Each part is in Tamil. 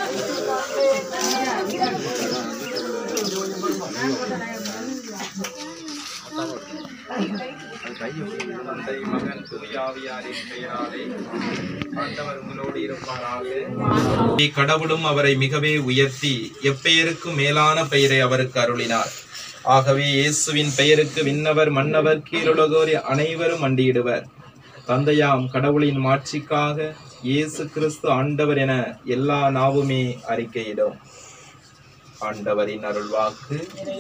தந்தை மகன் தூயாவியாரின் பெயராலே ஆண்டவர் உங்களோடு இருப்பாராக கடவுளும் அவரை மிகவே உயர்த்தி எப்பெயருக்கும் மேலான பெயரை அவருக்கு அருளினார் ஆகவே இயேசுவின் பெயருக்கு விண்ணவர் மன்னவர் கீழுலகோர் அனைவரும் மண்டியிடுவர் தந்தையாம் கடவுளின் மாட்சிக்காக இயேசு கிறிஸ்து ஆண்டவர் என எல்லா நாவுமே அறிக்கையிடும் ஆண்டவரின் அருள்வாக்கு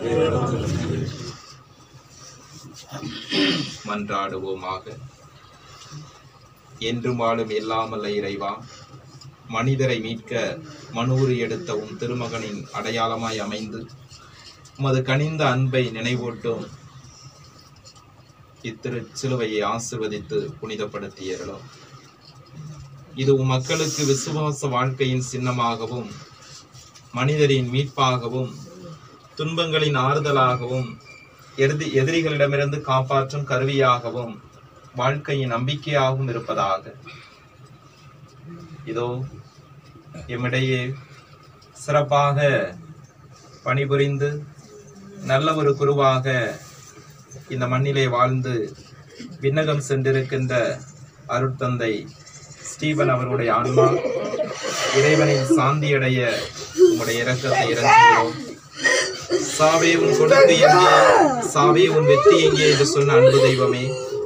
மன்றாடுவோமாக என்றும் வாழும் எல்லாமல்ல இறைவா மனிதரை மீட்க மனூறு எடுத்த உம் திருமகனின் அடையாளமாய் அமைந்து உமது கனிந்த அன்பை நினைவூட்டும் இத்திரு சிலுவையை ஆசிர்வதித்து புனிதப்படுத்தியறலும் இது உம் மக்களுக்கு விசுவாச வாழ்க்கையின் சின்னமாகவும் மனிதரின் மீட்பாகவும் துன்பங்களின் ஆறுதலாகவும் எதிரி எதிரிகளிடமிருந்து காப்பாற்றும் கருவியாகவும் வாழ்க்கையின் நம்பிக்கையாகவும் இருப்பதாக இதோ எம்மிடையே சிறப்பாக பணிபுரிந்து நல்ல ஒரு குருவாக இந்த மண்ணிலே வாழ்ந்து விண்ணகம் சென்றிருக்கின்ற அருட்தந்தை ஸ்டீபன் அவருடைய ஆன்மா இறைவனின் சாந்தியடைய உங்களுடைய இரக்கத்தை இறங்குகிறோம் சாவே உன் கொடுத்து எங்கே சாவே உன் வெற்றி எங்கே என்று சொன்ன அன்பு தெய்வமே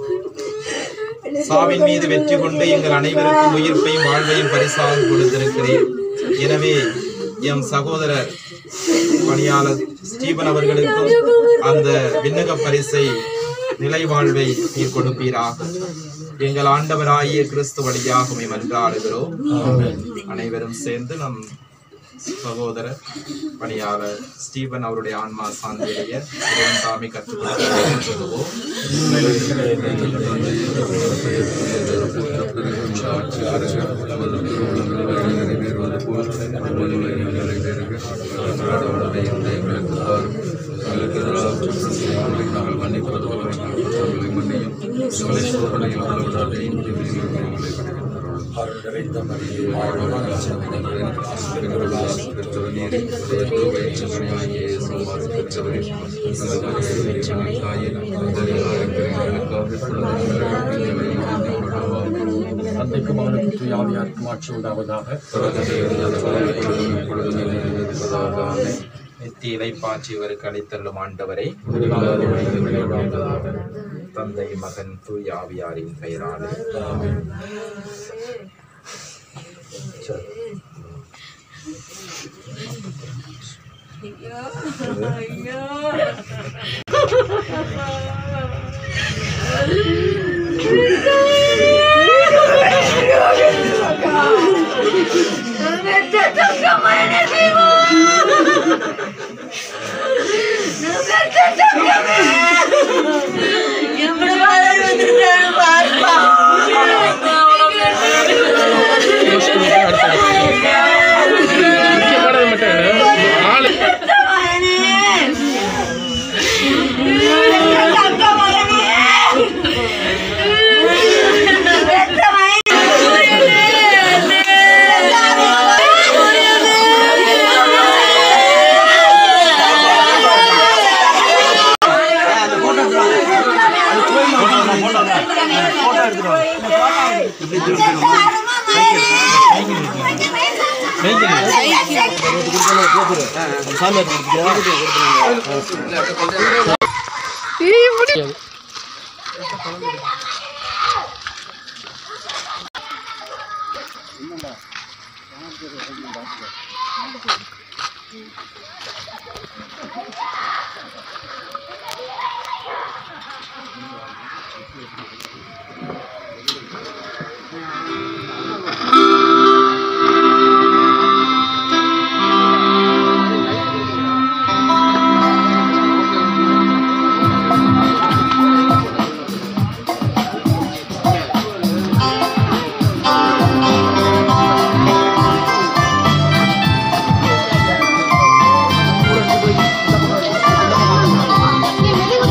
சாவின் மீது வெற்றி கொண்டு எங்கள் அனைவருக்கும் உயிர்ப்பையும் வாழ்வையும் பரிசாக கொடுத்திருக்கிறேன் எனவே எம் சகோதரர் பணியாளர் ஸ்டீபன் அவர்களுக்கும் அந்த விண்ணக பரிசை நிலை வாழ்வை நீர் கொடுப்பீராக எங்கள் ஆண்டவராகிய கிறிஸ்து வழியாக உம்மை மன்றாடுகிறோம் அனைவரும் சேர்ந்து நம் சகோதரர் பணியாளர் ஸ்டீபன் அவருடைய ஆன்மா சாந்தியடைய இறைவன் தாமே கற்றுக் சொல்லுவோம் தந்தைக்கு மகனுக்கு தூயாவியாருக்கும் ஆட்சி உண்டாவதாக நித்திய இலைப்பாற்றி இவருக்கு அளித்தள்ளும் ஆண்டவரை தந்தை மகன் தூய் ஆவியாரின் பெயராலே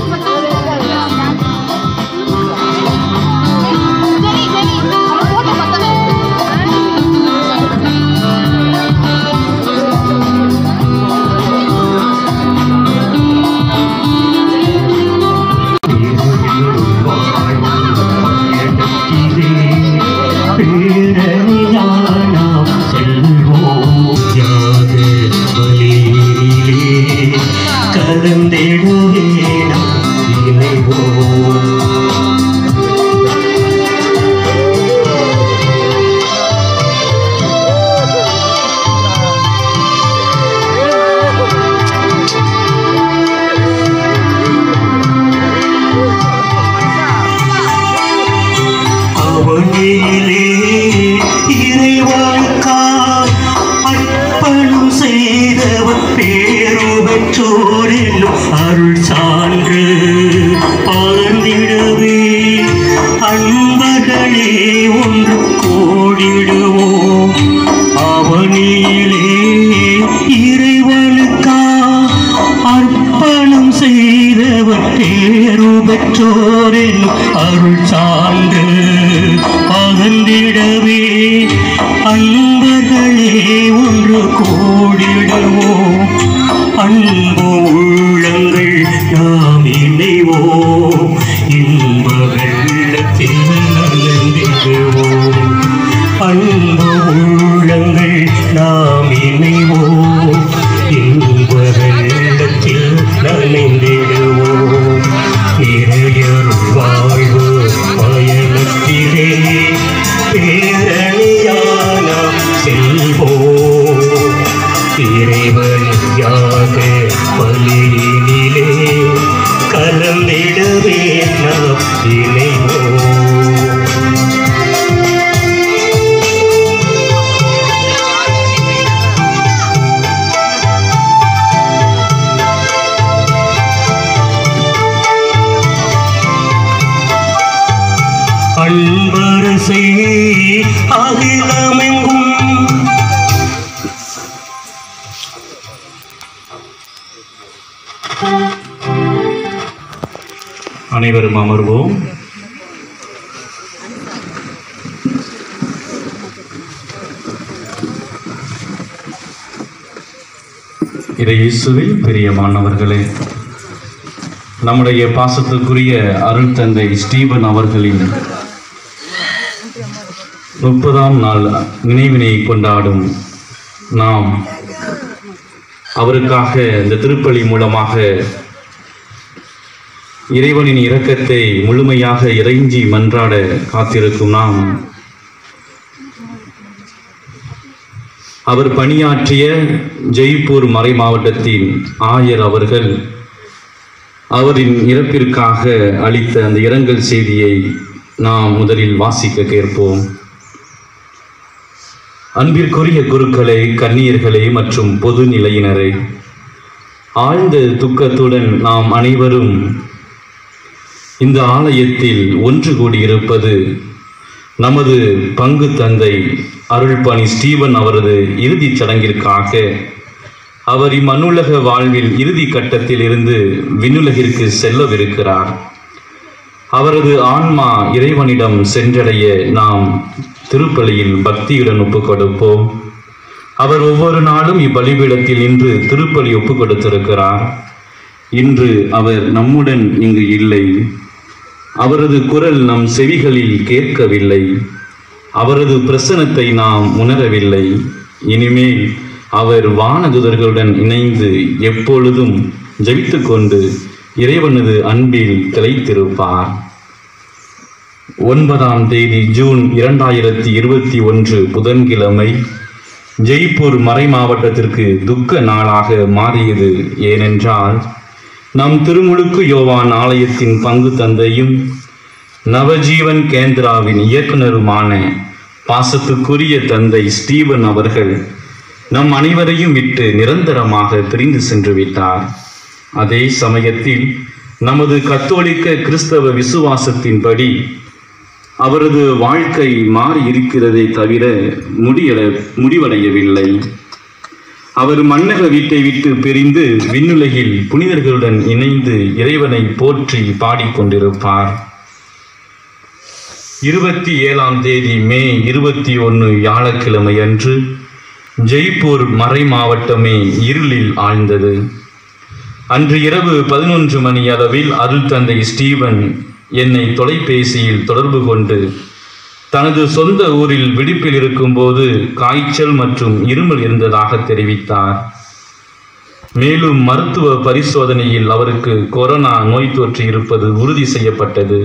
சரி சரி போட்டோ பார்த்தா அன்பர்களே ஒன்று கூடிடுவோம் அன்பு உள்ளங்கள் நாம் இணைவோம் இன்ப வெள்ளத்தில் நலந்திடுவோம் அன்பு உள்ளங்கள் நாம் இணைவோம் இன்ப வெள்ளத்தில் நனைந்திடுவோம் நிறையருள் வாழ்வு பயணத்திலே பேரணியான செல்வோம் இறைவனியாக பலியினிலே கலந்திடவே நாம் இணைவோம் அன்பரசே அகிலமெங்கும் அனைவரும் அமர்வோம் இதை இயேசுவில் பிரியமானவர்களே நம்முடைய பாசத்துக்குரிய அருள் தந்தை ஸ்டீபன் அவர்களின் முப்பதாம் நாள் நினைவினை கொண்டாடும் நாம் அவருக்காக இந்த திருப்பலி மூலமாக இறைவனின் இரக்கத்தை முழுமையாக இறைஞ்சி மன்றாட காத்திருக்கும் நாம் அவர் பணியாற்றிய ஜெய்ப்பூர் மறை மாவட்டத்தின் ஆயர் அவர்கள் அவரின் இறப்பிற்காக அளித்த அந்த இரங்கல் செய்தியை நாம் முதலில் வாசிக்க கேட்போம் அன்பிற்குரிய குருக்களே கன்னியர்களே மற்றும் பொது நிலையினரே ஆழ்ந்த துக்கத்துடன் நாம் அனைவரும் இந்த ஆலயத்தில் ஒன்று கூடியிருப்பது நமது பங்கு தந்தை அருள்பணி ஸ்டீவன் அவரது இறுதிச் சடங்கிற்காக அவர் இம்மண்ணுலக வாழ்வில் இறுதி கட்டத்தில் இருந்து விண்ணுலகிற்கு செல்லவிருக்கிறார் அவரது ஆன்மா இறைவனிடம் சென்றடைய நாம் திருப்பலியில் பக்தியுடன் ஒப்புக் கொடுப்போம் அவர் ஒவ்வொரு நாளும் இப்பலிபீடத்தில் நின்று திருப்பலி ஒப்புக் கொடுத்திருக்கிறார் இன்று அவர் நம்முடன் இங்கு இல்லை அவரது குரல் நம் செவிகளில் கேட்கவில்லை அவரது பிரசனத்தை நாம் உணரவில்லை இனிமேல் அவர் வானதுதர்களுடன் இணைந்து எப்பொழுதும் ஜெபித்துக் கொண்டு இறைவனது அன்பில் திளைத்திருப்பார் ஒன்பதாம் தேதி ஜூன் இரண்டாயிரத்தி இருபத்தி ஒன்று புதன்கிழமை ஜெய்ப்பூர் மறை மாவட்டத்திற்கு துக்க நாளாக மாறியது ஏனென்றால் நம் திருமுழுக்கு யோவான் ஆலயத்தின் பங்கு தந்தையும் நவஜீவன் கேந்திராவின் இயக்குனருமான பாசத்துக்குரிய தந்தை ஸ்டீவன் அவர்கள் நம் அனைவரையும் விட்டு நிரந்தரமாக பிரிந்து சென்று விட்டார் அதே சமயத்தில் நமது கத்தோலிக்க கிறிஸ்தவ விசுவாசத்தின்படி அவரது வாழ்க்கை மாறி இருக்கிறதே தவிர முடியல முடிவடையவில்லை அவர் மன்னக வீட்டை விட்டு பிரிந்து விண்ணுலகில் புனிதர்களுடன் இணைந்து இறைவனை போற்றி பாடிக்கொண்டிருப்பார் இருபத்தி ஏழாம் தேதி மே இருபத்தி ஒன்று வியாழக்கிழமை அன்று ஜெய்ப்பூர் மறை மாவட்டமே இருளில் ஆழ்ந்தது அன்று இரவு பதினொன்று மணி அளவில் அருள் தந்தை ஸ்டீவன் என்னை தொலைபேசியில் தொடர்பு கொண்டு தனது சொந்த ஊரில் விடுப்பில் இருக்கும்போது காய்ச்சல் மற்றும் இருமல் இருந்ததாக தெரிவித்தார் மேலும் மருத்துவ பரிசோதனையில் அவருக்கு கொரோனா நோய் தொற்று இருப்பது உறுதி செய்யப்பட்டது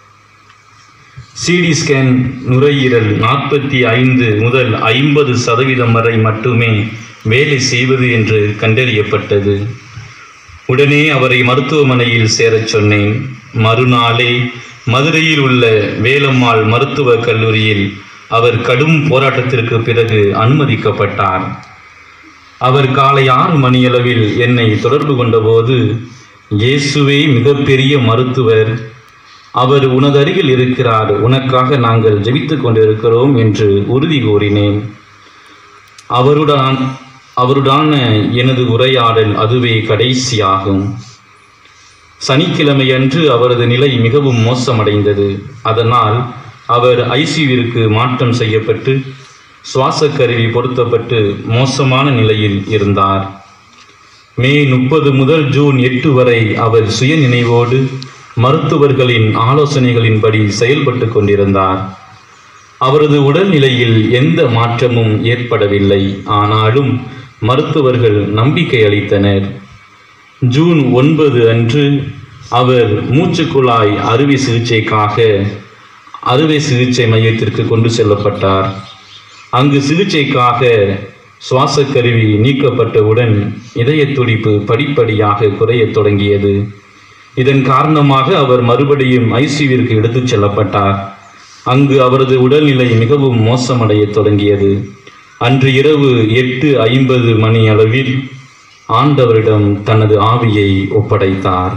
சிடி ஸ்கேன் நுரையீரல் நாற்பத்தி ஐந்து முதல் ஐம்பது சதவீதம் வரை மட்டுமே வேலை செய்வது என்று கண்டறியப்பட்டது உடனே அவரை மருத்துவமனையில் சேரச் சொன்னேன் மறுநாளே மதுரையில் உள்ள வேலம்மாள் மருத்துவக் கல்லூரியில் அவர் கடும் போராட்டத்திற்கு பிறகு அனுமதிக்கப்பட்டார் அவர் காலை ஆறு மணியளவில் என்னை தொடர்பு கொண்டபோது இயேசுவே மிகப்பெரிய மருத்துவர் அவர் உனதருகில் இருக்கிறார் உனக்காக நாங்கள் ஜெபித்துக் கொண்டிருக்கிறோம் என்று உறுதி கூறினேன் அவருடன் அவருடான எனது உரையாடல் அதுவே கடைசியாகும் சனிக்கிழமையன்று அவரது நிலை மிகவும் மோசமடைந்தது அதனால் அவர் ஐசியூவிற்கு மாற்றம் செய்யப்பட்டு சுவாச கருவி பொருத்தப்பட்டு மோசமான நிலையில் இருந்தார் மே முப்பது முதல் ஜூன் எட்டு வரை அவர் சுய நினைவோடு மருத்துவர்களின் ஆலோசனைகளின்படி செயல்பட்டு கொண்டிருந்தார் அவரது உடல்நிலையில் எந்த மாற்றமும் ஏற்படவில்லை ஆனாலும் மருத்துவர்கள் நம்பிக்கை அளித்தனர் ஜூன் ஒன்பது அன்று அவர் மூச்சுக்குழாய் அறுவை சிகிச்சைக்காக அறுவை சிகிச்சை மையத்திற்கு கொண்டு செல்லப்பட்டார் அங்கு சிகிச்சைக்காக சுவாச கருவி நீக்கப்பட்டவுடன் இதய துடிப்பு படிப்படியாக குறையத் தொடங்கியது இதன் காரணமாக அவர் மறுபடியும் ஐசியூவிற்கு எடுத்துச் செல்லப்பட்டார் அங்கு அவரது உடல்நிலை மிகவும் மோசமடையத் தொடங்கியது அன்று இரவு எட்டு ஐம்பது மணி அளவில் ஆண்டவரிடம் தனது ஆவியை ஒப்படைத்தார்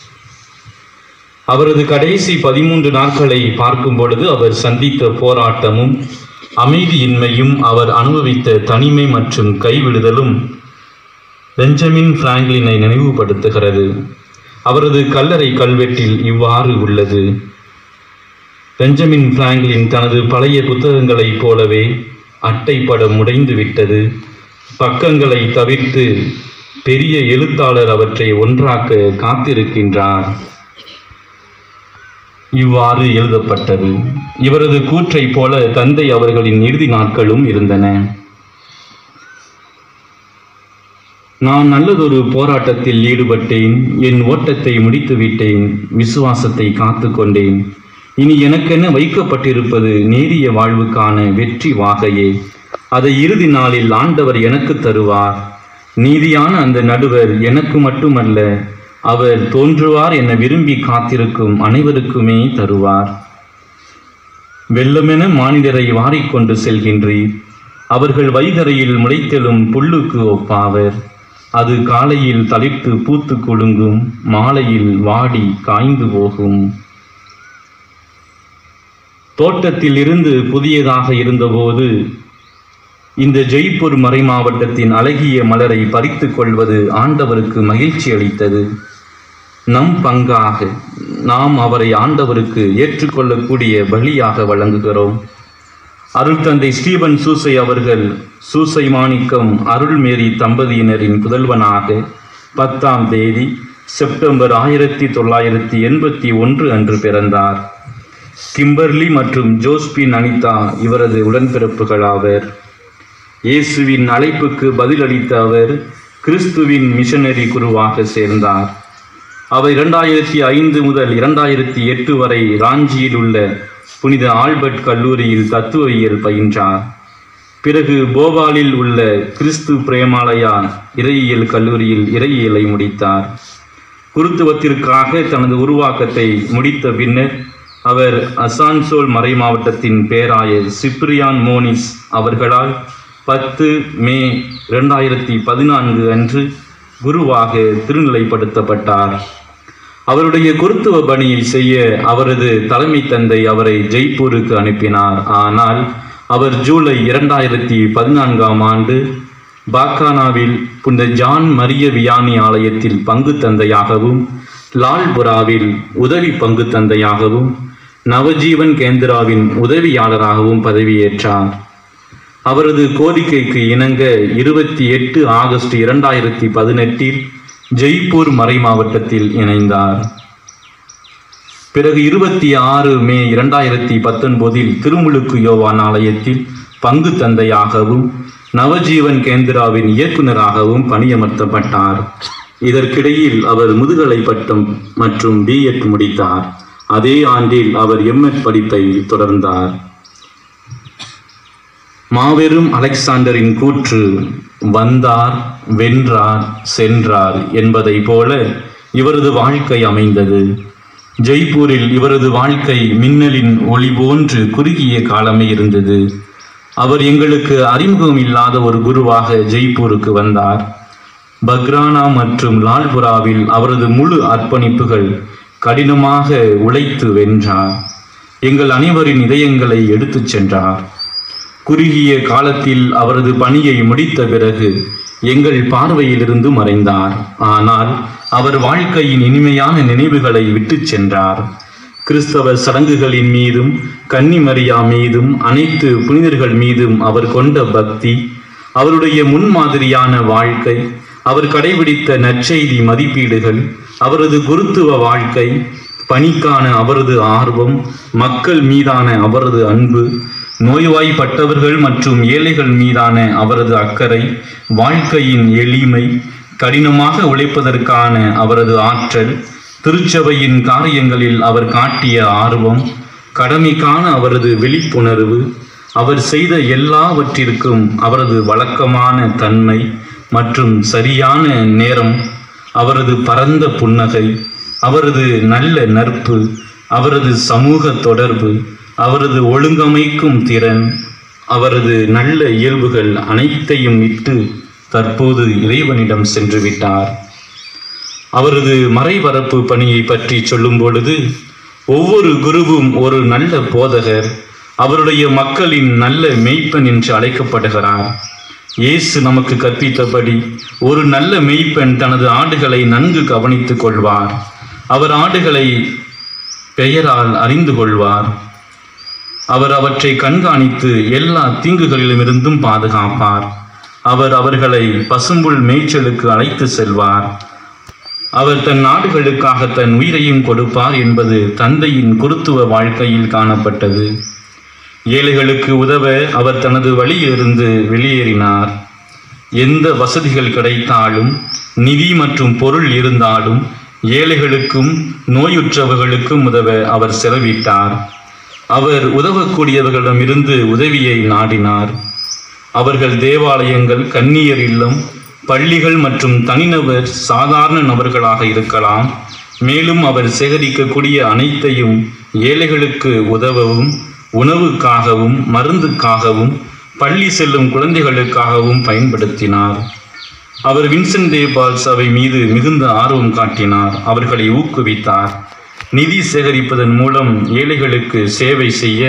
அவரது கடைசி பதிமூன்று நாட்களை பார்க்கும் பொழுது அவர் சந்தித்த போராட்டமும் அமைதியின்மையும் அவர் அனுபவித்த தனிமை மற்றும் கைவிடுதலும் பெஞ்சமின் பிராங்க்லினை நினைவுபடுத்துகிறது அவரது கல்லறை கல்வெட்டில் இவ்வாறு உள்ளது பெஞ்சமின் பிராங்க்லின் தனது பழைய புத்தகங்களைப் போலவே அட்டைப்படம் உடைந்து விட்டது பக்கங்களை தவிர்த்து பெரிய எழுத்தாளர் அவற்றை ஒன்றாக்க காத்திருக்கின்றார் இவ்வாறு எழுதப்பட்டது இவரது கூற்றைப் போல தந்தை அவர்களின் இறுதி நாட்களும் இருந்தன நான் நல்லதொரு போராட்டத்தில் ஈடுபட்டேன் என் ஓட்டத்தை முடித்து விட்டேன் விசுவாசத்தை காத்து கொண்டேன் இனி எனக்கென வைக்கப்பட்டிருப்பது நேரிய வாழ்வுக்கான வெற்றி வாகையே அதை இறுதி நாளில் ஆண்டவர் எனக்கு தருவார் நீதியான அந்த நடுவர் எனக்கு மட்டுமல்ல அவர் தோன்றுவார் என விரும்பி காத்திருக்கும் அனைவருக்குமே தருவார் வெள்ளமென மானிடரை வாரிக்கொண்டு செல்கின்றீர் அவர்கள் வைகரையில் முளைத்தெழும் புல்லுக்கு ஒப்பாவர் அது காலையில் தளிர்த்து பூத்து குலுங்கும் மாலையில் வாடி காய்ந்து போகும் தோட்டத்தில் இருந்து புதியதாக இருந்தபோது இந்த ஜெய்ப்பூர் மறை மாவட்டத்தின் அழகிய மலரை பறித்துக் கொள்வது ஆண்டவருக்கு மகிழ்ச்சி அளித்தது நம் பங்காக நாம் அவரை ஆண்டவருக்கு ஏற்றுக்கொள்ளக்கூடிய பலியாக வழங்குகிறோம் அருள் தந்தை ஸ்டீபன் சூசை அவர்கள் சூசை மாணிக்கம் அருள்மேரி தம்பதியினரின் புதல்வனாக பத்தாம் தேதி செப்டம்பர் ஆயிரத்தி தொள்ளாயிரத்தி எண்பத்தி ஒன்று அன்று பிறந்தார் கிம்பர்லி மற்றும் ஜோஸ்பின் அனிதா இவரது உடன்பிறப்புகளாவர் இயேசுவின் அழைப்புக்கு பதிலளித்த அவர் கிறிஸ்துவின் மிஷனரி குருவாக சேர்ந்தார் அவர் இரண்டாயிரத்தி ஐந்து முதல் இரண்டாயிரத்தி எட்டு வரை ராஞ்சியில் உள்ள புனித ஆல்பர்ட் கல்லூரியில் தத்துவவியல் பயின்றார் பிறகு போபாலில் உள்ள கிறிஸ்து பிரேமாலயா இறையியல் கல்லூரியில் இறையியலை முடித்தார் குருத்துவத்திற்காக தனது உருவாக்கத்தை முடித்த பின்னர் அவர் அசான்சோல் மறை மாவட்டத்தின் பேராயர் சிப்ரியான் மோனிஸ் அவர்களால் பத்து மே இரண்டாயிரத்தி பதினான்கு அன்று குருவாக திருநிலைப்படுத்தப்பட்டார் அவருடைய குருத்துவ பணியை செய்ய அவரது தலைமை தந்தை அவரை ஜெய்ப்பூருக்கு அனுப்பினார் ஆனால் அவர் ஜூலை இரண்டாயிரத்தி பதினான்காம் ஆண்டு பாக்கானாவில் புனித ஜான் மரிய வியானி ஆலயத்தில் பங்கு தந்தையாகவும் லால்புராவில் உதவி பங்கு தந்தையாகவும் நவஜீவன் கேந்திராவின் உதவியாளராகவும் பதவியேற்றார் அவரது கோரிக்கைக்கு இணங்க இருபத்தி எட்டு ஆகஸ்ட் இரண்டாயிரத்தி பதினெட்டில் ஜெய்ப்பூர் மறை மாவட்டத்தில் இணைந்தார் பிறகு இருபத்தி ஆறு மே இரண்டாயிரத்தி பத்தொன்பதில் திருமுழுக்கு யோவான் ஆலயத்தில் பங்கு தந்தையாகவும் நவஜீவன் கேந்திராவின் இயக்குநராகவும் பணியமர்த்தப்பட்டார் இதற்கிடையில் அவர் முதுகலை பட்டம் மற்றும் பிஎட் முடித்தார் அதே ஆண்டில் அவர் எம்எட் படிப்பை தொடர்ந்தார் மாபெரும் அலெக்சாண்டரின் கூற்று வந்தார் வென்றார் சென்றார் என்பதை போல இவரது வாழ்க்கை அமைந்தது ஜெய்ப்பூரில் இவரது வாழ்க்கை மின்னலின் ஒளி போன்று குறுகிய காலமே இருந்தது அவர் எங்களுக்கு அறிமுகம் இல்லாத ஒரு குருவாக ஜெய்ப்பூருக்கு வந்தார் பக்ரானா மற்றும் லால்புராவில் அவரது முழு அர்ப்பணிப்புகள் கடினமாக உழைத்து வென்றார் எங்கள் அனைவரின் இதயங்களை எடுத்துச் சென்றார் குறுகிய காலத்தில் அவரது பணியை முடித்த பிறகு எங்கள் பார்வையிலிருந்து மறைந்தார் ஆனால் அவர் வாழ்க்கையின் இனிமையான நினைவுகளை விட்டுச் சென்றார் கிறிஸ்தவ சடங்குகளின் மீதும் கன்னிமரியா மீதும் அனைத்து புனிதர்கள் மீதும் அவர் கொண்ட பக்தி அவருடைய முன்மாதிரியான வாழ்க்கை அவர் கடைபிடித்த நற்செய்தி மதிப்பீடுகள் அவரது குருத்துவ வாழ்க்கை பணிக்கான அவரது ஆர்வம் மக்கள் மீதான அவரது அன்பு நோய்வாய்ப்பட்டவர்கள் மற்றும் ஏழைகள் மீதான அவரது அக்கறை வாழ்க்கையின் எளிமை கடினமாக உழைப்பதற்கான அவரது ஆற்றல் திருச்சபையின் காரியங்களில் அவர் காட்டிய ஆர்வம் கடமைக்கான அவரது விழிப்புணர்வு அவர் செய்த எல்லாவற்றிற்கும் அவரது வழக்கமான தன்மை மற்றும் சரியான நேரம் அவரது பரந்த புன்னகை அவரது நல்ல நட்பு அவரது சமூக தொடர்பு அவரது ஒழுங்கமைக்கும் திறன் அவரது நல்ல இயல்புகள் அனைத்தையும் விட்டு தற்போது இறைவனிடம் சென்று விட்டார் அவரது மறைபரப்பு பணியை பற்றி சொல்லும் பொழுது ஒவ்வொரு குருவும் ஒரு நல்ல போதகர் அவருடைய மக்களின் நல்ல மெய்ப்பன் என்று அழைக்கப்படுகிறார் இயேசு நமக்கு கற்பித்தபடி ஒரு நல்ல மெய்ப்பெண் தனது ஆடுகளை நன்கு கவனித்துக் கொள்வார் அவர் ஆடுகளை பெயரால் அறிந்து கொள்வார் அவர் அவற்றை கண்காணித்து எல்லா தீங்குகளிலுமிருந்தும் பாதுகாப்பார் அவர் அவர்களை பசும்புல் மேய்ச்சலுக்கு அழைத்து செல்வார் அவர் தன் நாடுகளுக்காக தன் உயிரையும் கொடுப்பார் என்பது தந்தையின் குருத்துவ வாழ்க்கையில் காணப்பட்டது ஏழைகளுக்கு உதவ அவர் தனது வழியிலிருந்து வெளியேறினார் எந்த வசதிகள் கிடைத்தாலும் நிதி மற்றும் பொருள் இருந்தாலும் ஏழைகளுக்கும் நோயுற்றவர்களுக்கும் உதவ அவர் செலவிட்டார் அவர் உதவக்கூடியவர்களிடமிருந்து உதவியை நாடினார் அவர்கள் தேவாலயங்கள் கன்னியர் இல்லம் பள்ளிகள் மற்றும் தனிநபர் சாதாரண நபர்களாக இருக்கலாம் மேலும் அவர் சேகரிக்கக்கூடிய அனைத்தையும் ஏழைகளுக்கு உதவவும் உணவுக்காகவும் மருந்துக்காகவும் பள்ளி செல்லும் குழந்தைகளுக்காகவும் பயன்படுத்தினார் அவர் வின்சென்ட் டே பால் சபை மீது மிகுந்த ஆர்வம் காட்டினார் அவர்களை ஊக்குவித்தார் நிதி சேகரிப்பதன் மூலம் ஏழைகளுக்கு சேவை செய்ய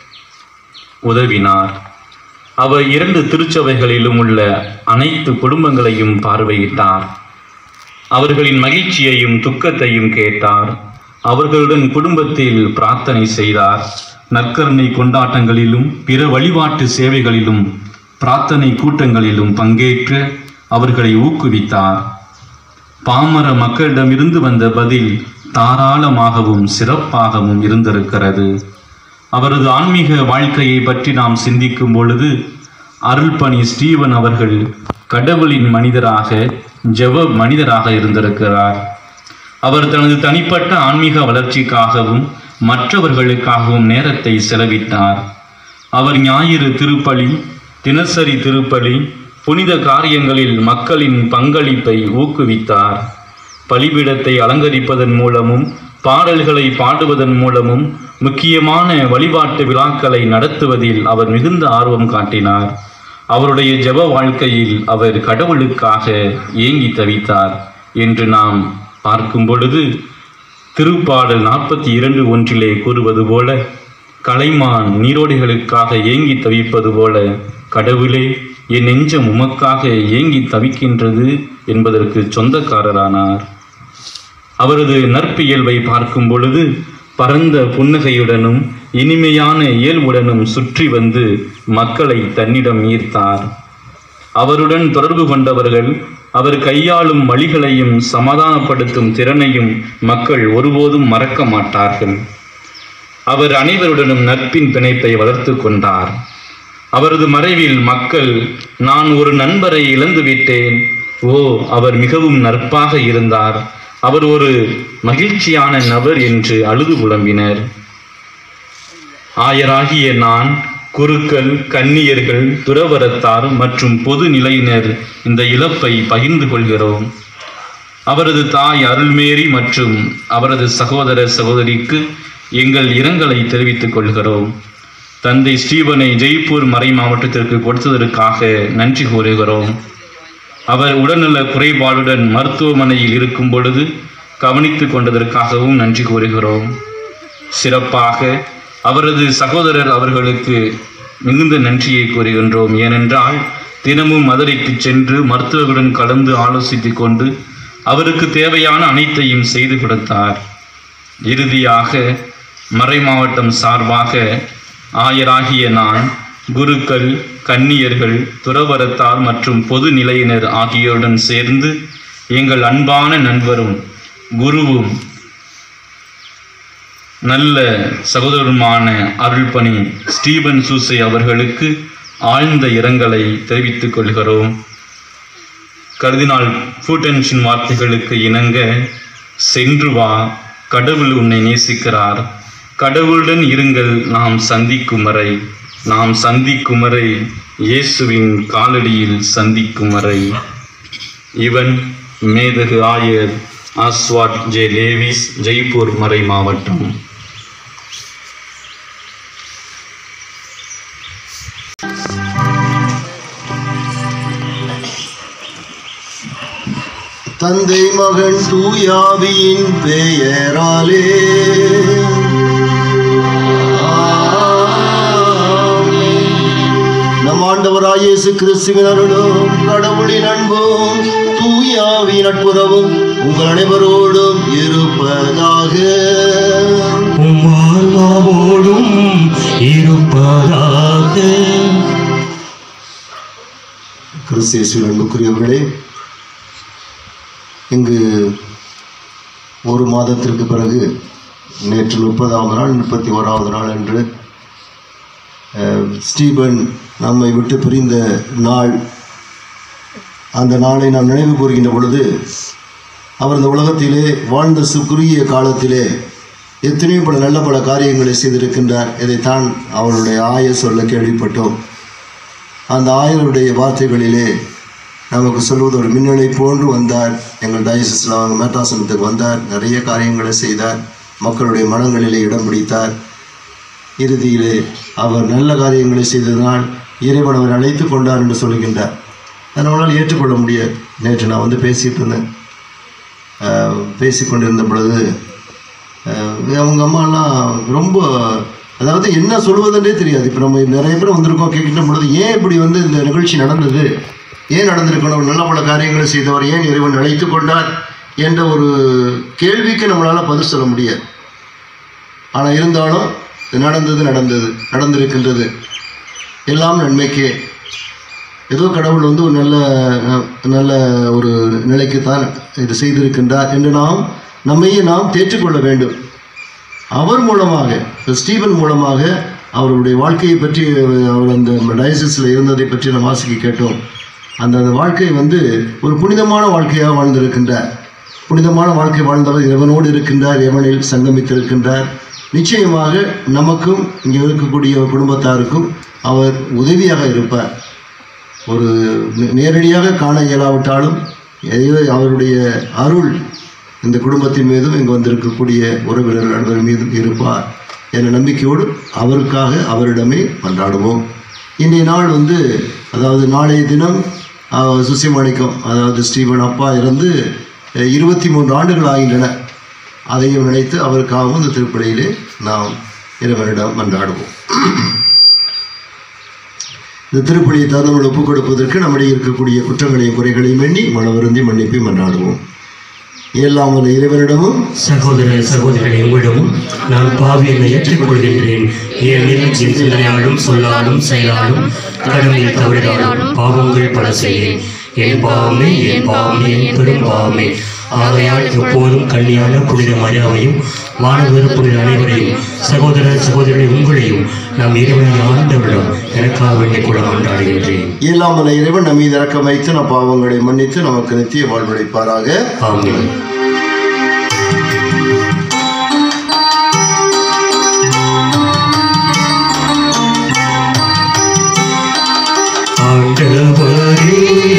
உதவினார் அவர் இரண்டு திருச்சபைகளிலும் உள்ள அனைத்து குடும்பங்களையும் பார்வையிட்டார் அவர்களின் மகிழ்ச்சியையும் துக்கத்தையும் கேட்டார் அவர்களுடன் குடும்பத்தில் பிரார்த்தனை செய்தார் நற்கருணை கொண்டாட்டங்களிலும் பிற வழிபாட்டு சேவைகளிலும் பிரார்த்தனை கூட்டங்களிலும் பங்கேற்று அவர்களை ஊக்குவித்தார் பாமர மக்களிடமிருந்து வந்த பதில் தாராளமாகவும் சிறப்பாகவும் இருந்திருக்கிறது அவரது ஆன்மீக வாழ்க்கையை பற்றி நாம் சிந்திக்கும் பொழுது அருள்பணி ஸ்டீவன் அவர்கள் கடவுளின் மனிதராக ஜெப மனிதராக இருந்திருக்கிறார் அவர் தனது தனிப்பட்ட ஆன்மீக வளர்ச்சிக்காகவும் மற்றவர்களுக்காகவும் நேரத்தை செலவிட்டார் அவர் ஞாயிறு திருப்பலி தினசரி திருப்பலி புனித காரியங்களில் மக்களின் பங்களிப்பை ஊக்குவித்தார் பலிபீடத்தை அலங்கரிப்பதன் மூலமும் பாடல்களை பாடுவதன் மூலமும் முக்கியமான வழிபாட்டு விழாக்களை நடத்துவதில் அவர் மிகுந்த ஆர்வம் காட்டினார் அவருடைய ஜெப வாழ்க்கையில் அவர் கடவுளுக்காக ஏங்கி தவித்தார் என்று நாம் பார்க்கும் பொழுது திருப்பாடல் நாற்பத்தி இரண்டு ஒன்றிலே கூறுவது போல கலைமான் நீரோடைகளுக்காக ஏங்கி தவிப்பது போல கடவுளே என் நெஞ்சம் உமக்காக ஏங்கி தவிக்கின்றது என்பதற்கு சொந்தக்காரரானார் அவரது நற்பியல்பை பார்க்கும் பொழுது பரந்த புன்னகையுடனும் இனிமையான இயல்புடனும் சுற்றி வந்து மக்களை தன்னிடம் ஈர்த்தார் அவருடன் தொடர்பு கொண்டவர்கள் அவர் கையாளும் வழிகளையும் சமாதானப்படுத்தும் திறனையும் மக்கள் ஒருபோதும் மறக்க மாட்டார்கள் அவர் அனைவருடனும் நட்பின் பிணைப்பை வளர்த்து கொண்டார் அவரது மறைவில் மக்கள் நான் ஒரு நண்பரை இழந்து விட்டேன் ஓ அவர் மிகவும் நட்பாக இருந்தார் அவர் ஒரு மகிழ்ச்சியான நபர் என்று அழுது புலம்பினர் ஆயராகிய நான் குருக்கள் கன்னியர்கள் துறவரத்தார் மற்றும் பொது நிலையினர் இந்த இழப்பை பகிர்ந்து கொள்கிறோம் அவரது தாய் அருள்மேரி மற்றும் அவரது சகோதர சகோதரிக்கு எங்கள் இரங்கலை தெரிவித்துக் கொள்கிறோம் தந்தை ஸ்டீவனை ஜெய்ப்பூர் மறை மாவட்டத்திற்கு கொடுத்ததற்காக நன்றி கூறுகிறோம் அவர் உடல்நல குறைபாடுடன் மருத்துவமனையில் இருக்கும் பொழுது கவனித்துக் கொண்டதற்காகவும் நன்றி கூறுகிறோம் சிறப்பாக அவரது சகோதரர் அவர்களுக்கு மிகுந்த நன்றியை கூறுகின்றோம் ஏனென்றால் தினமும் மதுரைக்கு சென்று மருத்துவர்களுடன் கலந்து ஆலோசித்துக் கொண்டு அவருக்கு தேவையான அனைத்தையும் செய்து கொடுத்தார் இறுதியாக மறைமாவட்டம் சார்பாக ஆயராகிய நான் குருக்கள் கன்னியர்கள் துறவரத்தார் மற்றும் பொது நிலையினர் ஆகியோருடன் சேர்ந்து எங்கள் அன்பான நண்பரும் குருவும் நல்ல சகோதரருமான அருள்பணி ஸ்டீபன் சூசை அவர்களுக்கு ஆழ்ந்த இரங்கலை தெரிவித்துக் கொள்கிறோம் கர்தினால் ஃபூட்டன்ஷின் வார்த்தைகளுக்கு இணங்க சென்று வா கடவுள் உன்னை நேசிக்கிறார் கடவுளுடன் இருங்கள் நாம் சந்திக்கும் வரை நாம் சந்திக்கும் வரை இயேசுவின் காலடியில் சந்திக்கும் வரை இவன் மேதகு ஆயர் ஆஸ்வாட் ஜே லேவிஸ் ஜெய்ப்பூர் மறை மாவட்டம் தந்தை மகன் தூயாவியின் பெயராலே ஆமென். நம் ஆண்டவராய் இயேசு கிறிஸ்துவின் அருளும் கடவுளின் அன்பும் தூயாவின் நட்புறவும் உங்கள் அனைவரோடும் இருப்பதாக உம்மாவோடும் இருப்பதாக கிறிஸ்து இயேசுவின் அன்புக்குரியவர்களே இங்கு ஒரு மாதத்திற்கு பிறகு நேற்று முப்பதாவது நாள் முப்பத்தி ஓராவது நாள் அன்று அஹ், ஸ்டீபன் நம்மை விட்டு பிரிந்த நாள் அந்த நாளை நாம் நினைவு கூறுகின்ற பொழுது அவர் இந்த உலகத்திலே வாழ்ந்த சு- குறுகிய காலத்திலே எத்தனையோ பல நல்ல பல காரியங்களை செய்திருக்கின்றார் இதைத்தான் அவருடைய ஆய சொல்ல கேள்விப்பட்டோம் அந்த ஆயருடைய வார்த்தைகளிலே நமக்கு சொல்வது ஒரு மின்னலை போன்று வந்தார் எங்கள் டயசிஸில் அவங்க மேட்டாசனத்துக்கு வந்தார் நிறைய காரியங்களை செய்தார் மக்களுடைய மனங்களிலே இடம் பிடித்தார் இறுதியிலே அவர் நல்ல காரியங்களை செய்ததனால் இறைவன் அவர் அழைத்து கொண்டார் என்று சொல்கின்றார் அதை நம்மளால் ஏற்றுக்கொள்ள முடியாது நேற்று நான் வந்து பேசிகிட்டு இருந்தேன் பேசி கொண்டிருந்த பொழுது அஹ், அவங்க அம்மாலாம் ரொம்ப அதாவது என்ன சொல்வதுன்றே தெரியாது இப்போ நம்ம நிறைய பேர் வந்திருக்கோம் கேட்கின்ற பொழுது ஏன் இப்படி வந்து இந்த நிகழ்ச்சி நடந்தது ஏன் நடந்திருக்கணும் நல்ல பல காரியங்களை செய்தவர் ஏன் இறைவன் அழைத்து கொண்டார் என்ற ஒரு கேள்விக்கு நம்மளால் பதில் சொல்ல முடியாது ஆனால் இருந்தாலும் இது நடந்தது நடந்தது நடந்திருக்கின்றது எல்லாம் நன்மைக்கே ஏதோ கடவுள் வந்து ஒரு நல்ல அஹ், நல்ல ஒரு நிலைக்குத்தான் இது செய்திருக்கின்றார் என்று நாம் நம்மையே நாம் தேற்றுக்கொள்ள வேண்டும் அவர் மூலமாக ஸ்டீபன் மூலமாக அவருடைய வாழ்க்கையை பற்றி அவர் அந்த டயசிஸில் இருந்ததை பற்றி நம்ம வாசிக்க கேட்டோம் அந்த அந்த வாழ்க்கை வந்து ஒரு புனிதமான வாழ்க்கையாக வாழ்ந்திருக்கின்றார் புனிதமான வாழ்க்கை வாழ்ந்தவர் இறைவனோடு இருக்கின்றார் எவனில் சங்கமித்திருக்கின்றார் நிச்சயமாக நமக்கும் இங்கே இருக்கக்கூடிய குடும்பத்தாருக்கும் அவர் உதவியாக இருப்பார் ஒரு நே- நேரடியாக காண இயலாவிட்டாலும் எதையோ அவருடைய அருள் இந்த குடும்பத்தின் மீதும் இங்கு வந்திருக்கக்கூடிய உறவினர் நண்பர் மீதும் இருப்பார் என்ற நம்பிக்கையோடு அவருக்காக அவரிடமே கொண்டாடுவோம் இன்றைய நாள் வந்து அதாவது நாளைய தினம் அஹ், சுசிமாணிக்கம் அதாவது ஸ்டீவன் அப்பா இறந்து அஹ், இருபத்தி மூன்று ஆண்டுகள் ஆகின்றன அதையும் நினைத்து அவருக்காகவும் இந்த திருப்பலியிலே நாம் இறைவனிடம் மன்றாடுவோம் இந்த திருப்பலியை தந்தவர்கள் ஒப்புக் கொடுப்பதற்கு நம்மிடையே இருக்கக்கூடிய குற்றங்களையும் குறைகளையும் எண்ணி மனவருந்தி மன்னிப்பை மன்றாடுவோம் எல்லாம் வல்ல இறைவனிடமும் சகோதர சகோதரிகளை உங்களிடமும் நான் பாவியனை ஏற்றுக்கொள்கின்றேன் ஏனெனில் என் சிந்தனையாலும் சொல்லாலும் செயலாலும் கடமையில் தவறினாலும் பாவங்கள் பல செய்கிறேன் என் பாவமே என் பாவமே என் பெரும் பாவமே ஆகையால் எப்போதும் கல்யாண புனித மரியாதையும் வானவர் புனித அனைவரையும் சகோதர சகோதரி உங்களையும் நம் இறைவனை ஆண்டவரிடம் எனக்காக வேண்டிக் கூட கொண்டாடுகின்றேன் எல்லாம் வல்ல இறைவன் நம் மீது இறக்கம் வைத்து நம் பாவங்களை மன்னித்து நமக்கு நித்திய வாழ்வடைப்பாராக ஆமென் ஆண்டவரே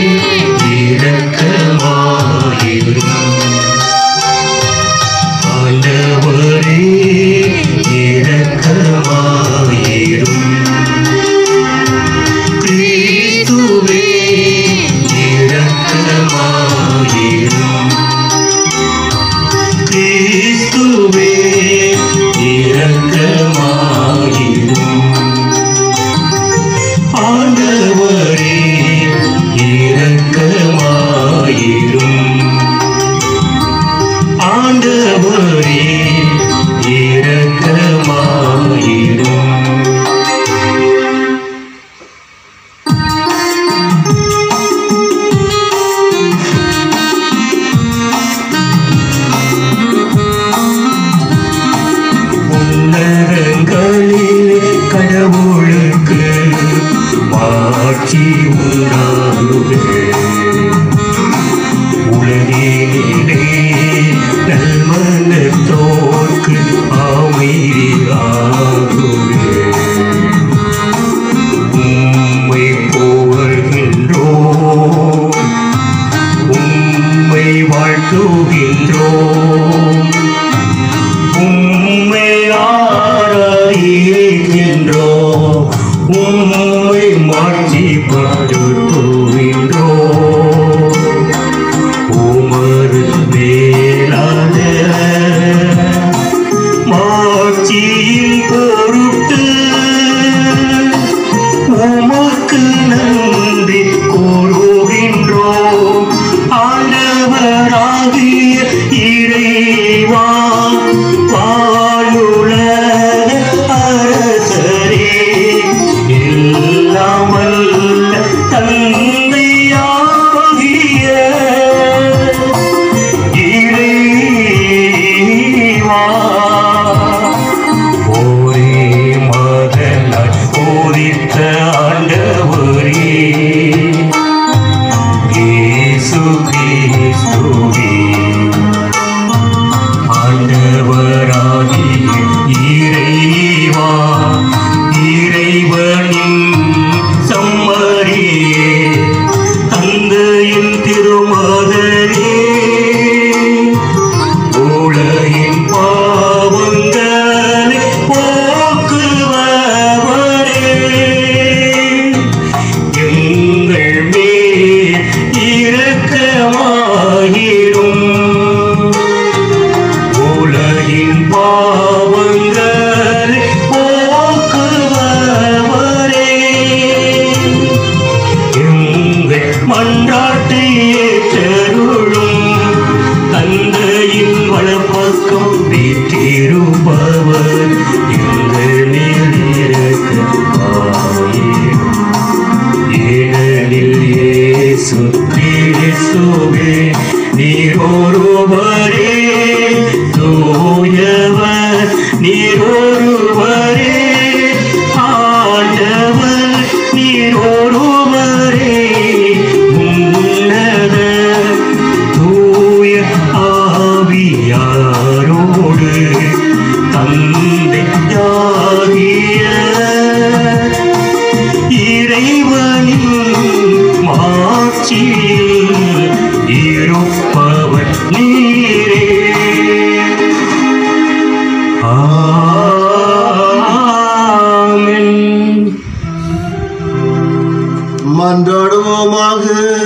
இரக்கமாயிரும் ஆண்டவரே இரக்கமாயிரும் கிறிஸ்துவே இரக்கமாயிரும் கிறிஸ்துவே இரக்கமாயிரும் ஆண்டவரே உண்டாகுவே உலகிலே நல்மனத்தோர்க்கு அமைதியாகுவே உம்மை புகழ்கின்றோம் உம்மை வாழ்த்துகின்றோம் உம்மை ஆராய்கின்றோம் உம்மை மாற்றி பாடுகின்றோம் உமது மேலான மாட்சியின் பொருட்டு உமக்கு நன்றி கூறுகின்றோம் ஆண்டவராகிய இறைவா வானுலக அரசரே எல்லாம் வல்ல தந்தையாகிய இறைவா ஒரே மகனாய் உதித்த ஆண்டவரே இயேசு கிறிஸ்துவே ஆண்டவராகிய இறைவா இறைவனின் சம்மரியே தந்தையின் திருமகனே உலகின் பாவங்களை போக்குபவரே எங்கள் மேல் இரக்கமாயிரும் உலகின் பாவங்களை போக்குபவரே எங்கள் மன்றாட்டை ஏற்றருளும் தந்தையின் வலப்பக்கம் வீற்றிருப்பவர் எங்கள் மேல் இரக்கமாயிரும் ஏனெனில் இயேசு கிறிஸ்துவே நீர் ஒருவரே தூயவர் நீர் ஒருவரே ஆண்டவர் நீர் ஒருவரே உன்னத தூய ஆவியாரோடு தந்தையாகிய இறைவனின் மாட்சியில் இருப்பவர் நீரே ஆமென் மன்றாடுவோமாக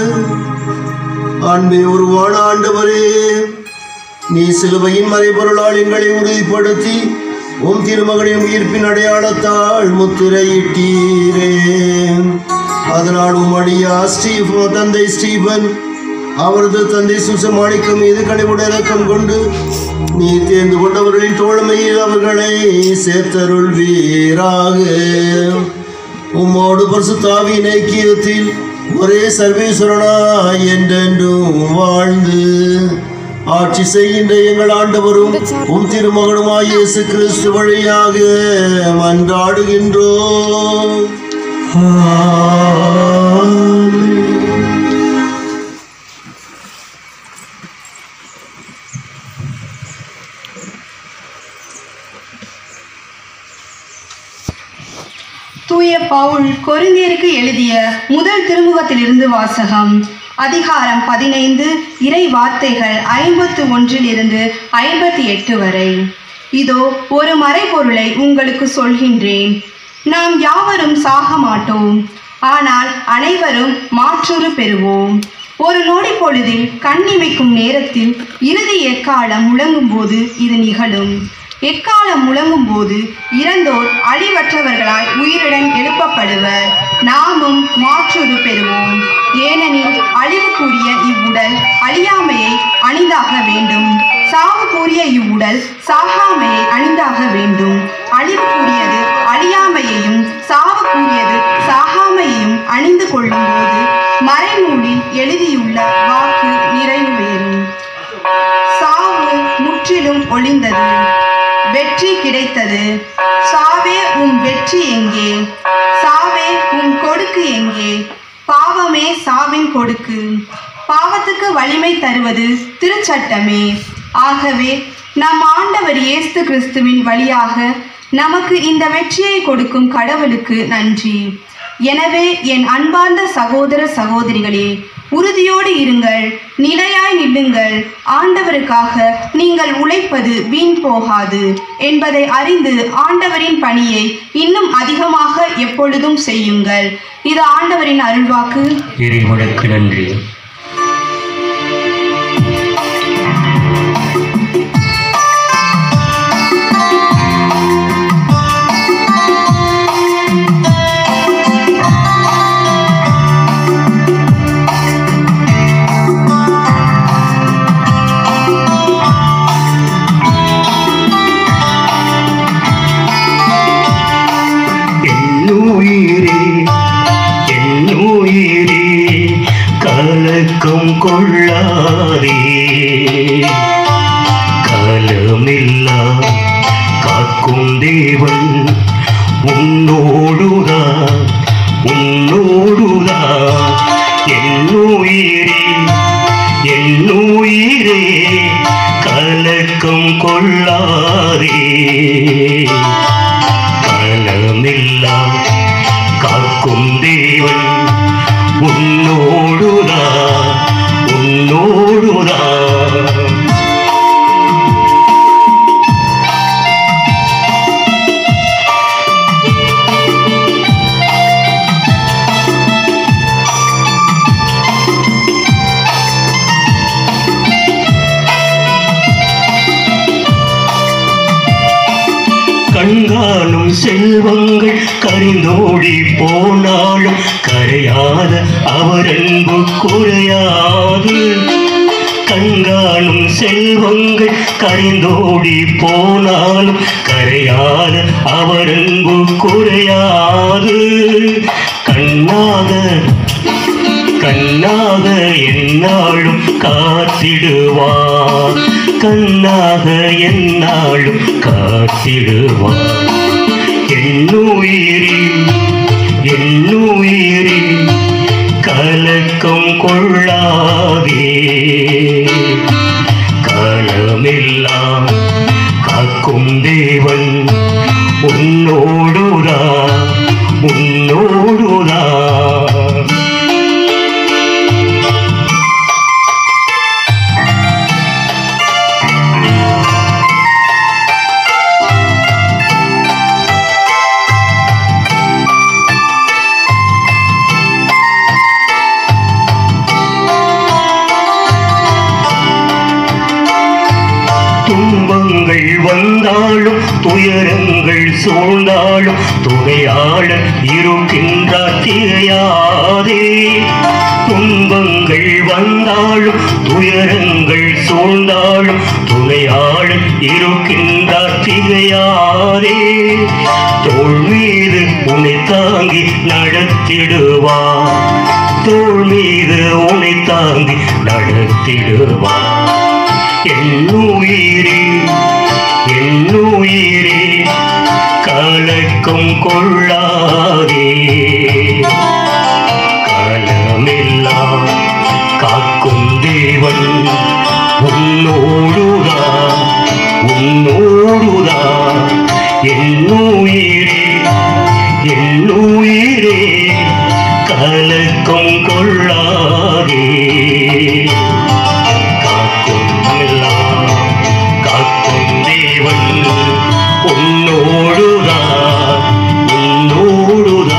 அன்பே உருவான ஆண்டவரே நீ சிலுவையின் மறைபொருளால் எங்களை உறுதிப்படுத்தி உம் திருமகனின் உயிர்ப்பின் அடையாளத்தால் முத்திரையிட்டீரே அதனால் உம்மடியா ஸ்டீஃப் தந்தை ஸ்டீபன் அவரது தந்தை சுசமாணிக்கம் மீது கனிவுடன் இறக்கம் கொண்டு நீ தேர்ந்து கொண்டவர்களின் தோழமையில் அவர்களை சேர்த்தருள்வீராக உம்மோடு பரிசுத்தாவியின் ஐக்கியத்தில் ஒரே சர்வேஸ்வரனாய் என்றென்றும் வாழ்ந்து ஆட்சி செய்கின்ற எங்கள் ஆண்டவரும் உம் திருமகனுமாய் இயேசு கிறிஸ்து வழியாக மன்றாடுகின்றோம் ஆமென் தூய பவுல் கொரிந்தியருக்கு எழுதிய முதல் திருமுகத்திலிருந்து வாசகம் அதிகாரம் பதினைந்து இறை வார்த்தைகள் ஐம்பத்து ஒன்றில் இருந்து ஐம்பத்தி எட்டு வரை இதோ ஒரு மறைபொருளை உங்களுக்கு சொல்கின்றேன் நாம் யாவரும் சாக மாட்டோம் ஆனால் அனைவரும் மாற்றுரு பெறுவோம் ஒரு நொடி பொழுதில் கண்ணிமைக்கும் நேரத்தில் இறுதி எக்காலம் முழங்கும்போது இது நிகழும் எக்காலம் முழங்கும் போது இறந்தோர் அழிவற்றவர்களாய் உயிருடன் எழுப்பப்படுவர் நாமும் மாற்றுரு பெறுவோம் ஏனெனில் அழிவுக்குரிய இவ்வுடல் அழியாமையை அணிந்தாக வேண்டும் சாவுக்குரிய இவ்வுடல் சாகாமையை அணிந்தாக வேண்டும் அழிவுக்குரியது அழியாமையையும் சாவுக்குரியது சாகாமையையும் அணிந்து கொள்ளும்போது மறைநூலில் எழுதியுள்ள வாக்கு நிறைவேறும் சாவு முற்றிலும் ஒளிந்தது வெற்றி கிடைத்தது சாவே உம் வெற்றி எங்கே சாவே உம் கொடுக்கு எங்கே பாவமே சாவின் கொடுக்கு பாவத்துக்கு வலிமை தருவது திருச்சட்டமே ஆகவே நம் ஆண்டவர் இயேசு கிறிஸ்துவின் வழியாக நமக்கு இந்த வெற்றியை கொடுக்கும் கடவுளுக்கு நன்றி எனவே என் அன்பார்ந்த சகோதர சகோதரிகளே உறுதியோடு இருங்கள் நிலையாய் நில்லுங்கள் ஆண்டவருக்காக நீங்கள் உழைப்பது வீண் போகாது என்பதை அறிந்து ஆண்டவரின் பணியை இன்னும் அதிகமாக எப்பொழுதும் செய்யுங்கள் இது ஆண்டவரின் அருள்வாக்கு இறைவனுக்கு நன்றி என்னுயிரே என்னுயிரே கலக்கம் கொள்ளாதே கலமில்லா காக்கும் தேவன் உன்னோடுதான் உன்னோடுதான் என்னுயிரே என்னுயிரே கலக்கம் கொள்ளாதே கலமில்லா காக்கும் தேவன் உன்னோடுதா உன்னோடுதா கண்காணும் செல்வங்கள் கரிந்தோடி போனாலும் கரையாத அவர் அன்பு குறையாது கண்காணும் செல்வங்கள் கரிந்தோடி போனாலும் கரையாத அவர் அன்பு குறையாது கண்ணாக கண்ணாக என்னாலும் காத்திடுவார் கண்ணாக என்னாலும் காத்திடுவார் என்னுயிரி என்னுயிரி கலக்கம் கொள்ளாதே காலமெல்லாம் காக்கும் தேவன் உன்னோடுதா உன்னோடுதா துன்பங்கள் வந்தாலும் துயரங்கள் சூழ்ந்தாலும் துணையாளர் இருக்கின்றார் திகையாதே துன்பங்கள் வந்தாலும் துயரங்கள் சூழ்ந்தாலும் துணையாளர் இருக்கின்றார் திகையாதே தோள் மீது உன்னை தாங்கி நடத்திடுவார் தோள் மீது உன்னை தாங்கி நடத்திடுவார் என்னுயிரே என்னுயிரே கலக்கம் கொள்ளாதே காலமெல்லாம் காக்கும் தேவன் உன்னோடுதா உன்னோடுதா என்னுயிரே என்னுயிரே கலக்கம் கொள்ளாதே காக்கும் எல்லாம் காக்கும் தேவன் உன்னோடுதா உன்னோடுதா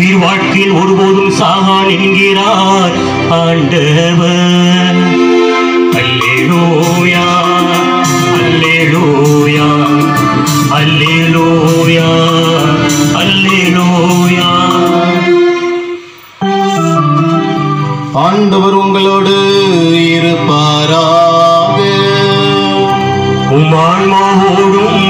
உயிர் வாழ்க்கையில் ஒருபோதும் சாகான் என்கிறார் ஆண்டவர் அல்லேலூயா அல்லேலூயா அல்லேலூயா அல்லேலூயா ஆண்டவர் உங்களோடு இருப்பாராக உமான்மாவோடும்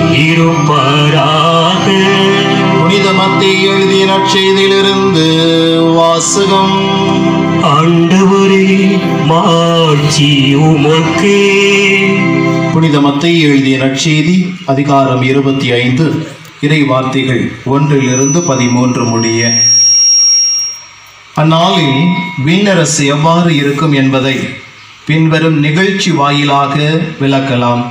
இருப்பாராக புனித மத்திய எழுதிய நற்செய்தியிலிருந்து வாசகம் ஆண்டவரே மாட்சி உமக்கே புனித மத்திய எழுதிய நற்செய்தி அதிகாரம் இருபத்தி ஐந்து இறை வார்த்தைகள் ஒன்றிலிருந்து பதிமூன்று முடிய அந்நாளில் விண்ணரசு எவ்வாறு இருக்கும் என்பதை பின்வரும் நிகழ்ச்சி வாயிலாக விளக்கலாம்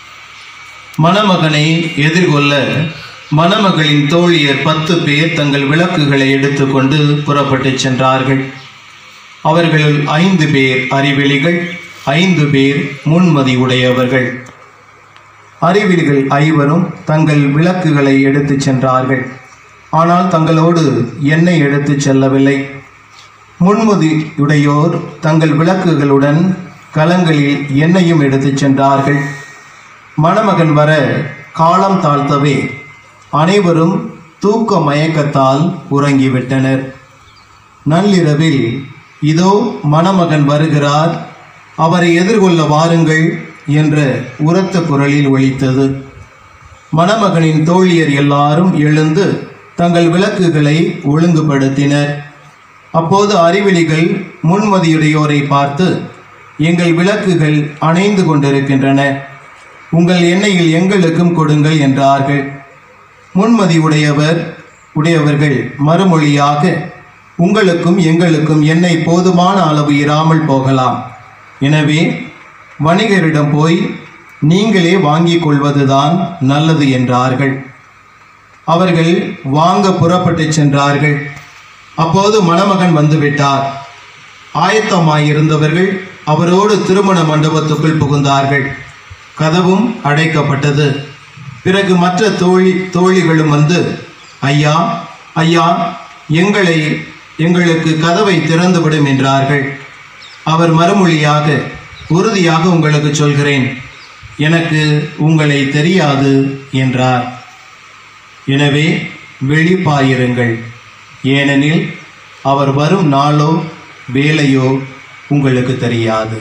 மணமகனை எதிர்கொள்ள மணமகளின் தோழியர் பத்து பேர் தங்கள் விளக்குகளை எடுத்துக்கொண்டு புறப்பட்டுச் சென்றார்கள் அவர்கள் ஐந்து பேர் அறிவெளிகள் ஐந்து பேர் முன்மதி உடையவர்கள் அறிவிலிகள் ஐவரும் தங்கள் விளக்குகளை எடுத்துச் சென்றார்கள் ஆனால் தங்களோடு எண்ணெய் எடுத்துச் செல்லவில்லை முன்மதியுடையோர் தங்கள் விளக்குகளுடன் கலங்களில் எண்ணெயும் எடுத்துச் சென்றார்கள் மணமகன் வர காலம் தாழ்த்தவே அனைவரும் தூக்க மயக்கத்தால் உறங்கிவிட்டனர் நள்ளிரவில் இதோ மணமகன் வருகிறார் அவரை எதிர்கொள்ள வாருங்கள் என்ற உரத்த குரலில் ஒலித்தது மணமகனின் தோழியர் எல்லாரும் எழுந்து தங்கள் விளக்குகளை ஒழுங்குபடுத்தினர் அப்போது அறிவிலிகள் முன்மதியுடையோரை பார்த்து எங்கள் விளக்குகள் அணைந்து கொண்டிருக்கின்றன உங்கள் எண்ணெயில் எங்களுக்கும் கொடுங்கள் என்றார்கள் முன்மதி உடையவர் உடையவர்கள் மறுமொழியாக உங்களுக்கும் எங்களுக்கும் எண்ணெய் போதுமான அளவு இராமல் போகலாம் எனவே வணிகரிடம் போய் நீங்களே வாங்கிக் கொள்வதுதான் நல்லது என்றார்கள் அவர்கள் வாங்க புறப்பட்டுச் சென்றார்கள் அப்போது மணமகன் வந்துவிட்டார் ஆயத்தமாயிருந்தவர்கள் அவரோடு திருமண மண்டபத்துக்குள் புகுந்தார்கள் கதவும் அடைக்கப்பட்டது பிறகு மற்ற தோழி தோழிகளும் வந்து ஐயா ஐயா எங்களை எங்களுக்கு கதவை திறந்துவிடும் என்றார்கள் அவர் மறுமொழியாக உறுதியாக உங்களுக்கு சொல்கிறேன் எனக்கு உங்களை தெரியாது என்றார் எனவே வெளிப்பாயிருங்கள் ஏனெனில் அவர் வரும் நாளோ வேலையோ உங்களுக்கு தெரியாது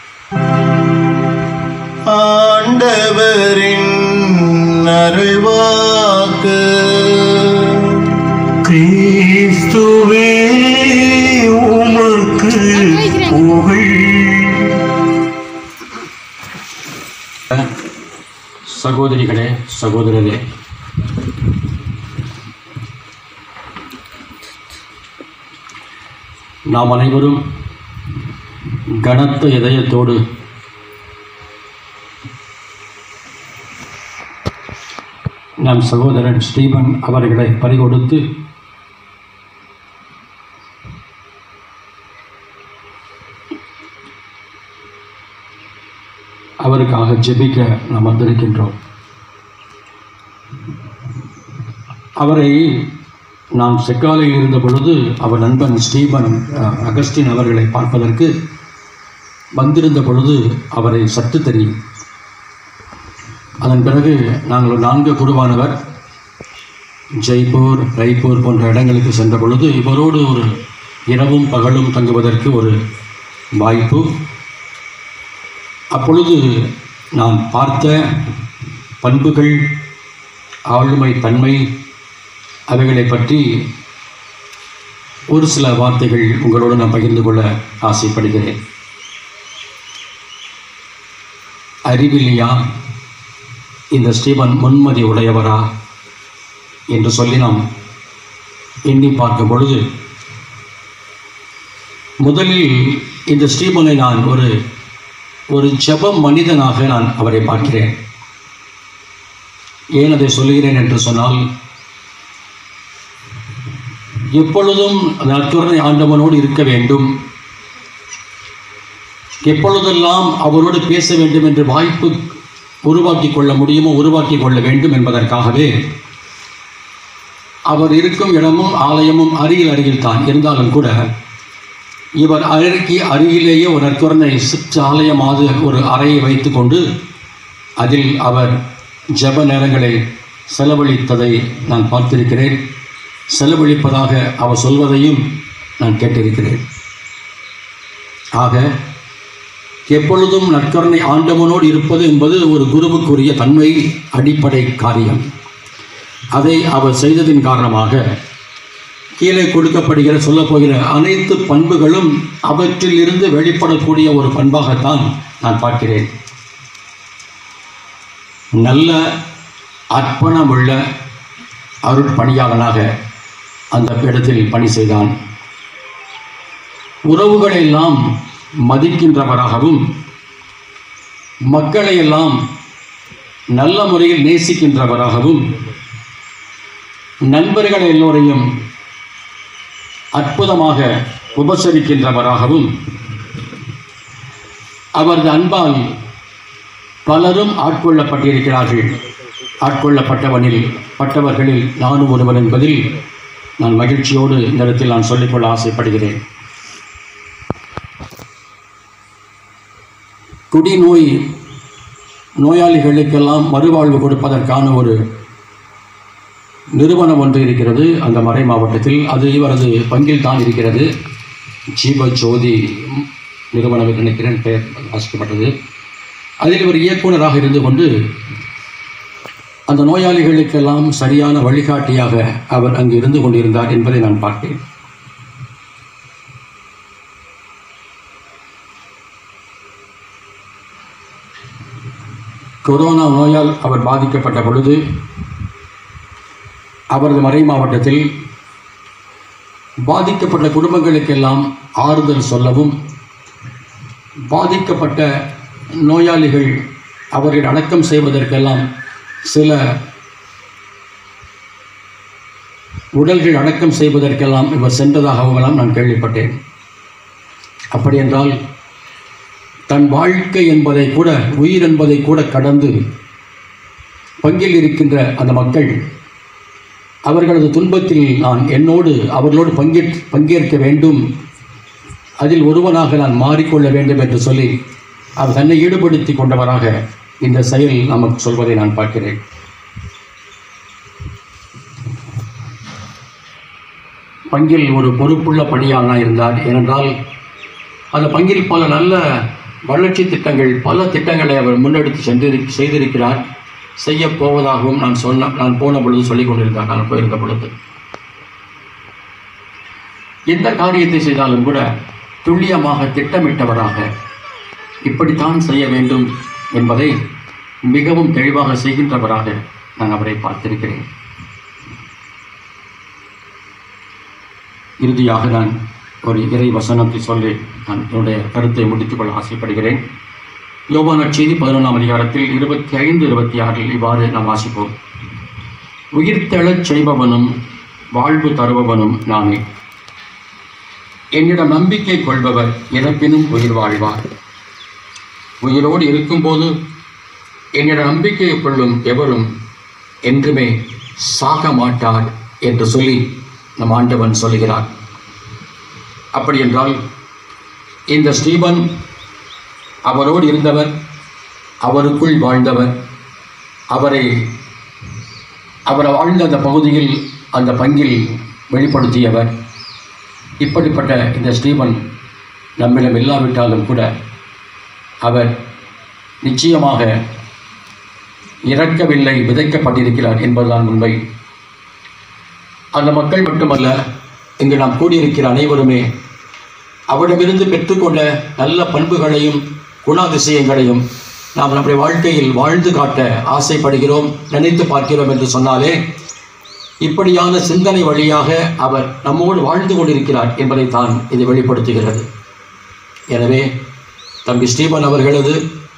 ஆண்டவரின் அருள்வாக்கு கிறிஸ்துவே உமக்கு புகழ் சகோதரிகளே சகோதரரே நாம் அனைவரும் கனத்த இதயத்தோடு நம் சகோதரன் ஸ்டீபன் அவர்களை பறிகொடுத்து அவருக்காக ஜெபிக்க நாம் வந்திருக்கின்றோம் அவரை நாம் செக்காலையில் இருந்த பொழுது அவர் நண்பன் ஸ்டீபன் அஹ், அகஸ்டின் அவர்களை பார்ப்பதற்கு வந்திருந்த பொழுது அவரை சற்று தெரியும் அதன் பிறகு நாங்கள் ஒரு நான்கு குருவானவர் ஜெய்ப்பூர் ராய்ப்பூர் போன்ற இடங்களுக்கு சென்ற பொழுது இவரோடு ஒரு இரவும் பகலும் தங்குவதற்கு ஒரு வாய்ப்பு அப்பொழுது நான் பார்த்த பண்புகள் ஆளுமை தன்மை அவைகளை பற்றி ஒரு சில வார்த்தைகள் உங்களோடு நான் பகிர்ந்து கொள்ள ஆசைப்படுகிறேன் அறிவிலியா இந்த ஸ்டீபன் முன்மதி உடையவரா என்று சொல்லி நாம் எண்ணி பார்க்கும் பொழுது முதலில் இந்த ஸ்டீபனை நான் ஒரு ஒரு ஜெப மனிதனாக நான் அவரை பார்க்கிறேன் ஏன் அதை சொல்கிறேன் என்று சொன்னால் எப்பொழுதும் நற்கருணை ஆண்டவனோடு இருக்க வேண்டும் எப்பொழுதெல்லாம் அவரோடு பேச வேண்டும் என்று வாய்ப்பு உருவாக்கி கொள்ள முடியுமோ உருவாக்கி கொள்ள வேண்டும் என்பதற்காகவே அவர் இருக்கும் இடமும் ஆலயமும் அருகில் அருகில் தான் இருந்தாலும் கூட இவர் அருகி அருகிலேயே ஒரு நற்கருணை ஆலயமாவது ஒரு அறையை வைத்துக்கொண்டு அதில் அவர் ஜெப நேரங்களை செலவழித்ததை நான் பார்த்திருக்கிறேன் செலவழிப்பதாக அவர் சொல்வதையும் நான் கேட்டிருக்கிறேன் ஆக எப்பொழுதும் நற்கருணை ஆண்டவனோடு இருப்பது என்பது ஒரு குருவுக்குரிய தன்மை அடிப்படை காரியம் அதை அவர் செய்ததின் காரணமாக கீழே கொடுக்கப்படுகிற சொல்லப்போகிற அனைத்து பண்புகளும் அவற்றில் இருந்து வெளிப்படக்கூடிய ஒரு பண்பாகத்தான் நான் பார்க்கிறேன் நல்ல அர்ப்பணமுள்ள அருட்பணியாளனாக அந்த இடத்தில் பணி செய்தான் உறவுகளை எல்லாம் மதிக்கின்றவராகவும் மக்களை எல்லாம் நல்ல முறையில் நேசிக்கின்றவராகவும் நண்பர்கள் எல்லோரையும் அற்புதமாக உபசரிக்கின்றவராகவும் அவரது அன்பால் பலரும் ஆட்கொள்ளப்பட்டிருக்கிறார்கள் ஆட்கொள்ளப்பட்டவனில் பட்டவர்களில் நானும் ஒருவன் என்பதில் நான் மகிழ்ச்சியோடு இந்த இடத்தில் நான் சொல்லிக்கொள்ள ஆசைப்படுகிறேன் குடிநோய் நோயாளிகளுக்கெல்லாம் மறுவாழ்வு கொடுப்பதற்கான ஒரு நிறுவனம் ஒன்று இருக்கிறது அந்த மறை மாவட்டத்தில் அது இவரது பங்கில் தான் இருக்கிறது ஜீவ ஜோதி நிறுவனம் என்று நினைக்கிறேன் பெயர் வாசிக்கப்பட்டது அதில் இவர் இயக்குனராக இருந்து கொண்டு அந்த நோயாளிகளுக்கெல்லாம் சரியான வழிகாட்டியாக அவர் அங்கு இருந்து கொண்டிருந்தார் என்பதை நான் பார்த்தேன் கொரோனா நோயால் அவர் பாதிக்கப்பட்ட பொழுது அவரது மறை மாவட்டத்தில் பாதிக்கப்பட்ட குடும்பங்களுக்கெல்லாம் ஆறுதல் சொல்லவும் பாதிக்கப்பட்ட நோயாளிகள் அவர்கள் அடக்கம் செய்வதற்கெல்லாம் சில உடல்கள் அடக்கம் செய்வதற்கெல்லாம் இவர் சென்றதாகவும் நான் கேள்விப்பட்டேன் அப்படி என்றால் தன் வாழ்க்கை என்பதை கூட உயிர் என்பதை கூட கடந்து பங்கில் இருக்கின்ற அந்த மக்கள் அவர்களது துன்பத்தில் நான் என்னோடு அவர்களோடு பங்கே பங்கேற்க வேண்டும் அதில் ஒருவனாக நான் மாறிக்கொள்ள வேண்டும் என்று சொல்லி அவர் தன்னை ஈடுபடுத்தி கொண்டவராக இந்த செயல் நமக்கு சொல்வதை நான் பார்க்கிறேன் பங்கில் ஒரு பொறுப்புள்ள பணியாளனாக இருந்தார் ஏனென்றால் அந்த பங்கில் பல நல்ல வளர்ச்சி திட்டங்கள் பல திட்டங்களை அவர் முன்னெடுத்து சென்று செய்திருக்கிறார் செய்ய போவதாகவும் நான் சொன்ன நான் போன பொழுது சொல்லிக் கொண்டிருந்தார் நான் போயிருந்த பொழுது எந்த காரியத்தை செய்தாலும் கூட துல்லியமாக திட்டமிட்டவராக இப்படித்தான் செய்ய வேண்டும் என்பதை மிகவும் தெளிவாக செய்கின்றவராக நான் அவரை பார்த்திருக்கிறேன் இறுதியாக நான் ஒரு இறை வசனத்தை சொல்லி நான் என்னுடைய கருத்தை முடித்துக்கொள்ள ஆசைப்படுகிறேன் யோபான செய்தி பதினொன்றாம் அதிகாரத்தில் இருபத்தி ஐந்து இருபத்தி ஆறில் இவ்வாறு நாம் வாசிப்போம் உயிர்த்தெழச் செய்பவனும் வாழ்வு தருபவனும் நானே என்னிடம் நம்பிக்கை கொள்பவர் இறப்பினும் உயிர் வாழ்வார் உயிரோடு இருக்கும்போது என்னிடம் நம்பிக்கை கொள்ளும் எவரும் என்றுமே சாக மாட்டார் என்று சொல்லி நம் ஆண்டவன் சொல்கிறார் அப்படி என்றால் இந்த ஸ்டீபன் அவரோடு இருந்தவர் அவருக்குள் வாழ்ந்தவர் அவரை அவர் வாழ்ந்த அந்த பகுதியில் அந்த பங்கில் வெளிப்படுத்தியவர் இப்படிப்பட்ட இந்த ஸ்டீபன் நம்மிடம் இல்லாவிட்டாலும் கூட அவர் நிச்சயமாக இறக்கவில்லை விதைக்கப்பட்டிருக்கிறார் என்பதுதான் உண்மை அந்த மக்கள் மட்டுமல்ல இங்கு நாம் கூடியிருக்கிற அனைவருமே அவரிடமிருந்து பெற்றுக்கொண்ட நல்ல பண்புகளையும் குணாதிசயங்களையும் நாம் நம்முடைய வாழ்க்கையில் வாழ்ந்து காட்ட ஆசைப்படுகிறோம் நினைத்து பார்க்கிறோம் என்று சொன்னாலே இப்படியான சிந்தனை வழியாக அவர் நம்மோடு வாழ்ந்து கொண்டிருக்கிறார் என்பதைத்தான் இது வெளிப்படுத்துகிறது எனவே தம்பி ஸ்டீபன் அவர்களது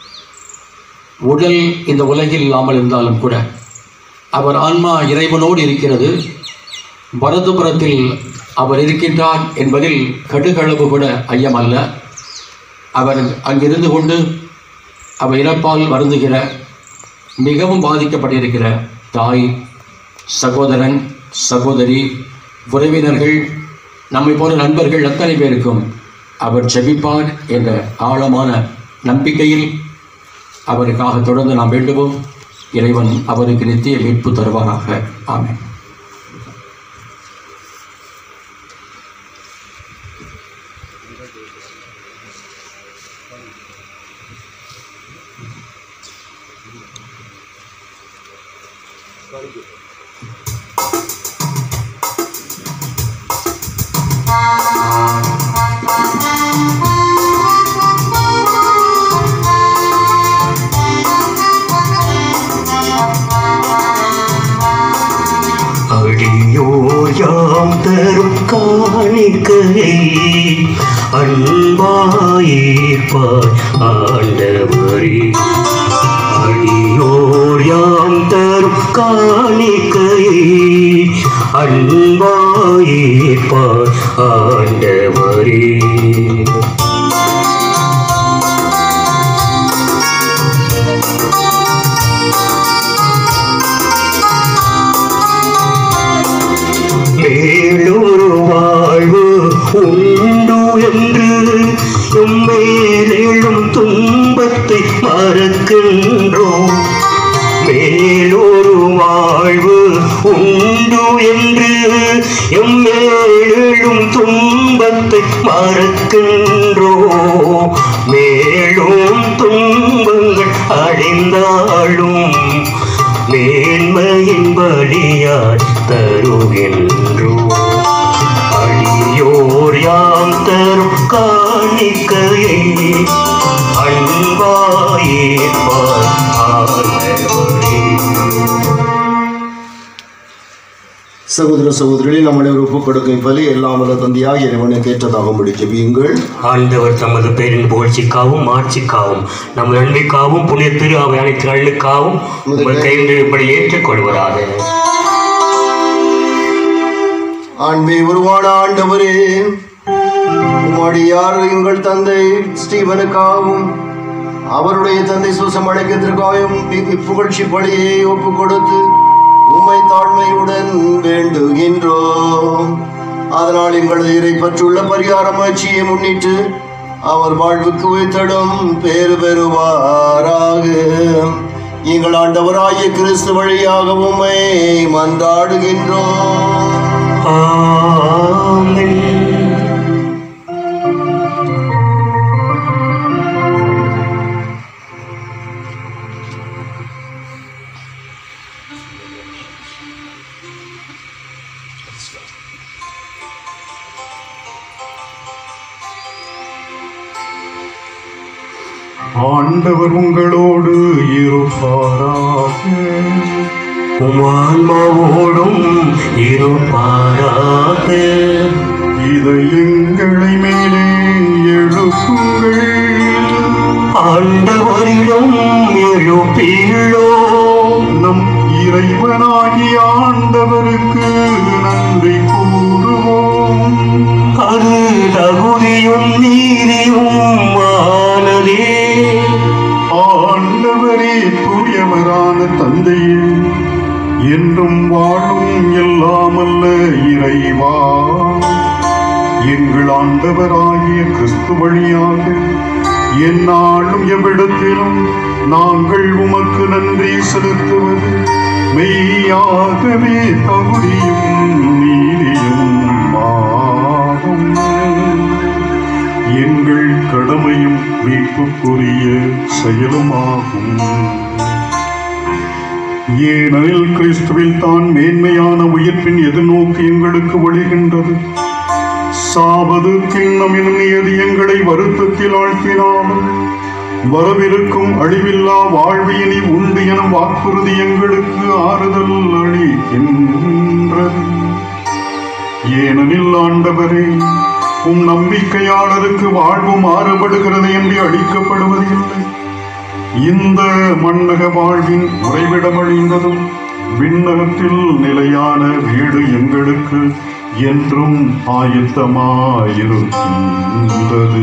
உடல் இந்த உலகில் இல்லாமல் இருந்தாலும் கூட அவர் ஆன்மா இறைவனோடு இருக்கிறது பரதுபுரத்தில் அவர் இருக்கின்றார் என்பதில் கடுகளவு கூட ஐயம் அல்ல அவர் அங்கிருந்து கொண்டு அவர் இறப்பால் வருந்துகிற மிகவும் பாதிக்கப்பட்டிருக்கிற தாய் சகோதரன் சகோதரி உறவினர்கள் நம்மை போல நண்பர்கள் அத்தனை பேருக்கும் அவர் ஜெபிப்பார் என்ற ஆழமான நம்பிக்கையில் அவருக்காக தொடர்ந்து நாம் வேண்டுவோம் இறைவன் அவருக்கு நித்திய மீட்பு தருவாராக ஆமென் அடியோர் யாம் தரும் காணிக்கையை அன்பாயேற்பாய் ஆண்டவரே அடியோர் யாம் தரும் காணிக்கையை அன்பாயேற்பாய் ஆண்டவரே மேலொரு வாழ்வு உண்டு என்று எம்மேலும் துன்பத்தை மறக்கின்றோம் மேலொரு வாழ்வு உண்டு என்று எம்மேலும் துன்பத்தை மறக்கின்றோம் மேலும் துன்பங்கள் அடைந்தாலும் மேன்மையின் பலியாய் தருகின்றோ அடியோர் யாம் தரும் காணிக்கையை அன்பாயேற்பார் ஆண்டவரே சகோதர சகோதரிகளை நம்ம அனைவரும் ஒப்புக் கொடுக்கும் பலி எல்லாம் வல்ல தந்தையாக இறைவனுக்கு ஏற்றதாக முடிக்கவியுங்கள் ஆண்டவர் தமது பேரின் புகழ்ச்சிக்காகவும் ஆட்சிக்காகவும் நம் நன்மைக்காகவும் புனித திரு அவை அனைத்து நலனுக்காகவும் உங்கள் கைவிடுபடி ஏற்றுக்கொள்வராக அன்பே உருவான ஆண்டவரே உம்முடையார் எங்கள் தந்தை ஸ்டீவனுக்காகவும் அவருடைய தந்தை சூசம் அடைக்கத்திற்காகவும் புகழ்ச்சி பலியை ஒப்பு கொடுத்து உம்மை தாழ்மையுடன் வேண்டுகின்றோம் அதனால் எங்களது இறை பற்றுள்ள பரிகார முயற்சியை முன்னிட்டு அவர் வாழ்வுக்கு உயிர்த்தடும் பேறு பெறுவாராக எங்கள் ஆண்டவராகிய கிறிஸ்து வழியாக உம்மை மன்றாடுகின்றோம் ஆமென் ஆண்டவர் உங்களோடு இருப்பாராக உமான்மாவோடும் இருப்பாராக இதை எங்களை மேலே எழுப்புங்கள் ஆண்டவரிடம் எழுப்பியுள்ளோ நம் இறைவனாகிய ஆண்டவருக்கு நன்றி கூறுவோம் அது தகுதியும் நீதியும் ஆனதே ஆண்டவரே தூயவரான தந்தையே என்றும் வாழும் எல்லாமல்ல இறைவா எங்கள் ஆண்டவராகிய கிறிஸ்து வழியாக எந்நாளும் எவ்விடத்திலும் நாங்கள் உமக்கு நன்றி செலுத்துவது மெய்யாகவே தகுதியும் நீதியும் ஆகும் எங்கள் கடமையும் மீட்புக்குரிய செயலுமாகும் ஏனெனில் கிறிஸ்துவில் தான் மேன்மையான உயிர்ப்பின் எதிர்நோக்கு எங்களுக்கு வழிகின்றது சாவது கிண்ணம் எனும் நியதி எங்களை வருத்தத்தில் ஆழ்த்தினாலும் வரவிருக்கும் அழிவில்லா வாழ்வியனி உண்டு எனும் வாக்குறுதி எங்களுக்கு ஆறுதல் அளிக்கின்றது ஏனெனில் ஆண்டவரே உம் நம்பிக்கையாளருக்கு வாழ்வு மாறுபடுகிறது என்று அளிக்கப்படுவதில்லை இந்த மன்னக வாழ்வின் உறைவிடம் அழிந்ததும் விண்ணகத்தில் நிலையான வீடு எங்களுக்கு என்றும் ஆயத்தமாயிருக்கின்றது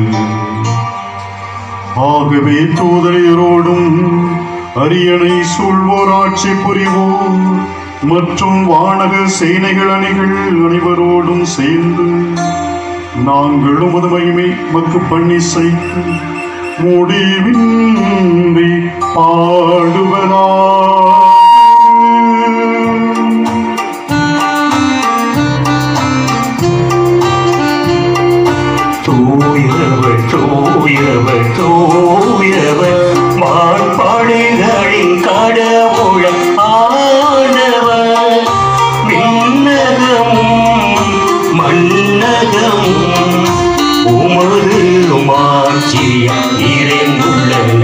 ஆகவே தூதரையரோடும் அரியணை சூழ்வோர் ஆட்சி புரிவோம் மற்றும் வானக சேனைகள் அணிகள் அனைவரோடும் சேர்ந்து நாங்கள் உமது மகிமை மக்கு பண்ணி செய்து முடிவின்றி பாடுவதா தூயவர் தூயவர் தூயவர் மாண்பாடுகளின் கடவுள ஆனவர் விண்ணகமும் மன்னகமும் உமது மாட்சியம் நிறைந்துள்ளன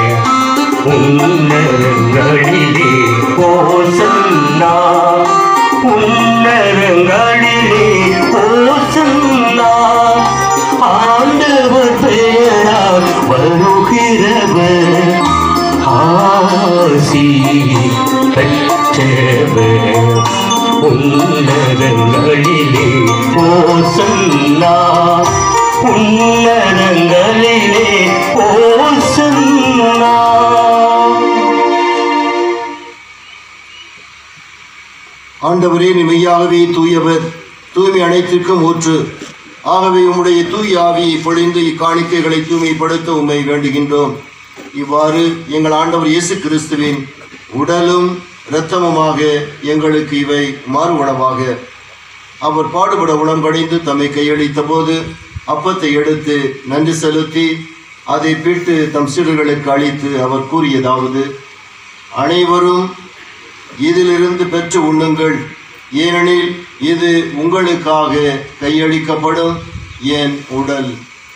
உன்னதங்களிலே ஓசன்னா உன்னதங்களிலே ஓசன்னா ஆண்டவர் பெயரால் வருகிறவர் ஆசி பெற்றவர் உன்னதங்களிலே ஓசன்னா உன்னதங்களிலே ஓசன்னா ஆண்டவரே நீ மெய்யாகவே தூயவர் தூய்மை அனைத்திற்கும் ஊற்று ஆகவே உம்முடைய தூய ஆவியை பொழிந்து இக்காணிக்கைகளை தூய்மைப்படுத்த உம்மை வேண்டுகின்றோம் இவ்வாறு எங்கள் ஆண்டவர் இயேசு கிறிஸ்துவின் உடலும் இரத்தமுமாக எங்களுக்கு இவை மாறு உணவாக அவர் பாடுபட உடம்படைந்து தம்மை கையளித்த போது அப்பத்தை எடுத்து நன்றி செலுத்தி அதை பிட்டு தம் சீடர்களுக்கு அளித்து அவர் கூறியதாவது அனைவரும் இதிலிருந்து பெற்று உண்ணுங்கள் ஏனெனில் இது உங்களுக்காக கையளிக்கப்படும் என் உடல்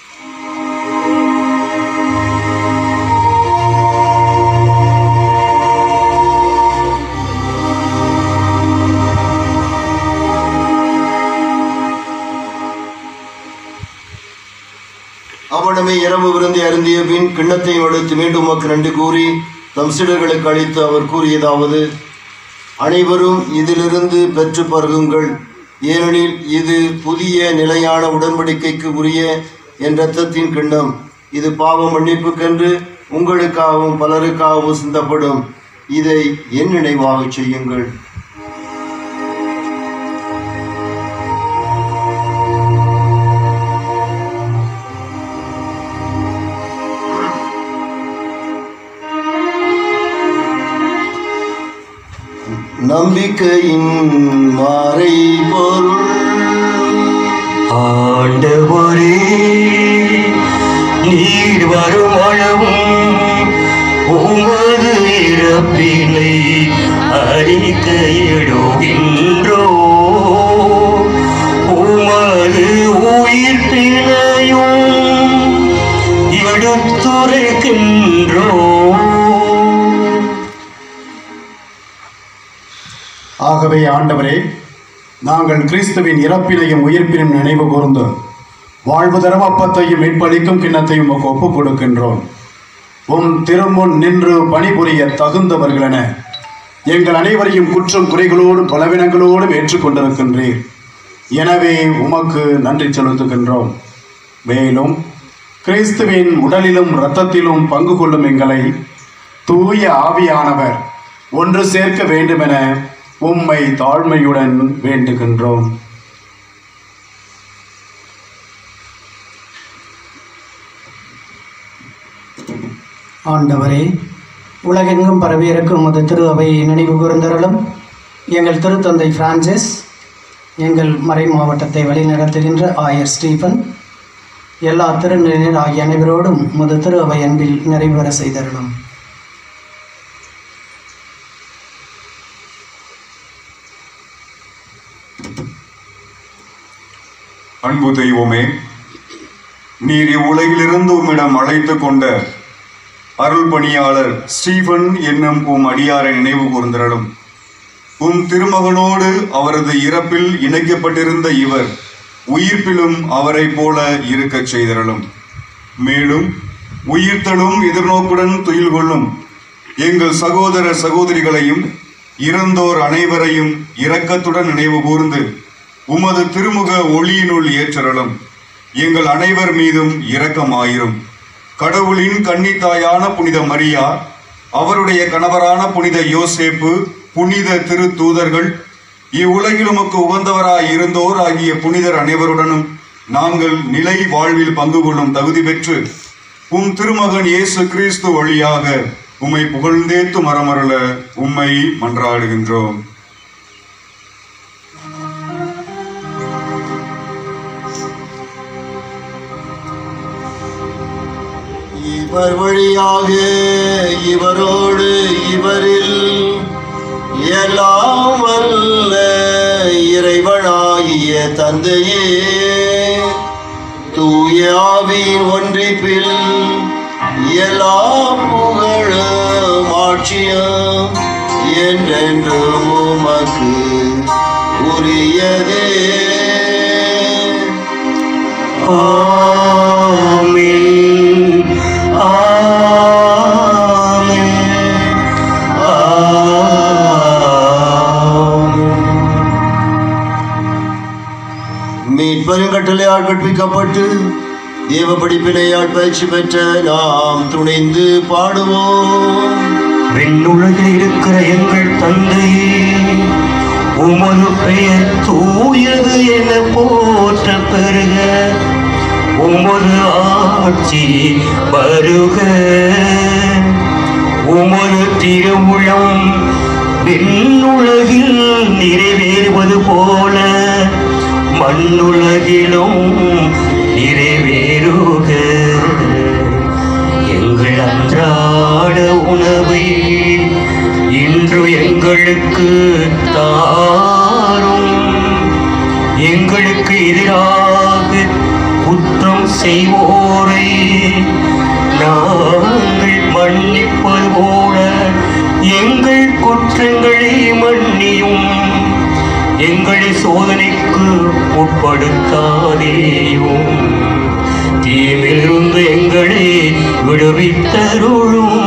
அவனமே இரவு விருந்தை அருந்திய பின் கிண்ணத்தையும் எடுத்து மீண்டும் உமக்கு நன்றி கூறி தம் சீடர்களுக்கு அளித்து அவர் கூறியதாவது அனைவரும் இதிலிருந்து பெற்று பருகுங்கள் ஏனெனில் இது புதிய நிலையான உடன்படிக்கைக்கு உரிய என் இரத்தத்தின் கிண்ணம் இது பாவ மன்னிப்புக்கென்று உங்களுக்காகவும் பலருக்காகவும் சிந்தப்படும் இதை என் நினைவாகச் செய்யுங்கள் நம்பிக்கையின் மாறை பொருள் ஆண்டவரே நீர் வரும் அளவும் உமது இறப்பினை அறிக்கையிடுகின்றோ உமது உயிர்ப்பினையும் எடுத்துரைக்கின்றோ ஆகவே ஆண்டவரே நாங்கள் கிறிஸ்துவின் இறப்பினையும் உயிர்ப்பினையும் நினைவு கூர்ந்து வாழ்வு தரும் அப்பத்தையும் மீட்பளிக்கும் கிண்ணத்தையும் உமக்கு ஒப்புக் கொடுக்கின்றோம் உம் திருமுன் நின்று பணிபுரிய தகுந்தவர்களென எங்கள் அனைவரையும் குற்றம் குறைகளோடும் பலவீனங்களோடும் ஏற்றுக்கொண்டிருக்கின்றீர் எனவே உமக்கு நன்றி செலுத்துகின்றோம் மேலும் கிறிஸ்துவின் உடலிலும் இரத்தத்திலும் பங்கு கொள்ளும் எங்களை தூய ஆவியானவர் ஒன்று சேர்க்க வேண்டுமென உம்மை தாழ்மையுடன் வேண்டுகின்றோம் ஆண்டவரே உலகெங்கும் பரவியிருக்கும் உமது திரு அவையை நினைவு கூர்ந்தருளும் எங்கள் திருத்தந்தை பிரான்சிஸ் எங்கள் மறை மாவட்டத்தை வழிநடத்துகின்ற ஆயர் ஸ்டீபன் எல்லா திருநிலையினர் ஆகிய அனைவரோடும் உமது திரு அவை அன்பில் நிறைவேற செய்தருளும் அன்பு தெய்வமே நீர் இவ்வுலகிலிருந்து உம்மிடம் அழைத்து கொண்ட அருள் பணியாளர் ஸ்டீபன் என்னும் உம் அடியாரை நினைவு கூர்ந்தரலும் உம் திருமகனோடு அவரது இறப்பில் இணைக்கப்பட்டிருந்த இவர் உயிர்ப்பிலும் அவரைப் போல இருக்கச் செய்தரலும் மேலும் உயிர்த்தலும் எதிர்நோக்குடன் துயில் கொள்ளும் எங்கள் சகோதர சகோதரிகளையும் இறந்தோர் அனைவரையும் இரக்கத்துடன் நினைவு கூர்ந்து உமது திருமுக ஒளியினுள் ஏற்றரலும் எங்கள் அனைவர் மீதும் இரக்கமாயிரும் கடவுளின் கன்னித்தாயான புனித மரியா அவருடைய கணவரான புனித யோசேப்பு புனித திருத்தூதர்கள் இவ்வுலகில் உமக்கு உகந்தவராய் இருந்தோர் ஆகிய புனிதர் அனைவருடனும் நாங்கள் நிலை வாழ்வில் பங்கு கொள்ளும் தகுதி பெற்று உம் திருமகன் இயேசு கிறிஸ்து வழியாக உம்மை புகழ்ந்தேத்து மரமருள உம்மை மன்றாடுகின்றோம் இவர் வழியாக இவரோடு இவரில் எல்லாம் வல்ல இறைவனாகிய தந்தையே தூய ஆவியின் ஒன்றிப்பில் எல்லா புகழும் ஆட்சியும் என்றென்றும் உமக்கு உரியதே ஆமென் ஆமென் மீட்பரின் கட்டளையால் கற்பிக்கப்பட்டு தேவ படிப்பினையால் பயிற்சி பெற்ற நாம் துணிந்து பாடுவோம் விண்ணுலகில் இருக்கிற எங்கள் தந்தையே உமது பெயர் தூயது என போற்ற பெருக உமது ஆட்சி வருக உமது திருவுளம் விண்ணுலகில் நிறைவேறுவது போல மண்ணுலகிலும் நிறைவேறுக எங்கள் அன்றாட உணவை இன்று எங்களுக்கு தாரும் எங்களுக்கு எதிராக குற்றம் செய்வோரை நாங்கள் மன்னிப்பது போல எங்கள் குற்றங்களை மன்னியும் எங்களை சோதனைக்கு உட்படுத்தாதேயும் தீமிலிருந்து எங்களை விடுவித்தருளும்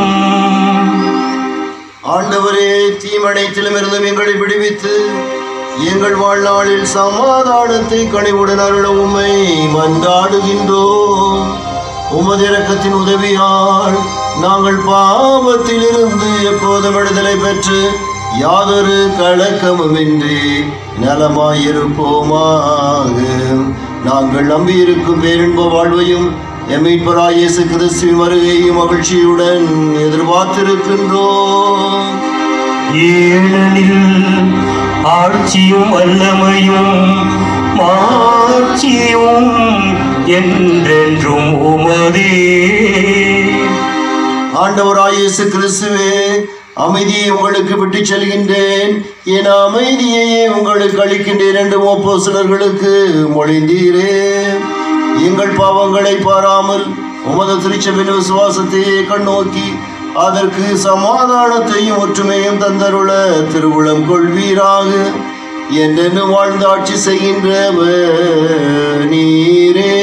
ஆண்டவரே தீமனைத்திலும் இருந்தும் எங்களை விடுவித்து எங்கள் வாழ்நாளில் சமாதானத்தை கனிவுடன் அருள உம்மை மன்றாடுகின்றோம் உமது இரக்கத்தின் உதவியால் நாங்கள் பாவத்திலிருந்து எப்போதும் விடுதலை பெற்று யாதொரு கலக்கமுமின்றி நலமாயிருப்போமாக நாங்கள் நம்பியிருக்கும் பேரின்ப வாழ்வையும் எம் மீட்பராய் இயேசு கிறிஸ்துவின் வருகையும் மகிழ்ச்சியுடன் எதிர்பார்த்திருக்கின்றோம் ஏனெனில் ஆட்சியும் வல்லமையும் மாட்சியும் என்றென்றும் உமதே ஆண்டவராய் இயேசு கிறிஸ்துவே அமைதியை உங்களுக்கு விட்டுச் செல்கின்றேன் என் அமைதியையே உங்களுக்கு அளிக்கின்றேன் என்று மோப்போசலர்களுக்கு மொழிந்தீரே எங்கள் பாவங்களை பாராமல் உமது திருச்சபையின் விசுவாசத்தையே கண்ணோக்கி அதற்கு சமாதானத்தையும் ஒற்றுமையும் தந்தருள திருவுளம் கொள்வீராக என்றென்று வாழ்ந்து ஆட்சி செய்கின்றவர் நீரே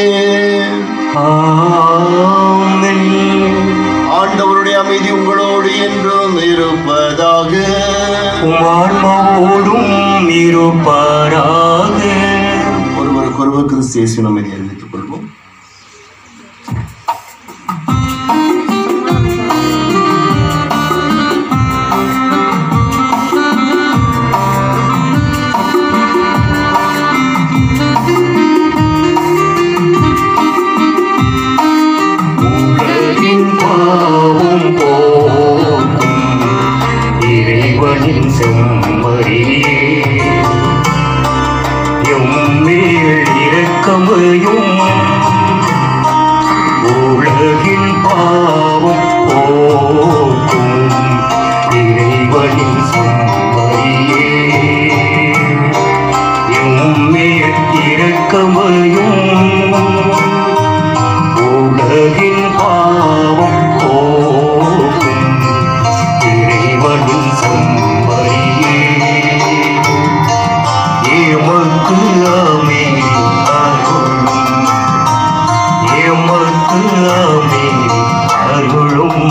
ஆமென் ஆண்டவருடைய அமைதி உங்களோடு என்றும் இருப்பதாக உம் ஆன்மாவோடும் இருப்பாராக ஒருவருக்கொருவர் கிறிஸ்து இயேசுவின் அமைதி அறிவித்துக் கொள்வோம் உலகின் பாவம் போக்கும் இறைவனின் செம்மறியே எம்மேல் இரக்கமையும் உலகின் பாவம் போக்கும் இறைவனின் செம்மறியே எம்மேல் இரக்கமையும் உலகின் பாவம் போக்கும் இறைவனின் செம்மறியே எமக்கு அமைதி அருளும் எமக்கு அமைதி அருளும்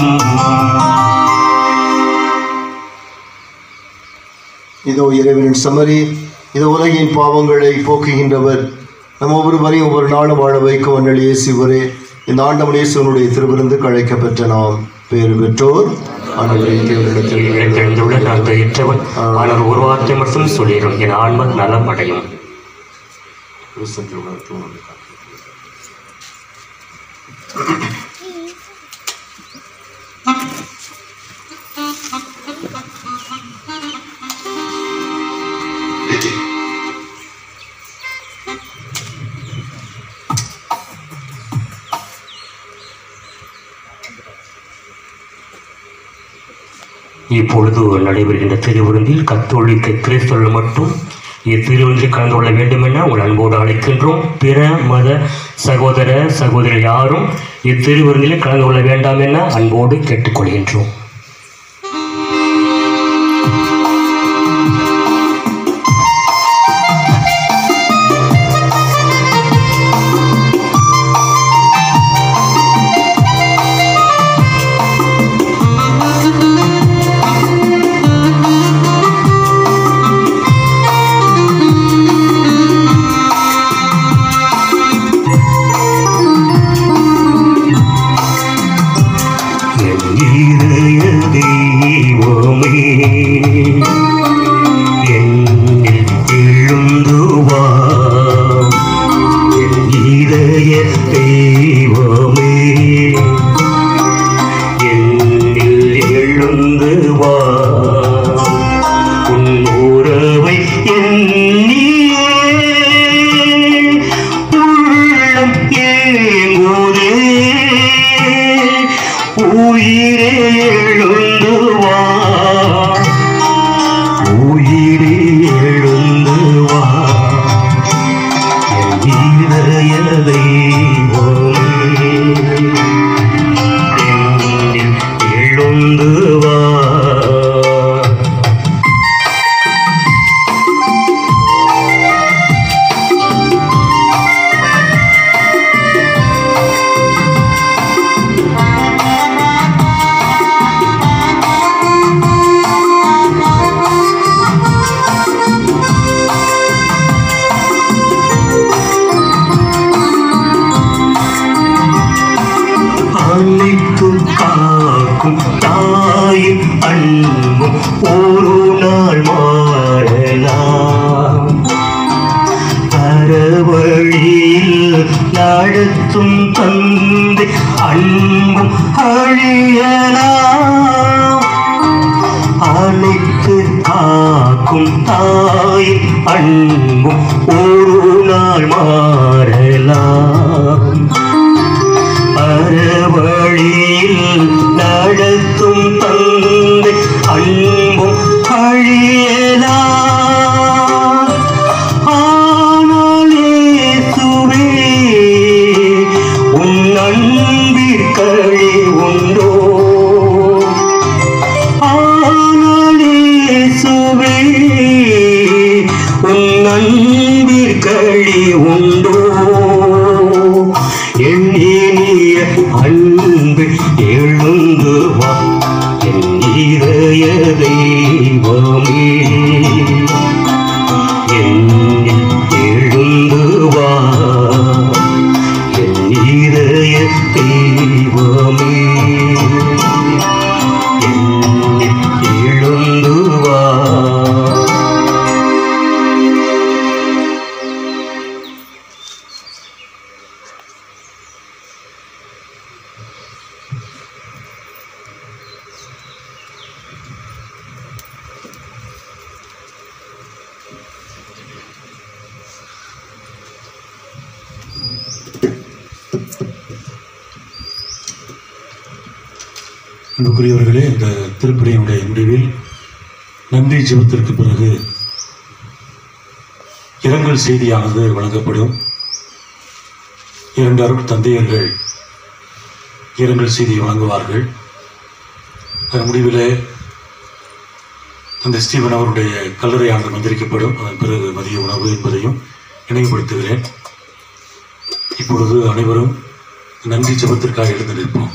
இதோ இறைவனின் சமரி இது உலகின் பாவங்களை போக்குகின்றவர் நம் ஒவ்வொருவரையும் ஒவ்வொரு நாளும் வாழ வைக்கும் அண்ணல் இயேசுவரே இந்த ஆண்டவன் இயேசுவனுடைய திருவிருந்து கழைக்கப்பெற்ற நாம் பேறு பெற்றோர் ஆண்டவரே தேவனிடத்தில் எழுந்துள்ள நான் பெற்றவன் ஆனால் ஒரு வார்த்தை மட்டும் சொல்லிடும் என் ஆன்ம நலம் அடையும் கிறிஸ்தவத்தை உணர்த்தும் இப்பொழுது நடைபெறுகின்ற திருவிருந்தில் கத்தோலிக்க கிறிஸ்தவர்கள் மட்டும் இத்திருவிருந்தில் கலந்து கொள்ள வேண்டும் என உங்கள் அன்போடு அழைக்கின்றோம் பிற மத சகோதர சகோதரி யாரும் இத்திருவிருந்தில் கலந்து கொள்ள வேண்டாம் என அன்போடு கேட்டுக்கொள்கின்றோம் என் இதய தெய்வமே என்னில் எழுந்து வா என் இதய தெய்வமே என்னில் எழுந்து வா உன் உறவை எண்ணியே உள்ளம் ஏங்குதே உயிரே எழுந்து வா உயிரே எழுந்து வா என் இதய தெய்வமே என்னில் எழுந்து வா அனைத்தும் காக்கும் தாயின் அன்பும் ஒரு நாள் மாறலாம் அறவழியில் நடத்தும் தந்தை அன்பும் அழியலாம் அனைத்து காக்கும் தாயின் அன்பும் ஒரு நாள் மாறலாம் அறவழியில் நடத்தும் தந்தை அன்பும் அழியலாம் ஆனால் இயேசுவே உன் அன்பிற்கழி உண்டோ ஆனால் இயேசுவே உன் அன்பிற்கழி உண்டோ என் இனிய அன்பு எழுந்து வா என் இதய தெய்வமே என்னில் எழுந்து வா என் இதய தெய்வமே என்னில் எழுந்து வா அன்புக்குரியவர்களே இந்த திருப்பலியினுடைய முடிவில் நன்றி ஜெபத்திற்கு பிறகு இரங்கல் செய்தியானது வழங்கப்படும் இரண்டு அருள் தந்தையர்கள் இரங்கல் செய்தியை வழங்குவார்கள் அதன் முடிவிலே தந்தை ஸ்டீவன் அவருடைய கல்லறையானது மந்திரிக்கப்படும் அதன் பிறகு மதிய உணவு என்பதையும் நினைவுபடுத்துகிறேன் இப்பொழுது அனைவரும் நன்றி ஜெபத்திற்காக எழுந்து நிற்போம்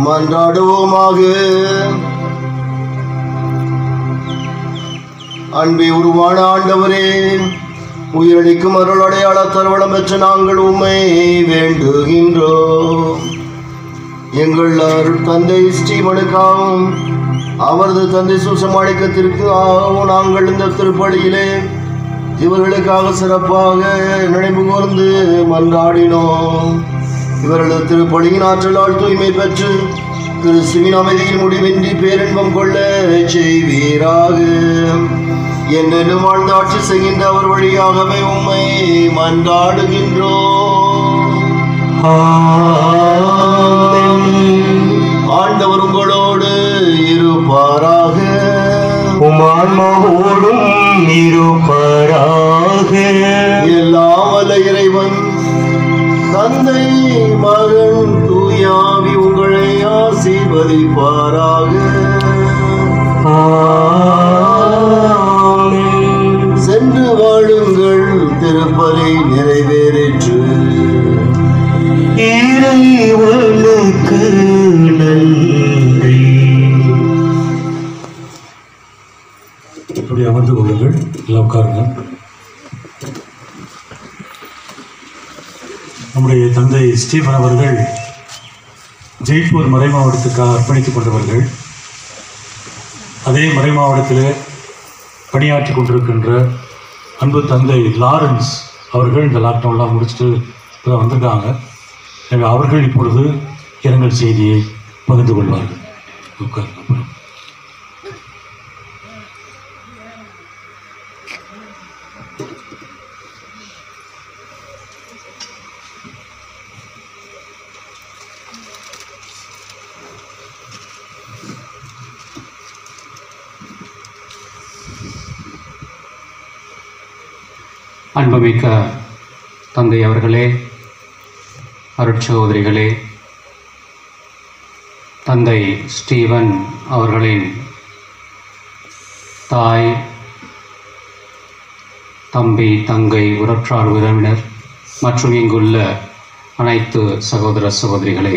மன்றாடுவோமாக அன்பே உருவான ஆண்டவரே உயிரளிக்கும் அருள் அடையாள தரவளம் பெற்ற நாங்கள் உம்மை வேண்டுகின்றோம் எங்கள் அருள் தந்தை ஸ்ரீமனுக்காகவும் அவரது தந்தை சுசமாணிக்கத்திற்கு ஆகவும் நாங்கள் இந்த திருப்பலியிலே இவர்களுக்காக சிறப்பாக நினைவு கூர்ந்து மன்றாடினோம் இவர்களது திருப்பலியின் ஆற்றலால் தூய்மை பெற்று கிறிஸ்துவின் அமைதியில் முடிவின்றி பேரின்பம் கொள்ள செய்வீராக என்னென்னும் வாழ்ந்து ஆட்சி செய்கின்ற அவர் வழியாகவே உம்மை மன்றாடுகின்றோம் ஆண்டவர் உங்களோடு இருப்பாராக உமான்மாவோடும் இருப்பாராக எல்லாம் வல்ல இறைவன் தந்தை மகன் தூயாவி உங்களை ஆசீர்வதிப்பாராக சென்று வாழுங்கள் திருப்பலி நிறைவேறிற்று இறைவனுக்கு நன்றி இப்படி அமர்ந்து கொள்ளுங்கள் எல்லாம் உட்காருங்க நம்முடைய தந்தை ஸ்டீஃபன் அவர்கள் ஜெய்ப்பூர் மறை மாவட்டத்துக்காக அர்ப்பணித்துக் கொண்டவர்கள் அதே மறை மாவட்டத்தில் பணியாற்றி கொண்டிருக்கின்ற அன்பு தந்தை லாரன்ஸ் அவர்கள் இந்த லாக்டவுன்லாம் முடிச்சுட்டு இப்போ வந்திருக்காங்க எனவே அவர்கள் இப்பொழுது இரங்கல் செய்தியை பகிர்ந்து கொள்வார்கள் உட்காருங்க அப்புறம் அன்புமிக்க தந்தை அவர்களே அருட்சகோதரிகளே தந்தை ஸ்டீவன் அவர்களின் தாய் தம்பி தங்கை உறற்றார் உறவினர் மற்றும் இங்குள்ள அனைத்து சகோதர சகோதரிகளே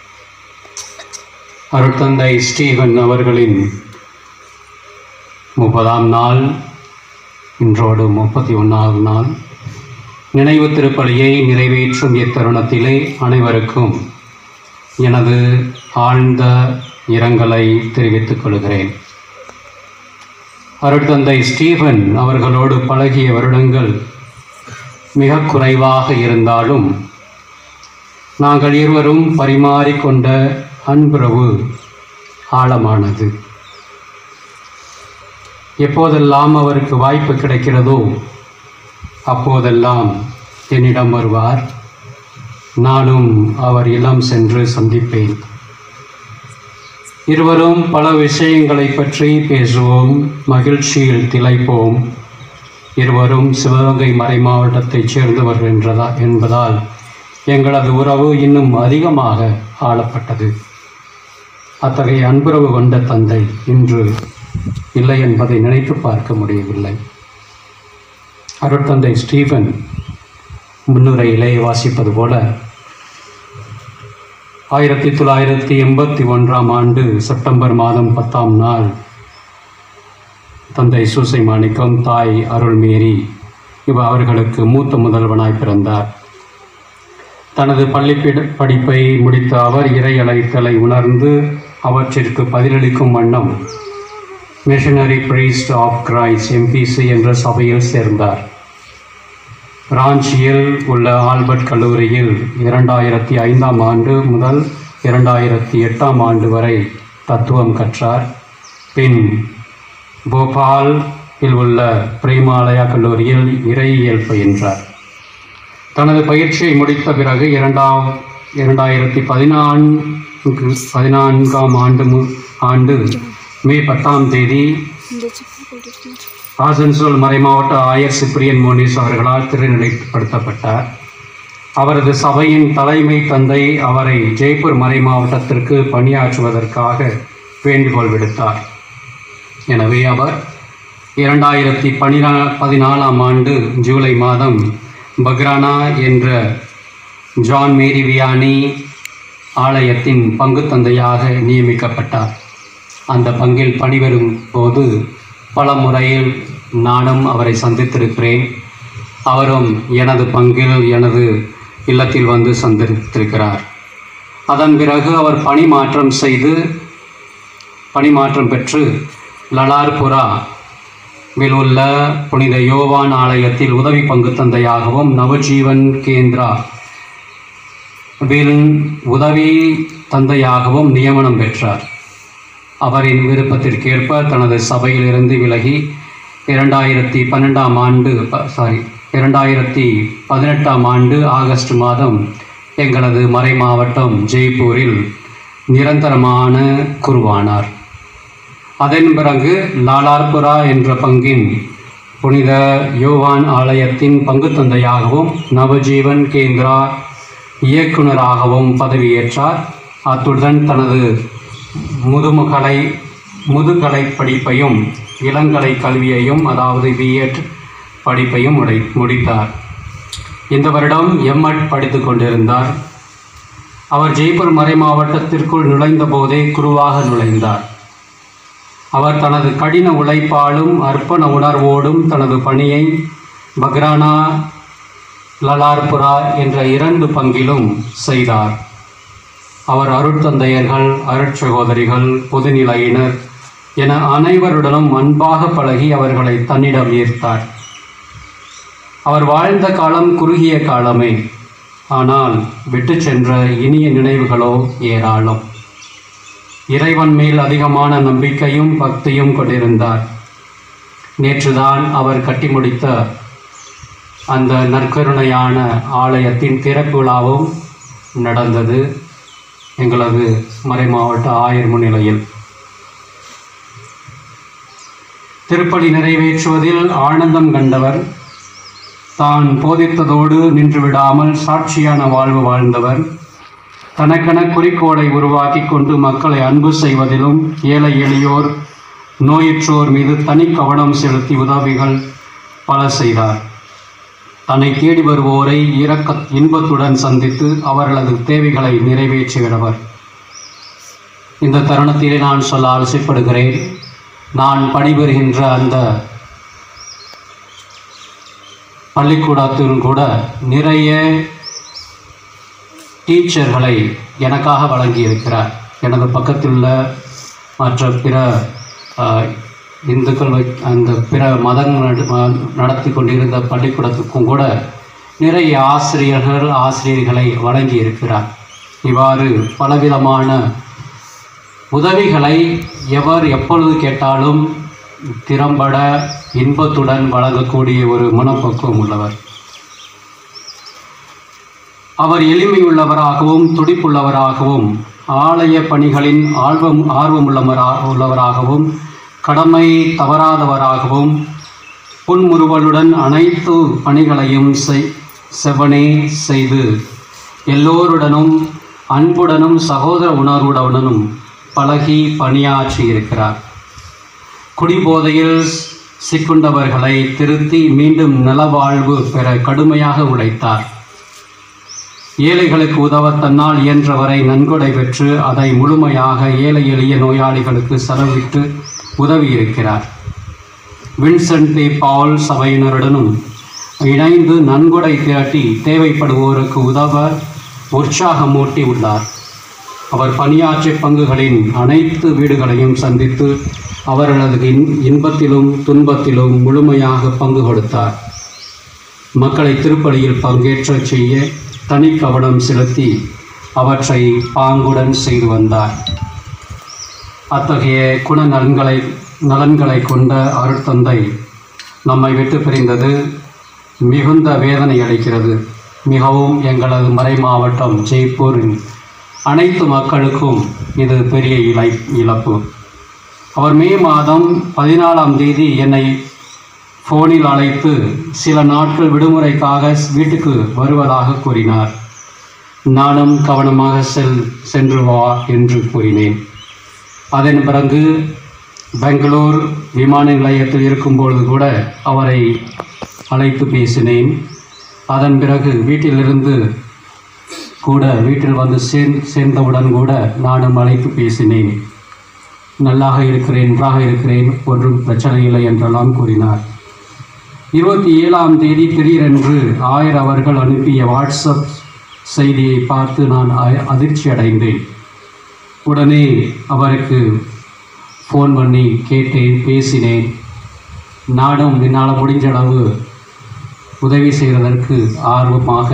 அருட்தந்தை ஸ்டீவன் அவர்களின் முப்பதாம் நாள் இன்றோடு முப்பத்தி ஒன்றாவது நாள் நினைவு திருப்பலியை நிறைவேற்றும் இத்தருணத்திலே அனைவருக்கும் எனது ஆழ்ந்த இரங்கலை தெரிவித்துக் கொள்கிறேன் அருட்தந்தை ஸ்டீவன் அவர்களோடு பழகிய வருடங்கள் மிக குறைவாக இருந்தாலும் நாங்கள் இருவரும் பரிமாறிக்கொண்ட அன்புறவு ஆழமானது எப்போதெல்லாம் அவருக்கு வாய்ப்பு கிடைக்கிறதோ அப்போதெல்லாம் என்னிடம் வருவார் நானும் அவர் இல்லம் சென்று சந்திப்பேன் இருவரும் பல விஷயங்களை பற்றி பேசுவோம் மகிழ்ச்சியில் திளைப்போம் இருவரும் சிவகங்கை மறை மாவட்டத்தைச் சேர்ந்தவர்கள் என்றதா என்பதால் எங்களது உறவு இன்னும் அதிகமாக ஆளப்பட்டது அத்தகைய அன்புறவு கொண்ட தந்தை இன்று இல்லை என்பதை நினைத்து பார்க்க முடியவில்லை அருட்தந்தை ஸ்டீஃபன் முன்னுரையிலே வாசிப்பது போல ஆயிரத்தி தொள்ளாயிரத்தி எண்பத்தி ஒன்றாம் ஆண்டு செப்டம்பர் மாதம் பத்தாம் நாள் தந்தை சூசை மாணிக்கம் தாய் அருள்மேரி இவ அவர்களுக்கு மூத்த முதல்வனாய் பிறந்தார் தனது பள்ளி படிப்பை முடித்த அவர் இறை அழைத்தலை உணர்ந்து அவற்றிற்கு பதிலளிக்கும் வண்ணம் missionary priest of Christ MBC என்ற சபையில் சேர்ந்தார் ராஞ்சியில் உள்ள ஆல்பர்ட் கல்லூரியில் இரண்டாயிரத்தி ஐந்தாம் ஆண்டு முதல் இரண்டாயிரத்தி எட்டாம் ஆண்டு வரை தத்துவம் கற்றார் பின் போபாலில் உள்ள பிரேமாலயா கல்லூரியில் இறையியல் பயின்றார் தனது பயிற்சியை முடித்த பிறகு இரண்டாம் இரண்டாயிரத்தி பதினான்கு பதினான்காம் ஆண்டு மு ஆண்டு மே பத்தாம் தேதி ஆசன்சோல் மறைமாவட்ட ஆயர் சிப்ரியன் மோனிஸ் அவர்களால் திருநிலைப்படுத்தப்பட்டார் அவரது சபையின் தலைமை தந்தை அவரை ஜெய்ப்பூர் மறை மாவட்டத்திற்கு பணியாற்றுவதற்காக வேண்டுகோள் விடுத்தார் எனவே அவர் இரண்டாயிரத்தி பனிநா பதினாலாம் ஆண்டு ஜூலை மாதம் பக்ரானா என்ற ஜான் மேரி வியானி ஆலயத்தின் பங்கு தந்தையாக நியமிக்கப்பட்டார் அந்த பங்கில் பணிபெறும் போது பல முறையில் நானும் அவரை சந்தித்திருக்கிறேன் அவரும் எனது பங்கில் எனது இல்லத்தில் வந்து சந்தித்திருக்கிறார் அதன் பிறகு அவர் பணி மாற்றம் செய்து பணிமாற்றம் பெற்று லலார்புரா வில் உள்ள புனித யோவான் ஆலயத்தில் உதவி பங்கு தந்தையாகவும் நவஜீவன் கேந்திரா வில் உதவி தந்தையாகவும் நியமனம் பெற்றார் அவரின் விருப்பத்திற்கேற்ப தனது சபையிலிருந்து விலகி இரண்டாயிரத்தி பன்னெண்டாம் ஆண்டு சாரி இரண்டாயிரத்தி பதினெட்டாம் ஆண்டு ஆகஸ்ட் மாதம் எங்களது மறை மாவட்டம் ஜெய்ப்பூரில் நிரந்தரமான குருவானார் அதன் பிறகு லாலார்புரா என்ற பங்கின் புனித யோவான் ஆலயத்தின் பங்கு தந்தையாகவும் நவஜீவன் கேந்திரா இயக்குனராகவும் பதவியேற்றார் அத்துடன் தனது முதுமுகலை முதுகலை படிப்பையும் இளங்கலை கல்வியையும் அதாவது பிஎட் படிப்பையும் முடி முடித்தார் இந்த வருடம் எம்எட் படித்து கொண்டிருந்தார் அவர் ஜெய்ப்பூர் மறை மாவட்டத்திற்குள் நுழைந்த போதே குருவாக நுழைந்தார் அவர் தனது கடின உழைப்பாலும் அர்ப்பண உணர்வோடும் தனது பணியை பக்ரானா லலார்புரா என்ற இரண்டு பங்கிலும் செய்தார் அவர் அருட்தந்தையர்கள் அருட்சகோதரிகள் பொதுநிலையினர் என அனைவருடனும் அன்பாக பழகி அவர்களை தன்னிடம் ஈர்த்தார் அவர் வாழ்ந்த காலம் குறுகிய காலமே ஆனால் விட்டு சென்ற இனிய நினைவுகளோ ஏராளம் இறைவன் மேல் அதிகமான நம்பிக்கையும் பக்தியும் கொண்டிருந்தார் நேற்றுதான் அவர் கட்டி முடித்த அந்த நற்கருணையான ஆலயத்தின் திறப்பு விழாவும் நடந்தது எங்களது மறைமாவட்ட ஆயர் முன்னிலையில் திருப்பலி நிறைவேற்றுவதில் ஆனந்தம் கண்டவர் தான் போதித்ததோடு நின்று விடாமல் சாட்சியான வாழ்வு வாழ்ந்தவர் தனக்கென குறிக்கோளை உருவாக்கி கொண்டு மக்களை அன்பு செய்வதிலும் ஏழை எளியோர் நோயுற்றோர் மீது தனி கவனம் செலுத்தி உதவிகள் பல செய்தார் தன்னை தேடி வருவோரை இரக்க இன்பத்துடன் சந்தித்து அவர்களது தேவைகளை நிறைவேற்றுகிறவர் இந்த தருணத்திலே நான் சொல்ல ஆசைப்படுகிறேன் நான் பணிபுரிகின்ற அந்த பள்ளிக்கூடத்தில் கூட நிறைய டீச்சர்களை எனக்காக வழங்கியிருக்கிறார் எனது பக்கத்தில் உள்ள மற்ற பிற ஆஹ், இந்துக்கள் வை- அந்த பிற மதங்கள் நட- ம- நடத்தி கொண்டிருந்த பள்ளிக்கூடத்துக்கும் கூட நிறைய ஆசிரியர்கள் ஆசிரியர்களை வழங்கியிருக்கிறார் இவ்வாறு பலவிதமான உதவிகளை எவர் எப்பொழுது கேட்டாலும் திறம்பட இன்பத்துடன் வழங்கக்கூடிய ஒரு மனப்பக்குவம் உள்ளவர் அவர் எளிமையுள்ளவராகவும் துடிப்புள்ளவராகவும் ஆலய பணிகளின் ஆர்வம் ஆர்வமுள்ளவரா உள்ளவராகவும் கடமை தவறாதவராகவும் புன்முறுவலுடன் அனைத்து பணிகளையும் செய் செவனே செய்து எல்லோருடனும் அன்புடனும் சகோதர உணர்வுடனும் பழகி பணியாற்றி இருக்கிறார் குடிபோதையில் சிக்குண்டவர்களை திருத்தி மீண்டும் நலவாழ்வு பெற கடுமையாக உழைத்தார் ஏழைகளுக்கு உதவ தன்னால் இயன்றவரை நன்கொடை பெற்று அதை முழுமையாக ஏழை எளிய நோயாளிகளுக்கு செலவிட்டு உதவியிருக்கிறார் வின்சென்ட் பி பால் சபையினருடனும் இணைந்து நன்கொடை திரட்டி தேவைப்படுவோருக்கு உதவ உற்சாகமூட்டி உள்ளார் அவர் பணியாற்றிய பங்குகளின் அனைத்து வீடுகளையும் சந்தித்து அவர்களது இன் இன்பத்திலும் துன்பத்திலும் முழுமையாக பங்கு கொடுத்தார் மக்களை திருப்பலியில் பங்கேற்றச் செய்ய தனி கவனம் செலுத்தி அவற்றை பாங்குடன் செய்து வந்தார் அத்தகைய குணநலன்களை நலன்களை கொண்ட அருட்தந்தை நம்மை விட்டு பிரிந்தது மிகுந்த வேதனை அளிக்கிறது மிகவும் எங்களது மறை மாவட்டம் ஜெய்ப்பூரின் அனைத்து மக்களுக்கும் இது பெரிய இழை இழப்பு அவர் மே மாதம் பதினாலாம் தேதி என்னை ஃபோனில் அழைத்து சில நாட்கள் விடுமுறைக்காக வீட்டுக்கு வருவதாக கூறினார் நானும் கவனமாக செல் சென்று வா என்று கூறினேன் அதன் பிறகு பெங்களூர் விமான நிலையத்தில் இருக்கும்பொழுது கூட அவரை அழைத்து பேசினேன் அதன் பிறகு வீட்டிலிருந்து கூட வீட்டில் வந்து சேர் சேர்ந்தவுடன் கூட நானும் அழைத்து பேசினேன் நல்லாக இருக்கிறேன் நன்றாக இருக்கிறேன் ஒன்றும் பிரச்சனை இல்லை என்றெல்லாம் கூறினார் இருபத்தி ஏழாம் தேதி திடீரென்று ஆயர் அவர்கள் அனுப்பிய வாட்ஸ்அப் செய்தியை பார்த்து நான் அ- அதிர்ச்சி அடைந்தேன் உடனே அவருக்கு ஃபோன் பண்ணி கேட்டேன் பேசினேன் நானும் என்னால் முடிஞ்ச அளவு உதவி செய்வதற்கு ஆர்வமாக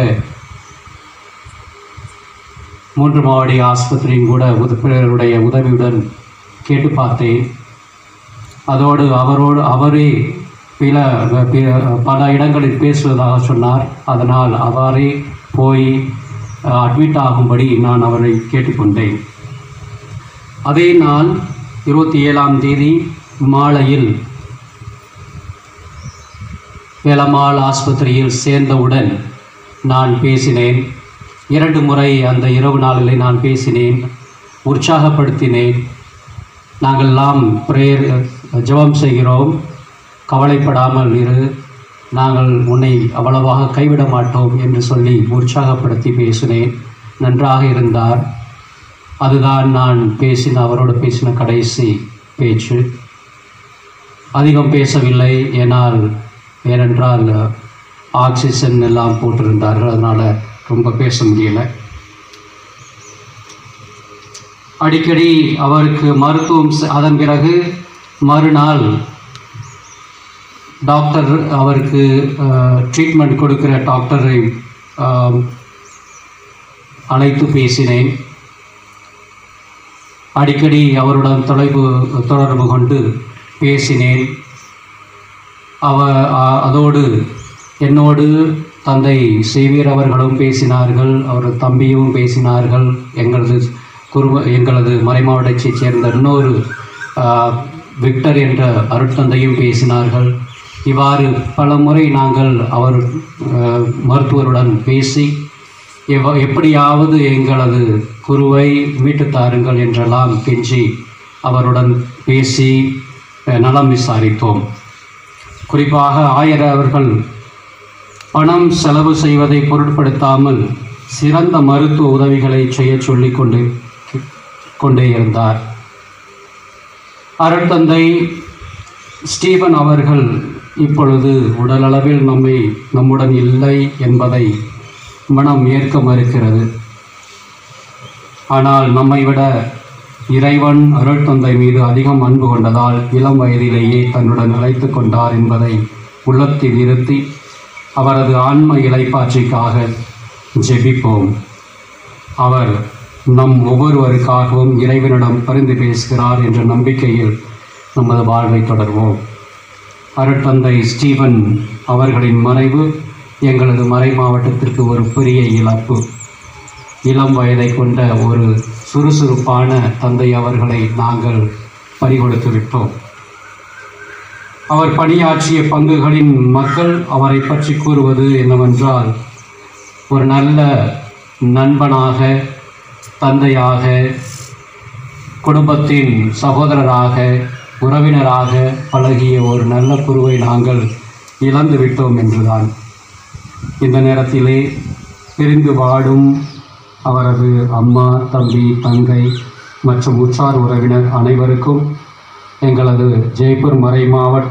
மூன்று மாவடி ஆஸ்பத்திரியும் கூட உறுப்பினருடைய உதவியுடன் கேட்டு பார்த்தேன் அதோடு அவரோடு அவரே பில பி- பல இடங்களில் பேசுவதாக சொன்னார் அதனால் அவரே போய் அட்மிட் ஆகும்படி நான் அவரை கேட்டுக்கொண்டேன் அதே நாள் இருபத்தி ஏழாம் தேதி மாலையில் வேலம்மாள் ஆஸ்பத்திரியில் சேர்ந்தவுடன் நான் பேசினேன் இரண்டு முறை அந்த இரவு நாளிலே நான் பேசினேன் உற்சாகப்படுத்தினேன் நாங்கள்லாம் ப்ரேயர் ஜெபம் செய்கிறோம் கவலைப்படாமல் இரு நாங்கள் உன்னை அவ்வளவாக கைவிட மாட்டோம் என்று சொல்லி உற்சாகப்படுத்தி பேசினேன் நன்றாக இருந்தார் அதுதான் நான் பேசின அவரோடு பேசின கடைசி பேச்சு அதிகம் பேசவில்லை ஏனால் ஏனென்றால் ஆக்சிஜன் எல்லாம் போட்டிருந்தார்கள் அதனால் ரொம்ப பேச முடியலை அடிக்கடி அவருக்கு மருத்துவம் செ- அதன் பிறகு மறுநாள் டாக்டர் அவருக்கு ட்ரீட்மெண்ட் கொடுக்கிற டாக்டரை ஆம், அழைத்து பேசினேன் அடிக்கடி அவருடன் தொலைவு தொடர்பு கொண்டு பேசினேன் அவ அ- அதோடு என்னோடு தந்தை சேவியர் அவர்களும் பேசினார்கள் அவர் தம்பியும் பேசினார்கள் எங்களது குருவ எங்களது மறைமாவட்டத்தைச் சேர்ந்த இன்னொரு ஆ, விக்டர் என்ற அருட்தந்தையும் பேசினார்கள் இவ்வாறு பல முறை நாங்கள் அவர் ஆ, மருத்துவருடன் பேசி எவ்வ எப்படியாவது எங்களது குருவை மீட்டுத் தாருங்கள் என்றெல்லாம் கெஞ்சி அவருடன் பேசி அஹ், நலம் விசாரித்தோம் குறிப்பாக ஆயர் அவர்கள் பணம் செலவு செய்வதை பொருட்படுத்தாமல் சிறந்த மருத்துவ உதவிகளை செய்ய சொல்லிக் கொண்டு கொண்டே இருந்தார் அருட்தந்தை ஸ்டீபன் அவர்கள் இப்பொழுது உடலளவில் நம்மை நம்முடன் இல்லை என்பதை மனம் ஏற்க மறுக்கிறது ஆனால் நம்மை விட இறைவன் அருட்தந்தை மீது அதிகம் அன்பு கொண்டதால் இளம் வயதிலேயே தன்னுடன் அழைத்து கொண்டார் என்பதை உள்ளத்தில் இருத்தி அவரது ஆன்ம இலைப்பாற்றிக்காக ஜெபிப்போம் அவர் நம் ஒவ்வொருவருக்காகவும் இறைவனிடம் பரிந்து பேசுகிறார் என்ற நம்பிக்கையில் நமது வாழ்வை தொடர்வோம் அருட்தந்தை ஸ்டீவன் அவர்களின் மறைவு எங்களது மறை மாவட்டத்திற்கு ஒரு பெரிய இழப்பு இளம் வயதை கொண்ட ஒரு சுறுசுறுப்பான தந்தை அவர்களை நாங்கள் பறிகொடுத்து விட்டோம் அவர் பணியாற்றிய பங்குகளின் மக்கள் அவரை பற்றி கூறுவது என்னவென்றால் ஒரு நல்ல நண்பனாக தந்தையாக குடும்பத்தின் சகோதரராக உறவினராக பழகிய ஒரு நல்ல குருவை நாங்கள் இழந்து விட்டோம் என்றுதான் இந்த நேரத்திலே பிரிந்து வாடும் அவரது அம்மா தம்பி தங்கை மற்றும் உற்றார் உறவினர் அனைவருக்கும் எங்களது ஜெய்ப்பூர் மறை மாவட்ட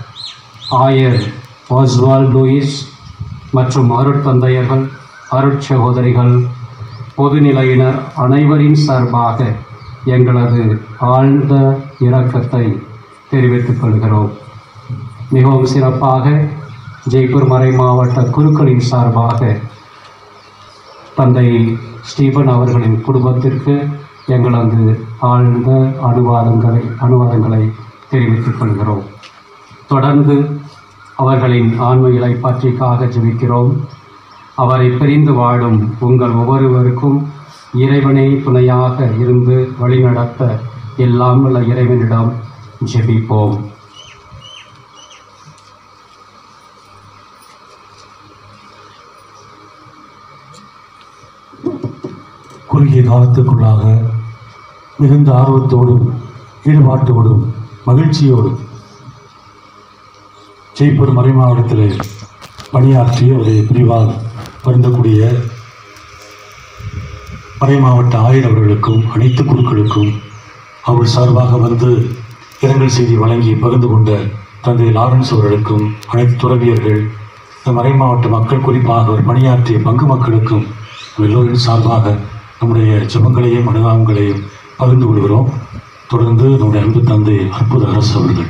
ஆயர் ஆஸ்வால் லூயிஸ் மற்றும் அருட்தந்தையர்கள் அருட்சகோதரிகள் பொதுநிலையினர் அனைவரின் சார்பாக எங்களது ஆழ்ந்த இரக்கத்தை தெரிவித்துக் கொள்கிறோம் மிகவும் சிறப்பாக ஜெய்ப்பூர் மறை மாவட்ட குருக்களின் சார்பாக தந்தை ஸ்டீபன் அவர்களின் குடும்பத்திற்கு எங்களது ஆழ்ந்த அனுவாதங்களை அனுவாதங்களை தெரிவித்துக் கொள்கிறோம் தொடர்ந்து அவர்களின் ஆன்ம இலைப்பாற்றிக்காக ஜெபிக்கிறோம் அவரை பிரிந்து வாழும் உங்கள் ஒவ்வொருவருக்கும் இறைவனை துணையாக இருந்து வழிநடத்த எல்லாம் உள்ள இறைவனிடம் ஜெபிப்போம் குறுகிய காலத்துக்குள்ளாக மிகுந்த ஆர்வத்தோடும் ஈடுபாட்டோடும் மகிழ்ச்சியோடும் ஜெய்ப்பூர் மறைமாவட்டத்தில் பணியாற்றிய ஒரு பிரிவாக வருந்தக்கூடிய மறை மாவட்ட ஆயர் அவர்களுக்கும் அனைத்து குழுக்களுக்கும் அவர் சார்பாக வந்து இரங்கல் செய்தி வழங்கி பகிர்ந்து கொண்ட தந்தை லாரன்ஸ் அவர்களுக்கும் அனைத்து துறவியர்கள் இந்த மறை மாவட்ட மக்கள் குறிப்பாக அவர் பணியாற்றிய பங்கு மக்களுக்கும் எல்லோரின் சார்பாக நம்முடைய ஜெபங்களையும் அனுதாபங்களையும் பகிர்ந்து கொள்கிறோம் தொடர்ந்து நம்முடைய அன்பு தந்தை அற்புத அரசு அவர்கள்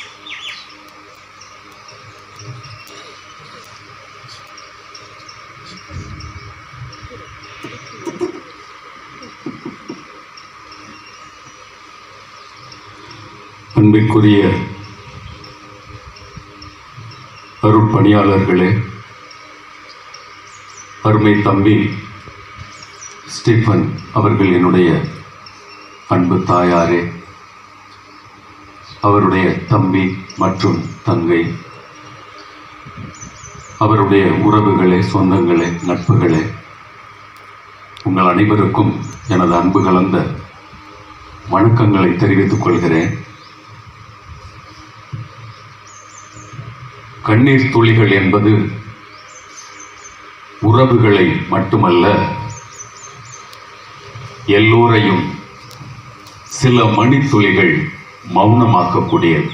அன்பிற்குரிய அருட்பணியாளர்களே அருமை தம்பி ஸ்டீஃபன் அவர்கள் என்னுடைய அன்பு தாயாரே அவருடைய தம்பி மற்றும் தங்கை அவருடைய உறவுகளே சொந்தங்களே நட்புகளே உங்கள் அனைவருக்கும் எனது அன்பு கலந்த வணக்கங்களை தெரிவித்துக் கொள்கிறேன் கண்ணீர் துளிகள் என்பது உறவுகளை மட்டுமல்ல எல்லோரையும் சில மணித்துளிகள் மௌனமாக்கக்கூடியது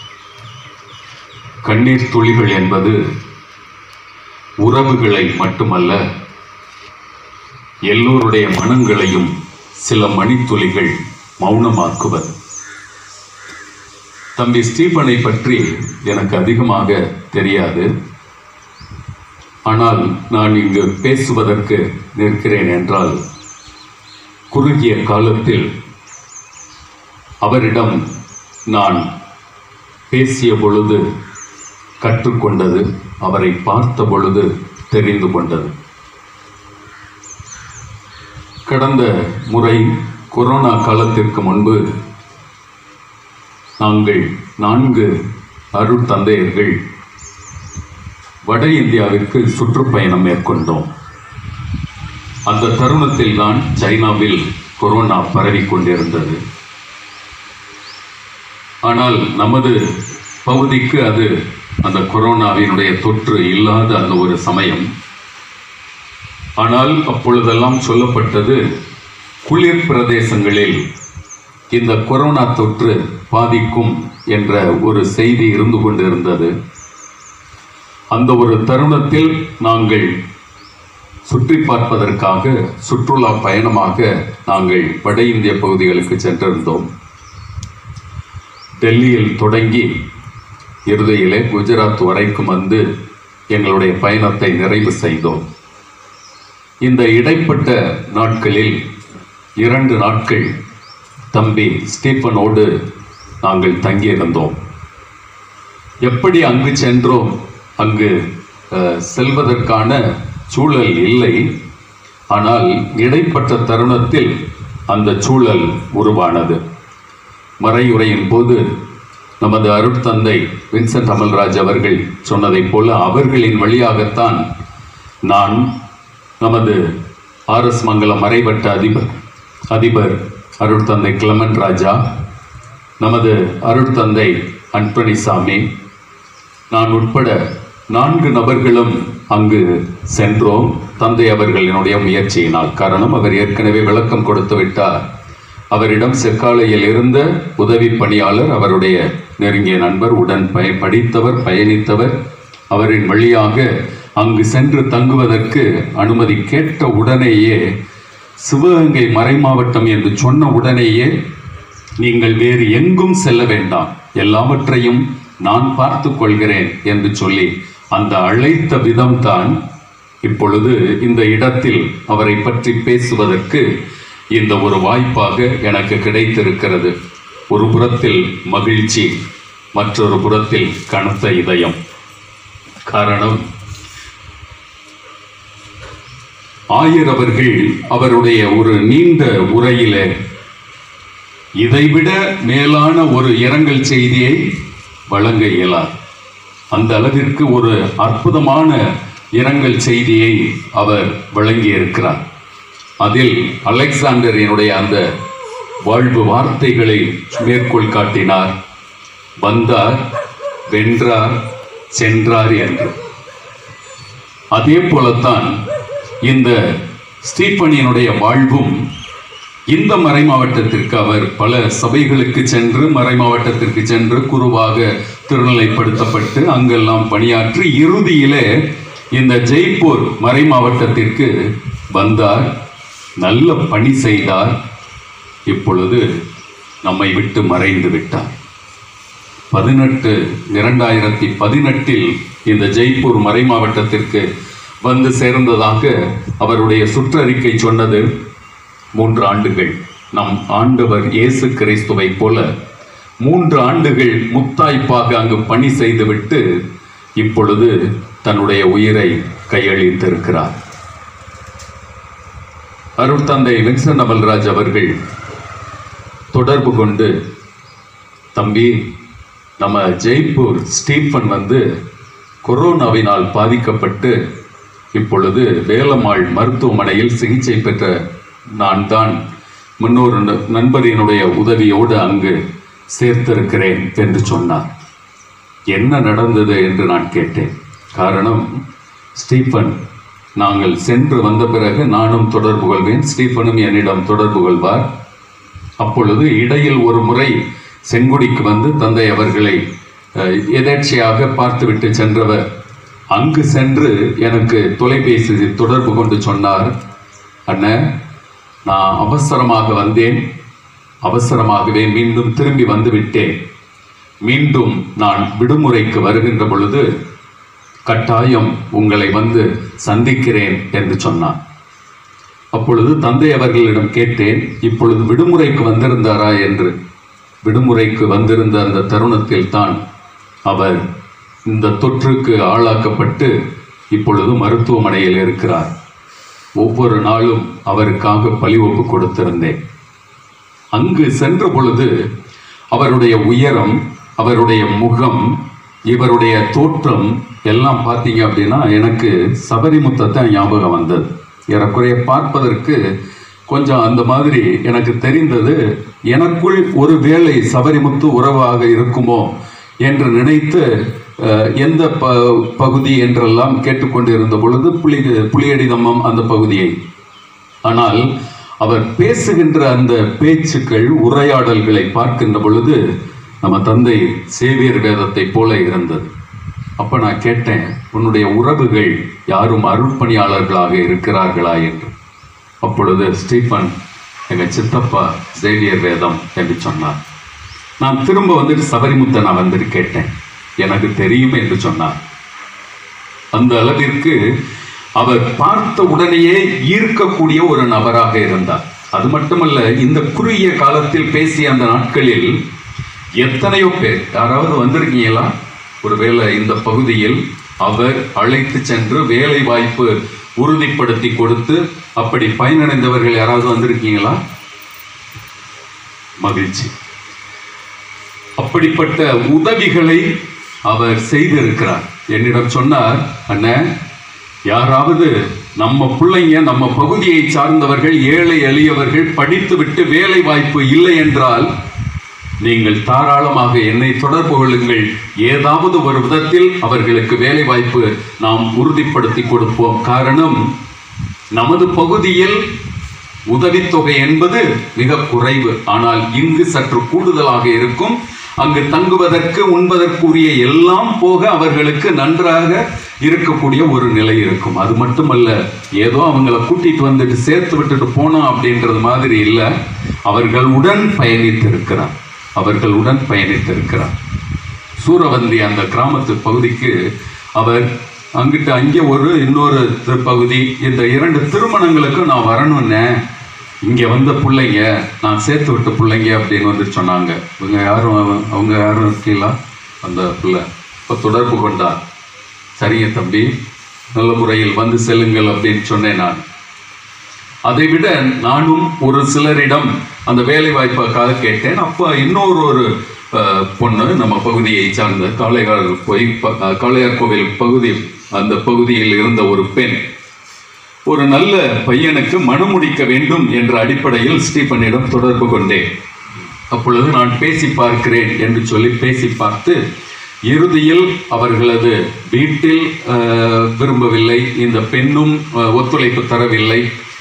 கண்ணீர் துளிகள் என்பது உறவுகளை மட்டுமல்ல எல்லோருடைய மனங்களையும் சில மணித்துளிகள் மௌனமாக்குவது தம்பி ஸ்டீபனை பற்றி எனக்கு அதிகமாக தெரியாது ஆனால் நான் இங்கு பேசுவதற்கு நிற்கிறேன் என்றால் குறுகிய காலத்தில் அவரிடம் நான் பேசிய பொழுது கற்றுக்கொண்டது அவரை பார்த்த பொழுது தெரிந்து கொண்டது கடந்த முறை கொரோனா காலத்திற்கு முன்பு நாங்கள் நான்கு அருட்தந்தையர்கள் வட இந்தியாவிற்கு சுற்றுப்பயணம் மேற்கொண்டோம் அந்த தருணத்தில் தான் சைனாவில் கொரோனா பரவிக் கொண்டிருந்தது ஆனால் நமது பகுதிக்கு அது அந்த கொரோனாவினுடைய தொற்று இல்லாத அந்த ஒரு சமயம் ஆனால் அப்பொழுதெல்லாம் சொல்லப்பட்டது குளிர் பிரதேசங்களில் இந்த கொரோனா தொற்று பாதிக்கும் என்ற ஒரு செய்தி இருந்து கொண்டிருந்தது அந்த ஒரு தருணத்தில் நாங்கள் சுற்றி பார்ப்பதற்காக சுற்றுலா பயணமாக நாங்கள் வட இந்திய பகுதிகளுக்கு சென்றிருந்தோம் டெல்லியில் தொடங்கி இறுதியிலே குஜராத் வரைக்கும் வந்து எங்களுடைய பயணத்தை நிறைவு செய்தோம் இந்த இடைப்பட்ட நாட்களில் இரண்டு நாட்கள் தம்பி ஸ்டீஃபனோடு நாங்கள் தங்கியிருந்தோம் எப்படி அங்கு சென்றோம் அங்கு அஹ், செல்வதற்கான சூழல் இல்லை ஆனால் இடைப்பட்ட தருணத்தில் அந்த சூழல் உருவானது மறையுரையின் போது நமது அருட்தந்தை வின்சென்ட் அமல்ராஜ் அவர்கள் சொன்னதைப் போல அவர்களின் வழியாகத்தான் நான் நமது ஆர்எஸ் மங்கலம் மறைவட்ட அதிபர் அதிபர் அருட்தந்தை கிளமன் ராஜா நமது அருட்தந்தை அன்பணிசாமி நான் உட்பட நான்கு நபர்களும் அங்கு சென்றோம் தந்தை அவர்களினுடைய முயற்சியினால் காரணம் அவர் ஏற்கனவே விளக்கம் கொடுத்து விட்டார் அவரிடம் செக்காலையில் இருந்த உதவி பணியாளர் அவருடைய நெருங்கிய நண்பர் உடன் பய படித்தவர் பயணித்தவர் அவரின் வழியாக அங்கு சென்று தங்குவதற்கு அனுமதி கேட்ட உடனேயே சிவகங்கை மறைமாவட்டம் என்று சொன்ன உடனேயே நீங்கள் வேறு எங்கும் செல்ல வேண்டாம் எல்லாவற்றையும் நான் பார்த்து கொள்கிறேன் என்று சொல்லி அந்த அழைத்த விதம்தான் இப்பொழுது இந்த இடத்தில் அவரை பற்றி பேசுவதற்கு இந்த ஒரு வாய்ப்பாக எனக்கு கிடைத்திருக்கிறது ஒரு புறத்தில் மகிழ்ச்சி மற்றொரு புறத்தில் கனத்த இதயம் காரணம் ஆயர் அவர்கள் அவருடைய ஒரு நீண்ட உரையிலே இதைவிட மேலான ஒரு இரங்கல் செய்தியை வழங்க இயலாது அந்த அளவிற்கு ஒரு அற்புதமான இரங்கல் செய்தியை அவர் வழங்கியிருக்கிறார் அதில் அலெக்சாண்டரினுடைய அந்த வாழ்வு வார்த்தைகளை மேற்கோள் காட்டினார் வந்தார் வென்றார் சென்றார் என்று அதே போலத்தான் இந்த ஸ்டீபனியனுடைய வாழ்வும் இந்த மறை மாவட்டத்திற்கு அவர் பல சபைகளுக்கு சென்று மறை மாவட்டத்திற்கு சென்று குருவாக திருநிலைப்படுத்தப்பட்டு அங்கெல்லாம் பணியாற்றி இறுதியிலே இந்த ஜெய்ப்பூர் மறை மாவட்டத்திற்கு வந்தார் நல்ல பணி செய்தார் இப்பொழுது நம்மை விட்டு மறைந்து விட்டார் பதினெட்டு இரண்டாயிரத்தி பதினெட்டில் இந்த ஜெய்ப்பூர் மறை மாவட்டத்திற்கு வந்து சேர்ந்ததாக அவருடைய சுற்றறிக்கை சொன்னது மூன்று ஆண்டுகள் நம் ஆண்டவர் இயேசு கிறிஸ்துவைப் போல மூன்று ஆண்டுகள் முத்தாய்ப்பாக அங்கு பணி செய்துவிட்டு இப்பொழுது தன்னுடைய உயிரை கையளித்திருக்கிறார் அருட்தந்தை வின்சன் அமல்ராஜ் அவர்கள் தொடர்பு கொண்டு தம்பி நம்ம ஜெய்ப்பூர் ஸ்டீஃபன் வந்து கொரோனாவினால் பாதிக்கப்பட்டு இப்பொழுது வேலம்மாள் மருத்துவமனையில் சிகிச்சை பெற்ற நான் தான் முன்னொரு ந- நண்பரினுடைய உதவியோடு அங்கு சேர்த்திருக்கிறேன் என்று சொன்னார் என்ன நடந்தது என்று நான் கேட்டேன் காரணம் ஸ்டீஃபன் நாங்கள் சென்று வந்த பிறகு நானும் தொடர்பு கொள்வேன் ஸ்டீஃபனும் என்னிடம் தொடர்பு கொள்வார் அப்பொழுது இடையில் ஒரு முறை செங்குடிக்கு வந்து தந்தை அவர்களை அஹ், எதேர்ச்சையாக பார்த்துவிட்டு சென்றவர் அங்கு சென்று எனக்கு தொலைபேசி தொடர்பு கொண்டு சொன்னார் அண்ணன் நான் அவசரமாக வந்தேன் அவசரமாகவே மீண்டும் திரும்பி வந்து விட்டேன் மீண்டும் நான் விடுமுறைக்கு வருகின்ற பொழுது கட்டாயம் உங்களை வந்து சந்திக்கிறேன் என்று சொன்னார் அப்பொழுது தந்தை அவர்களிடம் கேட்டேன் இப்பொழுது விடுமுறைக்கு வந்திருந்தாரா என்று விடுமுறைக்கு வந்திருந்த அந்த தருணத்தில் தான் அவர் இந்த தொற்றுக்கு ஆளாக்கப்பட்டு இப்பொழுது மருத்துவமனையில் இருக்கிறார் ஒவ்வொரு நாளும் அவருக்காக பலி ஒப்பு கொடுத்திருந்தேன் அங்கு சென்ற பொழுது அவருடைய உயரம் அவருடைய முகம் இவருடைய தோற்றம் எல்லாம் பார்த்தீங்க அப்படின்னா எனக்கு சபரிமுத்தத்தை ஞாபகம் வந்தது ஏறக்குறைய பார்ப்பதற்கு கொஞ்சம் அந்த மாதிரி எனக்கு தெரிந்தது எனக்குள் ஒரு வேளை சபரிமுத்து உறவாக இருக்குமோ என்று நினைத்து அஹ், எந்த ப பகுதி என்றெல்லாம் கேட்டுக்கொண்டிருந்த பொழுது புலி புலியடிதம்மம் அந்த பகுதியை ஆனால் அவர் பேசுகின்ற அந்த பேச்சுக்கள் உரையாடல்களை பார்க்கின்ற பொழுது நம்ம தந்தை சேவியர் வேதத்தை போல இருந்தது அப்ப நான் கேட்டேன் உன்னுடைய உறவுகள் யாரும் அருட்பணியாளர்களாக இருக்கிறார்களா என்று அப்பொழுது ஸ்டீஃபன் எங்க சித்தப்பா சேவியர் வேதம் என்று சொன்னார் நான் திரும்ப வந்துட்டு சபரிமுத்தை நான் வந்துட்டு கேட்டேன் எனக்கு தெரியும் என்று சொன்னார் அந்த அளவிற்கு அவர் பார்த்த உடனேயே ஈர்க்கக்கூடிய ஒரு நபராக இருந்தார் அது மட்டுமல்ல இந்த குறுகிய காலத்தில் பேசிய அந்த நாட்களில் எத்தனையோ பேர் யாராவது வந்திருக்கீங்களா ஒருவேளை இந்த பகுதியில் அவர் அழைத்து சென்று வேலை வாய்ப்பு உறுதிப்படுத்தி கொடுத்து அப்படி பயனடைந்தவர்கள் யாராவது வந்திருக்கீங்களா மகிழ்ச்சி அப்படிப்பட்ட உதவிகளை அவர் செய்திருக்கிறார் என்னிடம் சொன்னார் அண்ணன் யாராவது நம்ம பிள்ளைங்க நம்ம பகுதியை சார்ந்தவர்கள் ஏழை எளியவர்கள் படித்துவிட்டு வேலை வாய்ப்பு இல்லை என்றால் நீங்கள் தாராளமாக என்னை தொடர்பு கொள்ளுங்கள் ஏதாவது ஒரு விதத்தில் அவர்களுக்கு வேலை வாய்ப்பு நாம் உறுதிப்படுத்தி கொடுப்போம் காரணம் நமது பகுதியில் உதவித்தொகை என்பது மிக குறைவு ஆனால் இங்கு சற்று கூடுதலாக இருக்கும் அங்கு தங்குவதற்கு உண்பதற்குரிய எல்லாம் போக அவர்களுக்கு நன்றாக இருக்கக்கூடிய ஒரு நிலை இருக்கும் அது மட்டுமல்ல ஏதோ அவங்கள கூட்டிட்டு வந்துட்டு சேர்த்து விட்டுட்டு போனோம் அப்படின்றது மாதிரி இல்லை அவர்களுடன் பயணித்திருக்கிறார் அவர்களுடன் பயணித்திருக்கிறார் சூரவந்தி அந்த கிராமத்து பகுதிக்கு அவர் அங்கிட்டு அங்கே ஒரு இன்னொரு தி- பகுதி இந்த இரண்டு திருமணங்களுக்கு நான் வரணும்னே இங்கே வந்த பிள்ளைங்க நான் சேர்த்து விட்ட பிள்ளைங்க அப்படின்னு வந்து சொன்னாங்க இவங்க யாரும் அவ- அவங்க யாரும் இருக்கீங்களா அந்த பிள்ளை இப்போ தொடர்பு கொண்டார் சரிங்க தம்பி நல்ல முறையில் வந்து செல்லுங்கள் அப்படின்னு சொன்னேன் நான் அதை விட நானும் ஒரு சிலரிடம் அந்த வேலை வாய்ப்புக்காக கேட்டேன் அப்போ இன்னொரு ஒரு அஹ், பொண்ணு நம்ம பகுதியை சார்ந்த காளையார் போய் காளையார் கோவில் பகுதி அந்த பகுதியில் இருந்த ஒரு பெண் ஒரு நல்ல பையனுக்கு மணமுடிக்க வேண்டும் என்ற அடிப்படையில் ஸ்டீபனிடம் தொடர்பு கொண்டேன் அப்பொழுது நான் பேசி பார்க்கிறேன் என்று சொல்லி பேசி பார்த்து இறுதியில் அவர்களது வீட்டில் அஹ், விரும்பவில்லை இந்த பெண்ணும் அஹ், ஒத்துழைப்பு தரவில்லை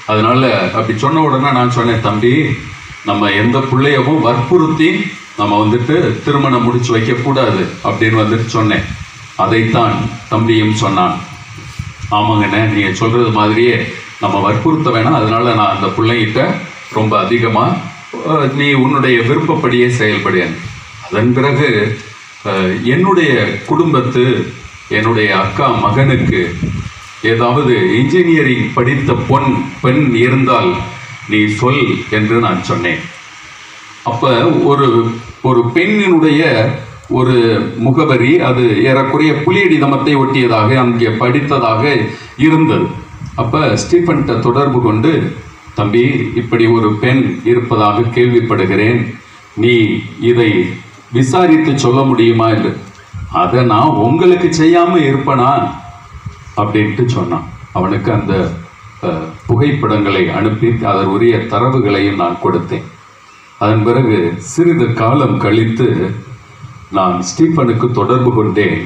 அதனால அப்படி சொன்ன உடனே நான் சொன்னேன் தம்பி நம்ம எந்த பிள்ளையவும் வற்புறுத்தி நம்ம வந்துட்டு திருமணம் முடிச்சு வைக்கக்கூடாது அப்படின்னு வந்துட்டு சொன்னேன் அதைத்தான் தம்பியும் சொன்னான் ஆமாங்கண்ணே நீங்கள் சொல்கிறது மாதிரியே நம்ம வற்புறுத்த வேணாம் அதனால நான் அந்த பிள்ளைகிட்ட ரொம்ப அதிகமாக நீ உன்னுடைய விருப்பப்படியே செயல்படியேன் அதன் பிறகு அஹ், என்னுடைய குடும்பத்து என்னுடைய அக்கா மகனுக்கு ஏதாவது இன்ஜினியரிங் படித்த பொன் பெண் இருந்தால் நீ சொல் என்று நான் சொன்னேன் அப்ப ஒரு ஒரு பெண்ணினுடைய ஒரு முகவரி அது ஏறக்குறைய புலியடி தமத்தை ஒட்டியதாக அங்கே படித்ததாக இருந்தது அப்ப ஸ்டீஃபன்கிட்ட தொடர்பு கொண்டு தம்பி இப்படி ஒரு பெண் இருப்பதாக கேள்விப்படுகிறேன் நீ இதை விசாரித்து சொல்ல முடியுமா என்று அதை நான் உங்களுக்கு செய்யாம இருப்பனா அப்படின்ட்டு சொன்னான் அவனுக்கு அந்த அஹ், புகைப்படங்களை அனுப்பி அதற்குரிய தரவுகளையும் நான் கொடுத்தேன் அதன் பிறகு சிறிது காலம் கழித்து நான் ஸ்டீஃபனுக்கு தொடர்பு கொண்டேன்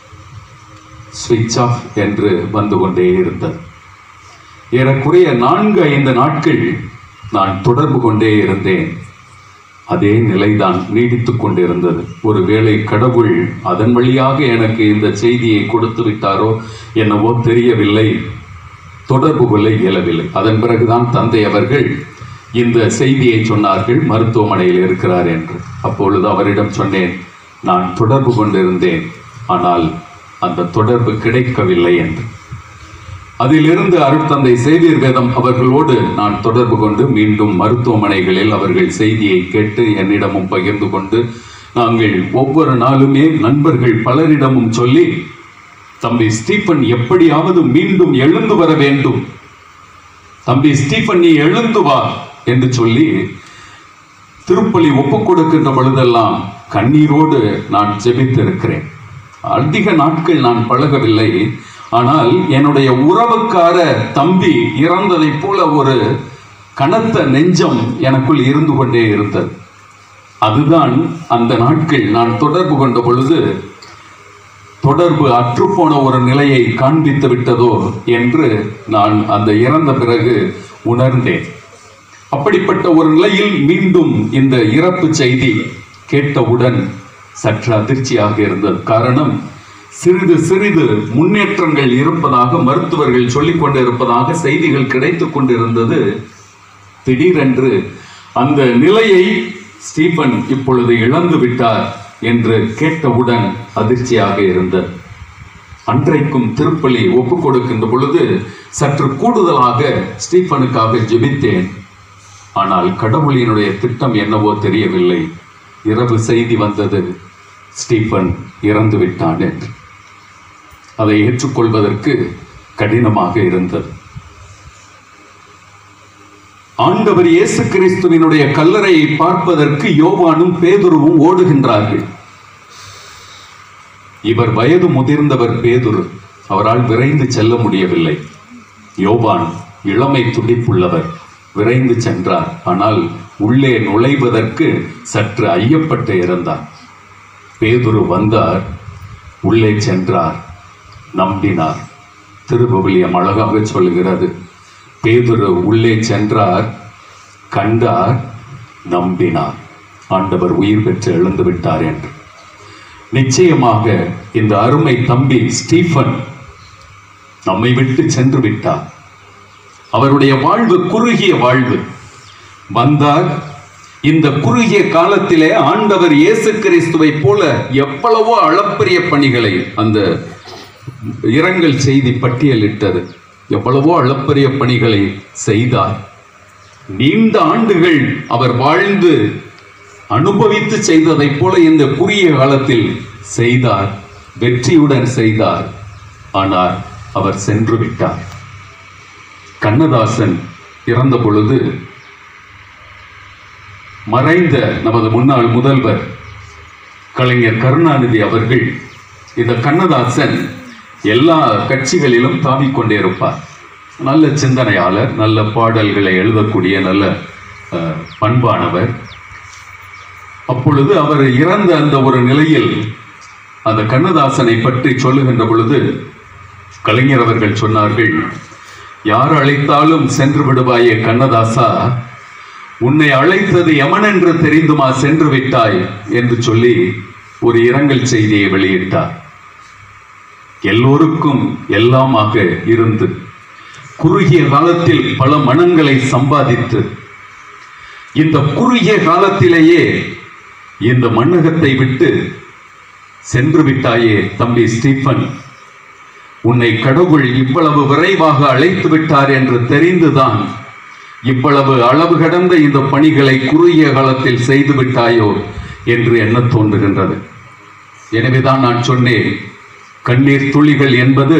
ஸ்விட்ச் ஆஃப் என்று வந்து கொண்டே இருந்தது ஏறக்குறைய நான்கு ஐந்து நாட்கள் நான் தொடர்பு கொண்டே இருந்தேன் அதே நிலைதான் நீடித்துக் கொண்டிருந்தது ஒருவேளை கடவுள் அதன் வழியாக எனக்கு இந்த செய்தியை கொடுத்து விட்டாரோ என்னவோ தெரியவில்லை தொடர்பு கொள்ள இயலவில்லை அதன் பிறகுதான் தந்தை அவர்கள் இந்த செய்தியை சொன்னார்கள் மருத்துவமனையில் இருக்கிறார் என்று அப்பொழுது அவரிடம் சொன்னேன் நான் தொடர்பு கொண்டிருந்தேன் ஆனால் அந்த தொடர்பு கிடைக்கவில்லை என்று அதிலிருந்து அருட்தந்தை சேவியர் வேதம் அவர்களோடு நான் தொடர்பு கொண்டு மீண்டும் மருத்துவமனைகளில் அவர்கள் செய்தியை கேட்டு என்னிடமும் பகிர்ந்து கொண்டு நாங்கள் ஒவ்வொரு நாளுமே நண்பர்கள் பலரிடமும் சொல்லி தம்பி ஸ்டீபன் எப்படியாவது மீண்டும் எழுந்து வர வேண்டும் தம்பி ஸ்டீபன் நீ எழுந்து வா என்று சொல்லி திருப்பலி ஒப்புக் கொடுக்கின்ற பொழுதெல்லாம் கண்ணீரோடு நான் ஜெபித்திருக்கிறேன் அதிக நாட்கள் நான் பழகவில்லை ஆனால் என்னுடைய உறவுக்கார தம்பி இறந்ததைப் போல ஒரு கனத்த நெஞ்சம் எனக்குள் இருந்து கொண்டே இருந்தது அதுதான் அந்த நாட்கள் நான் தொடர்பு கொண்ட பொழுது தொடர்பு அற்றுப்போன ஒரு நிலையை காண்பித்து விட்டதோ என்று நான் அந்த இறந்த பிறகு உணர்ந்தேன் அப்படிப்பட்ட ஒரு நிலையில் மீண்டும் இந்த இறப்பு செய்தி கேட்டவுடன் சற்று அதிர்ச்சியாக இருந்தது காரணம் சிறிது சிறிது முன்னேற்றங்கள் இருப்பதாக மருத்துவர்கள் சொல்லிக் கொண்டிருப்பதாக செய்திகள் கிடைத்துக் கொண்டிருந்தது திடீரென்று அந்த நிலையை ஸ்டீபன் இப்பொழுது இழந்து விட்டார் என்று கேட்டவுடன் அதிர்ச்சியாக இருந்தது அன்றைக்கும் திருப்பலி ஒப்புக் கொடுக்கின்ற பொழுது சற்று கூடுதலாக ஸ்டீபனுக்காக ஜெபித்தேன் ஆனால் கடவுளினுடைய திட்டம் என்னவோ தெரியவில்லை இரவு செய்தி வந்தது ஸ்டீபன் இறந்து விட்டான் என்று அதை ஏற்றுக்கொள்வதற்கு கடினமாக இருந்தது ஆண்டவர் இயேசு கிறிஸ்துவினுடைய கல்லறையை பார்ப்பதற்கு யோவானும் பேதுருவும் ஓடுகின்றார்கள் இவர் வயது முதிர்ந்தவர் பேதுரு அவரால் விரைந்து செல்ல முடியவில்லை யோவான் இளமை துடிப்புள்ளவர் விரைந்து சென்றார் ஆனால் உள்ளே நுழைவதற்கு சற்று ஐயப்பட்டு இருந்தார் பேதுரு வந்தார் உள்ளே சென்றார் நம்பினார் திருபவிலியம் அழகாக சொல்கிறது பேதுரு உள்ளே சென்றார் கண்டார் நம்பினார் ஆண்டவர் உயிர் பெற்று எழுந்து விட்டார் என்று நிச்சயமாக இந்த அருமை தம்பி ஸ்டீஃபன் நம்மை விட்டு சென்று விட்டார் அவருடைய வாழ்வு குறுகிய வாழ்வு வந்தார் இந்த குறுகிய காலத்திலே ஆண்டவர் இயேசு கிறிஸ்துவை போல எவ்வளவோ அளப்பரிய பணிகளை அந்த இரங்கல் செய்தி பட்டியலிட்டது எவ்வளவோ அளப்பரிய பணிகளை செய்தார் நீண்ட ஆண்டுகள் அவர் வாழ்ந்து அனுபவித்து செய்ததைப் போல இந்த குறுகிய காலத்தில் செய்தார் வெற்றியுடன் செய்தார் ஆனால் அவர் சென்று விட்டார் கண்ணதாசன் இறந்த பொழுது மறைந்த நமது முன்னாள் முதல்வர் கலைஞர் கருணாநிதி அவர்கள் இந்த கண்ணதாசன் எல்லா கட்சிகளிலும் தாவிக் கொண்டே இருப்பார் நல்ல சிந்தனையாளர் நல்ல பாடல்களை எழுதக்கூடிய நல்ல அஹ், பண்பானவர் அப்பொழுது அவர் இறந்த அந்த ஒரு நிலையில் அந்த கண்ணதாசனை பற்றி சொல்லுகின்ற பொழுது கலைஞர் அவர்கள் சொன்னார்கள் யார் அழைத்தாலும் சென்று விடுவாயே கண்ணதாசா உன்னை அழைத்தது யமன் என்று தெரிந்துமா சென்று விட்டாய் என்று சொல்லி ஒரு இரங்கல் செய்தியை வெளியிட்டார் எல்லோருக்கும் எல்லாமாக இருந்து குறுகிய காலத்தில் பல மனங்களை சம்பாதித்து இந்த குறுகிய காலத்திலேயே இந்த மண்ணகத்தை விட்டு சென்று விட்டாயே தம்பி ஸ்டீஃபன் உன்னை கடவுள் இவ்வளவு விரைவாக அழைத்து விட்டார் என்று தெரிந்துதான் இவ்வளவு அளவு கடந்த இந்த பணிகளை குறுகிய காலத்தில் செய்து விட்டாயோ என்று எண்ணத் தோன்றுகின்றது எனவேதான் நான் சொன்னேன் கண்ணீர் துளிகள் என்பது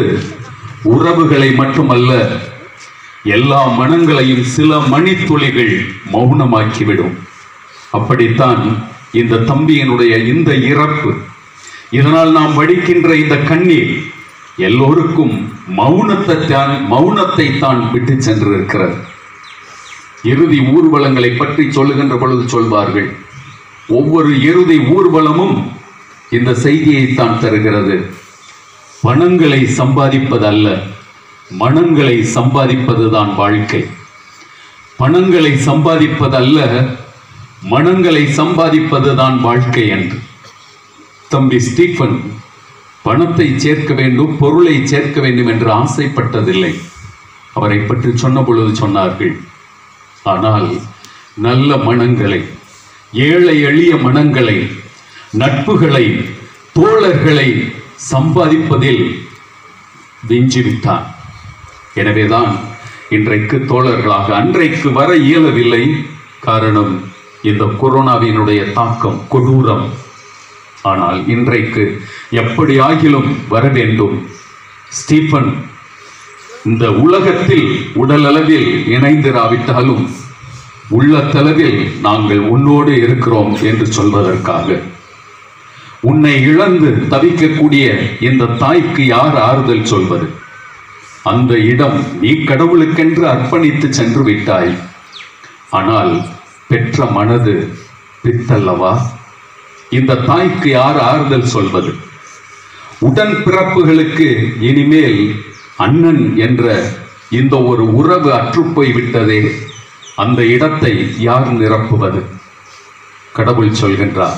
உறவுகளை மட்டுமல்ல எல்லா மனங்களையும் சில மணித்துளிகள் மௌனமாக்கிவிடும் அப்படித்தான் இந்த தம்பியினுடைய இந்த இறப்பு இதனால் நாம் வடிக்கின்ற இந்த கண்ணீர் எல்லோருக்கும் மௌனத்தை தான் மௌனத்தை தான் விட்டு சென்றிருக்கிறது இறுதி ஊர்வலங்களை பற்றி சொல்லுகின்ற பொழுது சொல்வார்கள் ஒவ்வொரு இறுதி ஊர்வலமும் இந்த செய்தியை தான் தருகிறது பணங்களை சம்பாதிப்பதல்ல மனங்களை சம்பாதிப்பதுதான் வாழ்க்கை பணங்களை சம்பாதிப்பதல்ல மனங்களை சம்பாதிப்பதுதான் வாழ்க்கை என்று தம்பி ஸ்டீஃபன் பணத்தை சேர்க்க வேண்டும் பொருளை சேர்க்க வேண்டும் என்று ஆசைப்பட்டதில்லை அவரை பற்றி சொன்ன பொழுது சொன்னார்கள் ஆனால் நல்ல மனங்களை ஏழை எளிய மனங்களை நட்புகளை தோழர்களை சம்பாதிப்பதில் விஞ்சிவிட்டான் எனவேதான் இன்றைக்கு தோழர்களாக அன்றைக்கு வர இயலவில்லை காரணம் இந்த கொரோனாவினுடைய தாக்கம் கொடூரம் ஆனால் இன்றைக்கு எப்படி ஆகிலும் வர வேண்டும் ஸ்டீஃபன் இந்த உலகத்தில் உடலளவில் இணைந்திராவிட்டாலும் உள்ளத்தளவில் நாங்கள் உன்னோடு இருக்கிறோம் என்று சொல்வதற்காக உன்னை இழந்து தவிக்கக்கூடிய இந்த தாய்க்கு யார் ஆறுதல் சொல்வது அந்த இடம் நீ கடவுளுக்கென்று அர்ப்பணித்து சென்று விட்டாய் ஆனால் பெற்ற மனது பித்தல்லவா இந்த தாய்க்கு யார் ஆறுதல் சொல்வது உடன் பிறப்புகளுக்கு இனிமேல் அண்ணன் என்ற இந்த ஒரு உறவு அற்றுப்போய் விட்டதே அந்த இடத்தை யார் நிரப்புவது கடவுள் சொல்கின்றார்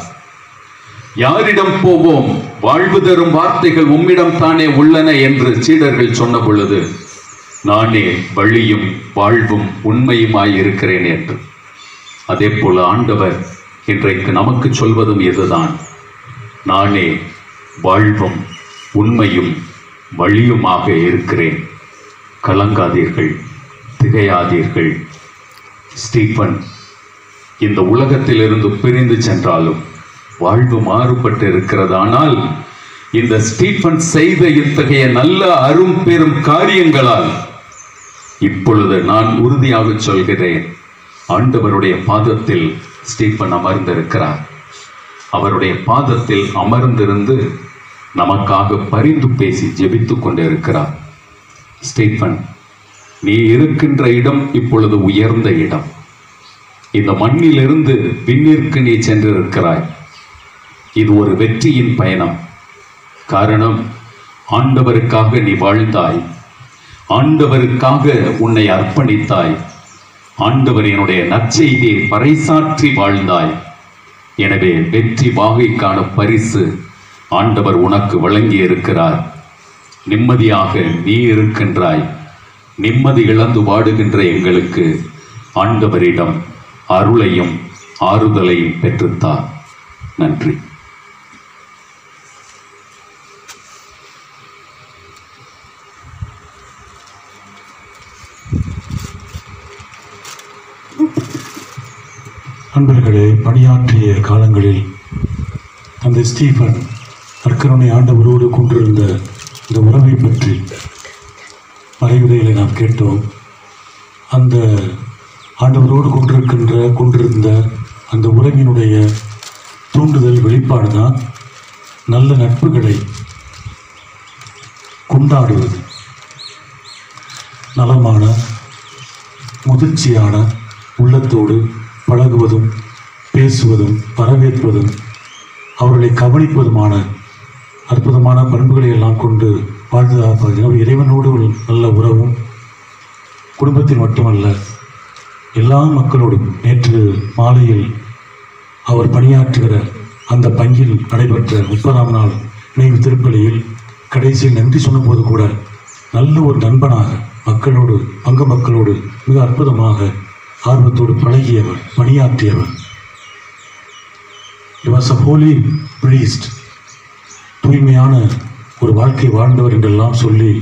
யாரிடம் போவோம் வாழ்வு தரும் வார்த்தைகள் உம்மிடம் தானே உள்ளன என்று சீடர்கள் சொன்ன பொழுது நானே வழியும் வாழ்வும் உண்மையுமாய் இருக்கிறேன் என்று அதே போல ஆண்டவர் இன்றைக்கு நமக்கு சொல்வதும் இதுதான் நானே வாழ்வும் உண்மையும் வழியுமாக இருக்கிறேன் கலங்காதீர்கள் திகையாதீர்கள் ஸ்டீஃபன் இந்த உலகத்திலிருந்து பிரிந்து சென்றாலும் வாழ்வு மாறுபட்டு இருக்கிறது ஆனால் இந்த ஸ்டீஃபன் செய்த இத்தகைய நல்ல அரும் பெரும் காரியங்களால் இப்பொழுது நான் உறுதியாக சொல்கிறேன் ஆண்டவருடைய பாதத்தில் ஸ்டீஃபன் அமர்ந்திருக்கிறார் அவருடைய பாதத்தில் அமர்ந்திருந்து நமக்காக பரிந்து பேசி ஜெபித்துக் கொண்டிருக்கிறார் ஸ்டீஃபன் நீ இருக்கின்ற இடம் இப்பொழுது உயர்ந்த இடம் இந்த மண்ணிலிருந்து விண்ணிற்கு நீ சென்றிருக்கிறாய் இது ஒரு வெற்றியின் பயணம் காரணம் ஆண்டவருக்காக நீ வாழ்ந்தாய் ஆண்டவருக்காக உன்னை அர்ப்பணித்தாய் ஆண்டவரினுடைய நற்செய்தியை பறைசாற்றி வாழ்ந்தாய் எனவே வெற்றி வாகைக்கான பரிசு ஆண்டவர் உனக்கு வழங்கி இருக்கிறார் நிம்மதியாக நீ இருக்கின்றாய் நிம்மதி இழந்து வாடுகின்ற எங்களுக்கு ஆண்டவரிடம் அருளையும் ஆறுதலையும் பெற்றுத்தார் நன்றி நண்பர்களே பணியாற்றிய காலங்களில் தந்தை ஸ்டீஃபன் நற்கருணை ஆண்டவரோடு கொண்டிருந்த இந்த உறவை பற்றி மறைவுரையில் நாம் கேட்டோம் அந்த ஆண்டவரோடு கொண்டிருக்கின்ற கொண்டிருந்த அந்த உறவினுடைய தூண்டுதல் வெளிப்பாடு தான் நல்ல நட்புகளை கொண்டாடுவது நலமான முதிர்ச்சியான உள்ளத்தோடு பழகுவதும் பேசுவதும் வரவேற்பதும் அவர்களை கவனிப்பதுமான அற்புதமான பண்புகளை எல்லாம் கொண்டு வாழ்ந்ததாக இறைவனோடு ஒரு நல்ல உறவும் குடும்பத்தில் மட்டுமல்ல எல்லா மக்களோடும் நேற்று மாலையில் அவர் பணியாற்றுகிற அந்த பங்கில் நடைபெற்ற முப்பதாம் நாள் நினைவு திருப்பலியில் கடைசியில் நன்றி சொன்னபோது கூட நல்ல ஒரு நண்பனாக மக்களோடு பங்கு மக்களோடு மிக அற்புதமாக ஆர்வத்தோடு பழகியவர் பணியாற்றியவர் வாஸ் அ ஹோலி priest தூய்மையான ஒரு வாழ்க்கை வாழ்ந்தவர் என்றெல்லாம் சொல்லி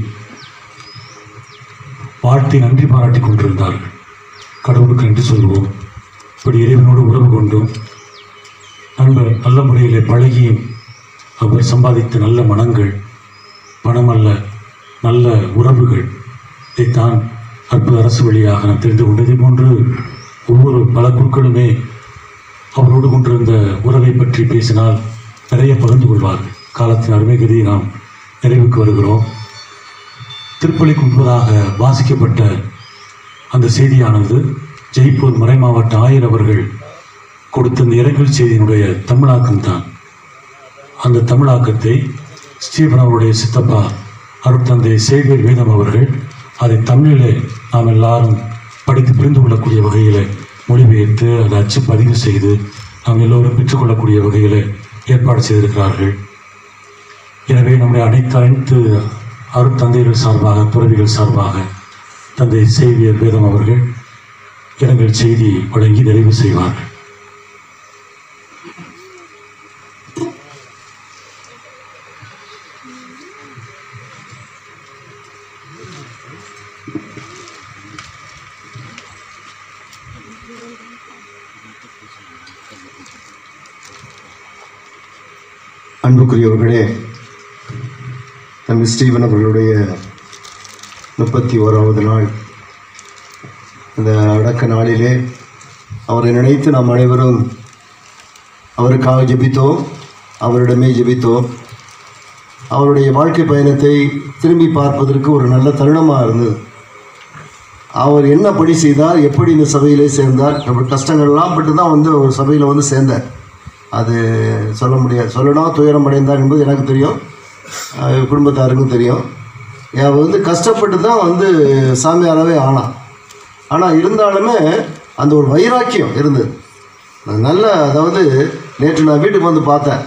வாழ்த்தி நன்றி பாராட்டி கொண்டிருந்தார்கள் கடவுளுக்கு நன்றி சொல்வோம் இப்படி இறைவனோடு உறவு கொண்டும் நண்பர் நல்ல முறையிலே பழகியும் அவர் சம்பாதித்த நல்ல மனங்கள் பணமல்ல நல்ல உறவுகள் இதைத்தான் அற்புத அரசு வழியாக நான் தெரிந்து கொண்டதை போன்று ஒவ்வொரு பல குருக்களுமே அவரோடு கொண்டிருந்த உறவை பற்றி பேசினால் நிறைய பகிர்ந்து கொள்வார்கள் காலத்தின் அருமைகதியை நாம் நிறைவுக்கு வருகிறோம் திருப்பலிக்கு முன்பதாக வாசிக்கப்பட்ட அந்த செய்தியானது ஜெய்ப்பூர் மறைமாவட்ட ஆயர் அவர்கள் கொடுத்த இந்த இரங்கல் செய்தியினுடைய தமிழாக்கம் தான் அந்த தமிழாக்கத்தை ஸ்டீபன் அவருடைய சித்தப்பா அருட்தந்தை சேவியர் வேதம் அவர்கள் அதை தமிழிலே நாம் எல்லாரும் படித்து புரிந்து கொள்ளக்கூடிய வகையில் மொழிபெயர்த்து அதை அச்சு பதிவு செய்து நாம் எல்லோரும் பெற்றுக்கொள்ளக்கூடிய வகையில் ஏற்பாடு செய்திருக்கிறார்கள் எனவே நம்முடைய அனைத்து அனைத்து அருட்தந்தைகள் சார்பாக துறவிகள் சார்பாக தந்தை சேவியர் வேதம் அவர்கள் இரங்கல் செய்தி வழங்கி நிறைவு செய்வார்கள் அன்புக்குரியவர்களே தம்பி ஸ்டீவன் அவர்களுடைய முப்பத்தி ஓராவது நாள் இந்த அடக்க நாளிலே அவரை நினைத்து நாம் அனைவரும் அவருக்காக ஜெபித்தோம் அவரிடமே ஜெபித்தோம் அவருடைய வாழ்க்கை பயணத்தை திரும்பி பார்ப்பதற்கு ஒரு நல்ல தருணமாக இருந்தது அவர் என்ன பணி செய்தார் எப்படி இந்த சபையிலே சேர்ந்தார் அப்படி கஷ்டங்கள்லாம் பட்டு தான் வந்து ஒரு சபையில் வந்து சேர்ந்தார் அது சொல்ல முடியாது சொல்லணும் துயரம் அடைந்தார் என்பது எனக்கு தெரியும் அஹ் குடும்பத்தாருக்கும் தெரியும் அவன் வந்து கஷ்டப்பட்டு தான் வந்து சாமியாராகவே ஆனான் ஆனால் இருந்தாலுமே அந்த ஒரு வைராக்கியம் இருந்தது நல்ல அதாவது நேற்று நான் வீட்டுக்கு வந்து பார்த்தேன்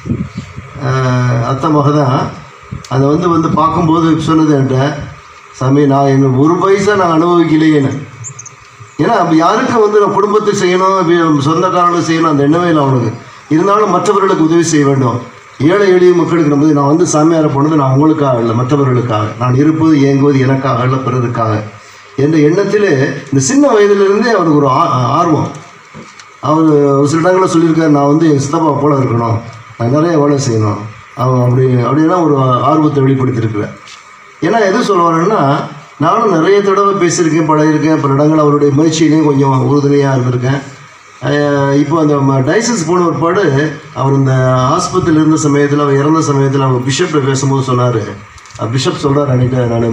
அஹ் அத்தை மக தான் அதை வந்து வந்து பார்க்கும்போது சொன்னது என்கிட்ட சாமி நான் எங்கள் ஒரு பைசா நான் அனுபவிக்கலையேன்னு ஏன்னா அப்ப யாருக்கும் வந்து நான் குடும்பத்துக்கு செய்யணும் வி- சொந்தக்காரங்களுக்கு செய்யணும் அந்த எண்ணமே இல்லை அவனுக்கு இருந்தாலும் மற்றவர்களுக்கு உதவி செய்ய வேண்டும் ஏழை எளிய மக்களுக்கு நம்ம நான் வந்து சாமியாரை போனது நான் உங்களுக்காக இல்லை மற்றவர்களுக்காக நான் இருப்பது இயங்குவது எனக்காக இல்லை பிறருக்காக என்ற எண்ணத்திலே இந்த சின்ன வயதிலிருந்தே அவருக்கு ஒரு ஆ- ஆர்வம் அவர் ஒரு சில இடங்களில் சொல்லியிருக்காரு நான் வந்து என் சித்தப்பா போல இருக்கணும் நான் நிறைய வேலை செய்யணும் அவன் அப்படி அப்படின்னா ஒரு ஆர்வத்தை வெளிப்படுத்தியிருக்கிறேன் ஏன்னா எது சொல்ல வரேன்னா நானும் நிறைய தடவை பேசியிருக்கேன் பழகிருக்கேன் பல இடங்கள் அவருடைய முயற்சியிலையும் கொஞ்சம் உறுதுணையாக இருந்திருக்கேன் அஹ் இப்போ அந்த டைசஸ் போன ஒருபாடு அவர் இந்த ஆஸ்பத்திரியில் இருந்த சமயத்தில் அவர் இறந்த சமயத்தில் அவர் பிஷப்ட பேசும்போது சொன்னார் பிஷப் சொல்கிறார் அன்றைக்கி நான்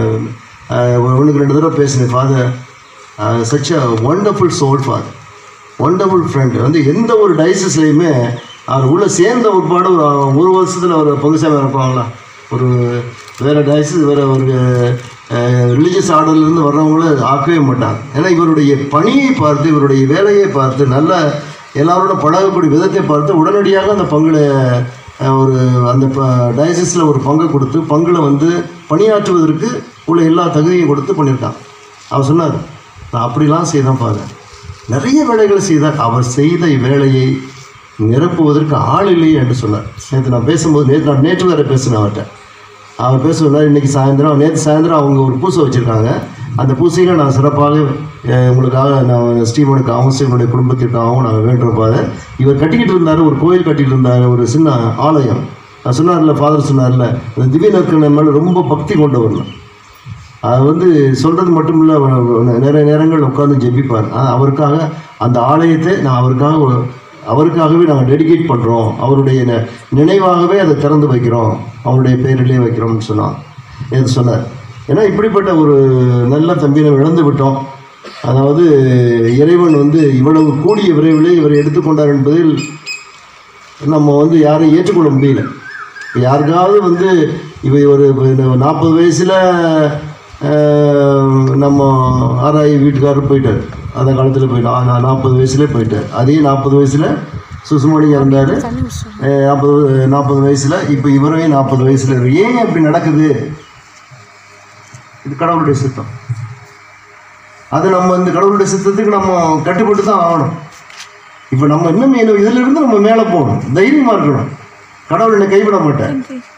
ஒன்றுக்கு ரெண்டு தடவை பேசினேன் father such a wonderful soul father wonderful friend வந்து எந்த ஒரு டைசஸ்லையுமே அவர் உள்ளே சேர்ந்த ஒருபாடு ஒரு ஒரு வருஷத்தில் ஒரு பங்குசாமி இருப்பாங்களா ஒரு வேறு டைசஸ் வேறு ஒரு ரிலீஜியஸ் ஆர்டர்லேருந்து வர்றவங்கள ஆக்கவே மாட்டாங்க ஏன்னா இவருடைய பணியை பார்த்து இவருடைய வேலையை பார்த்து நல்ல எல்லாரோட பழகக்கூடிய விதத்தை பார்த்து உடனடியாக அந்த பங்குல அஹ், ஒரு அந்த டயசிஸில் ஒரு பங்கை கொடுத்து பங்கில் வந்து பணியாற்றுவதற்கு உள்ள எல்லா தகுதியும் கொடுத்து பண்ணியிருக்கான் அவர் சொன்னார் நான் அப்படிலாம் செய்தான் பாரு நிறைய வேலைகளை செய்தார் அவர் செய்த வேலையை நிரப்புவதற்கு ஆள் இல்லையே என்று சொன்னார் நேற்று நான் பேசும்போது நேற்று நான் நேற்று வேறு பேசினேன் அவர்கிட்ட அவர் பேசுவார் இன்றைக்கி சாயந்தரம் நேற்று சாயந்தரம் அவங்க ஒரு பூசை வச்சுருக்காங்க அந்த பூசையில் நான் சிறப்பாக அஹ், உங்களுக்காக நான் ஸ்டீவனுக்காகவும் ஸ்டீவனுடைய குடும்பத்திற்காகவும் நாங்கள் வேண்டுறப்பாத இவர் கட்டிக்கிட்டு இருந்தார் ஒரு கோயில் கட்டிக்கிட்டு இருந்தார் ஒரு சின்ன ஆலயம் நான் சொன்னார்ல ஃபாதர் சொன்னார்ல அந்த திவ்ய நற்கரணை மேலே ரொம்ப பக்தி கொண்டவர் நான். அது வந்து சொல்கிறது மட்டும் இல்லை நிறைய நேரங்கள் உட்காந்து ஜெபிப்பார் ஆனா, அவருக்காக அந்த ஆலயத்தை நான் அவருக்காக ஒரு- அவருக்காகவே நாங்கள் டெடிகேட் பண்ணுறோம் அவருடைய நி- நினைவாகவே அதை திறந்து வைக்கிறோம் அவருடைய பெயரிலே வைக்கிறோம்னு சொன்னான் என்று சொன்னார் ஏன்னா இப்படிப்பட்ட ஒரு நல்ல தம்பி நம்ம இழந்து விட்டோம் அதாவது இறைவன் வந்து இவ்வளவு கூடிய விரைவிலே இவரை எடுத்துக்கொண்டார் என்பதில் நம்ம வந்து யாரும் ஏற்றுக்கொள்ள முடியல இப்ப யாருக்காவது வந்து இவை ஒரு நாற்பது வயசில் அஹ், நம்ம ஆராய் வீட்டுக்காரர் போயிட்டார் அந்த காலத்தில் போயிட்டார் நான் நாற்பது வயசுலேயே போயிட்டார் அதே நாற்பது வயசில் சுசுமணி இறந்தார் நாற்பது நாற்பது வயசில் இப்போ இவரையும் நாற்பது வயசில் இருக்கு ஏன் இப்படி நடக்குது இது கடவுளுடைய சித்தம் அது நம்ம இந்த கடவுளுடைய சித்தத்துக்கு நம்ம கட்டுப்பட்டு தான் ஆகணும் இப்போ நம்ம இன்னும் மேலும் இதிலிருந்து நம்ம மேலே போகணும் தைரியமாக இருக்கணும் கடவுள் என்னை கைவிட மாட்டார்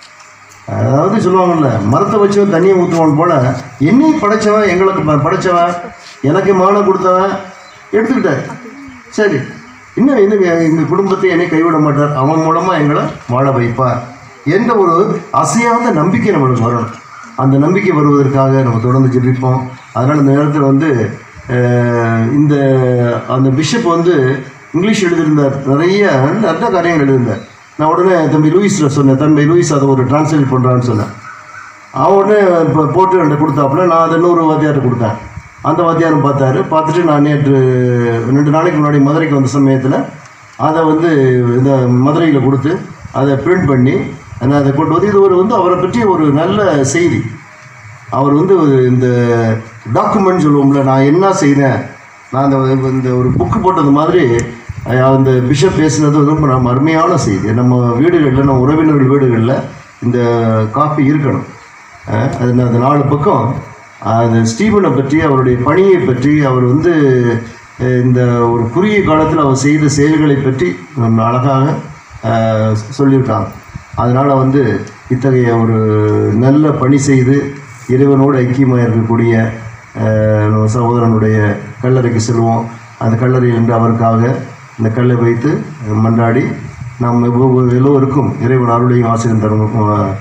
அதாவது சொல்லுவாங்கல்ல மரத்தை வச்சவன் தண்ணியை ஊற்றுவான் போல என்னை படைச்சவன் எங்களுக்கு ப- படைச்சவன் எனக்கு மானம் கொடுத்தவன் எடுத்துக்கிட்டார் சரி இன்னும் இன்னும் எ- எங்கள் குடும்பத்தை என்னை கைவிட மாட்டார் அவன் மூலமாக எங்களை வாழ வைப்பார் என்ற ஒரு அசையாத நம்பிக்கை நம்மளுக்கு வரணும் அந்த நம்பிக்கை வருவதற்காக நம்ம தொடர்ந்து ஜெபிப்போம் அதனால் இந்த நேரத்தில் வந்து அஹ், இந்த அந்த பிஷப் வந்து இங்கிலீஷ் எழுதியிருந்தார் நிறைய நல்ல காரியங்கள் எழுதியிருந்தார் நான் உடனே தம்பி லூயிஸில் சொன்னேன் தம்பி லூயிஸ் அதை ஒரு டிரான்ஸ்லேட் பண்ணுறான்னு சொன்னேன் அவன் உடனே இப்போ போட்டு என்கிட்ட கொடுத்தாப்புல நான் அதை இன்னொரு வாத்தியார்ட்ட கொடுத்தேன் அந்த வாத்தியாரும் பார்த்தாரு பார்த்துட்டு நான் நேற்று ரெண்டு நாளைக்கு முன்னாடி மதுரைக்கு வந்த சமயத்தில் அதை வந்து இந்த மதுரையில் கொடுத்து அதை பிரிண்ட் பண்ணி நான் அதை கொண்டு வந்து இது ஒரு வந்து அவரை பற்றி ஒரு நல்ல செய்தி அவர் வந்து ஒரு இந்த டாக்குமெண்ட் சொல்லுவோம்ல நான் என்ன செய்தேன் நான் அந்த இந்த ஒரு புக்கு போட்டது மாதிரி அஹ், அந்த பிஷப் பேசினது வந்து ரொம்ப நம்ம அருமையான செய்தி நம்ம வீடுகளில் நம்ம உறவினர்கள் வீடுகளில் இந்த காப்பி இருக்கணும் அஹ், அது நான் அந்த நாலு பக்கம் அந்த ஸ்டீவனை பற்றி அவருடைய பணியை பற்றி அவர் வந்து அஹ், இந்த ஒரு குறுகிய காலத்தில் அவர் செய்த செயல்களை பற்றி நம்ம அழகாக அஹ், சொல்லியிருக்காங்க அதனால் வந்து இத்தகைய ஒரு நல்ல பணி செய்து இறைவனோடு ஐக்கியமாக இருக்கக்கூடிய அஹ், நம்ம சகோதரனுடைய கல்லறைக்கு செல்வோம் அந்த கல்லறையில் என்று அவருக்காக இந்த கல்லை வைத்து மன்றாடி நாம் ஒவ்வொரு எல்லோருக்கும் இறைவன் அருளையும் ஆசிரியர் தரும்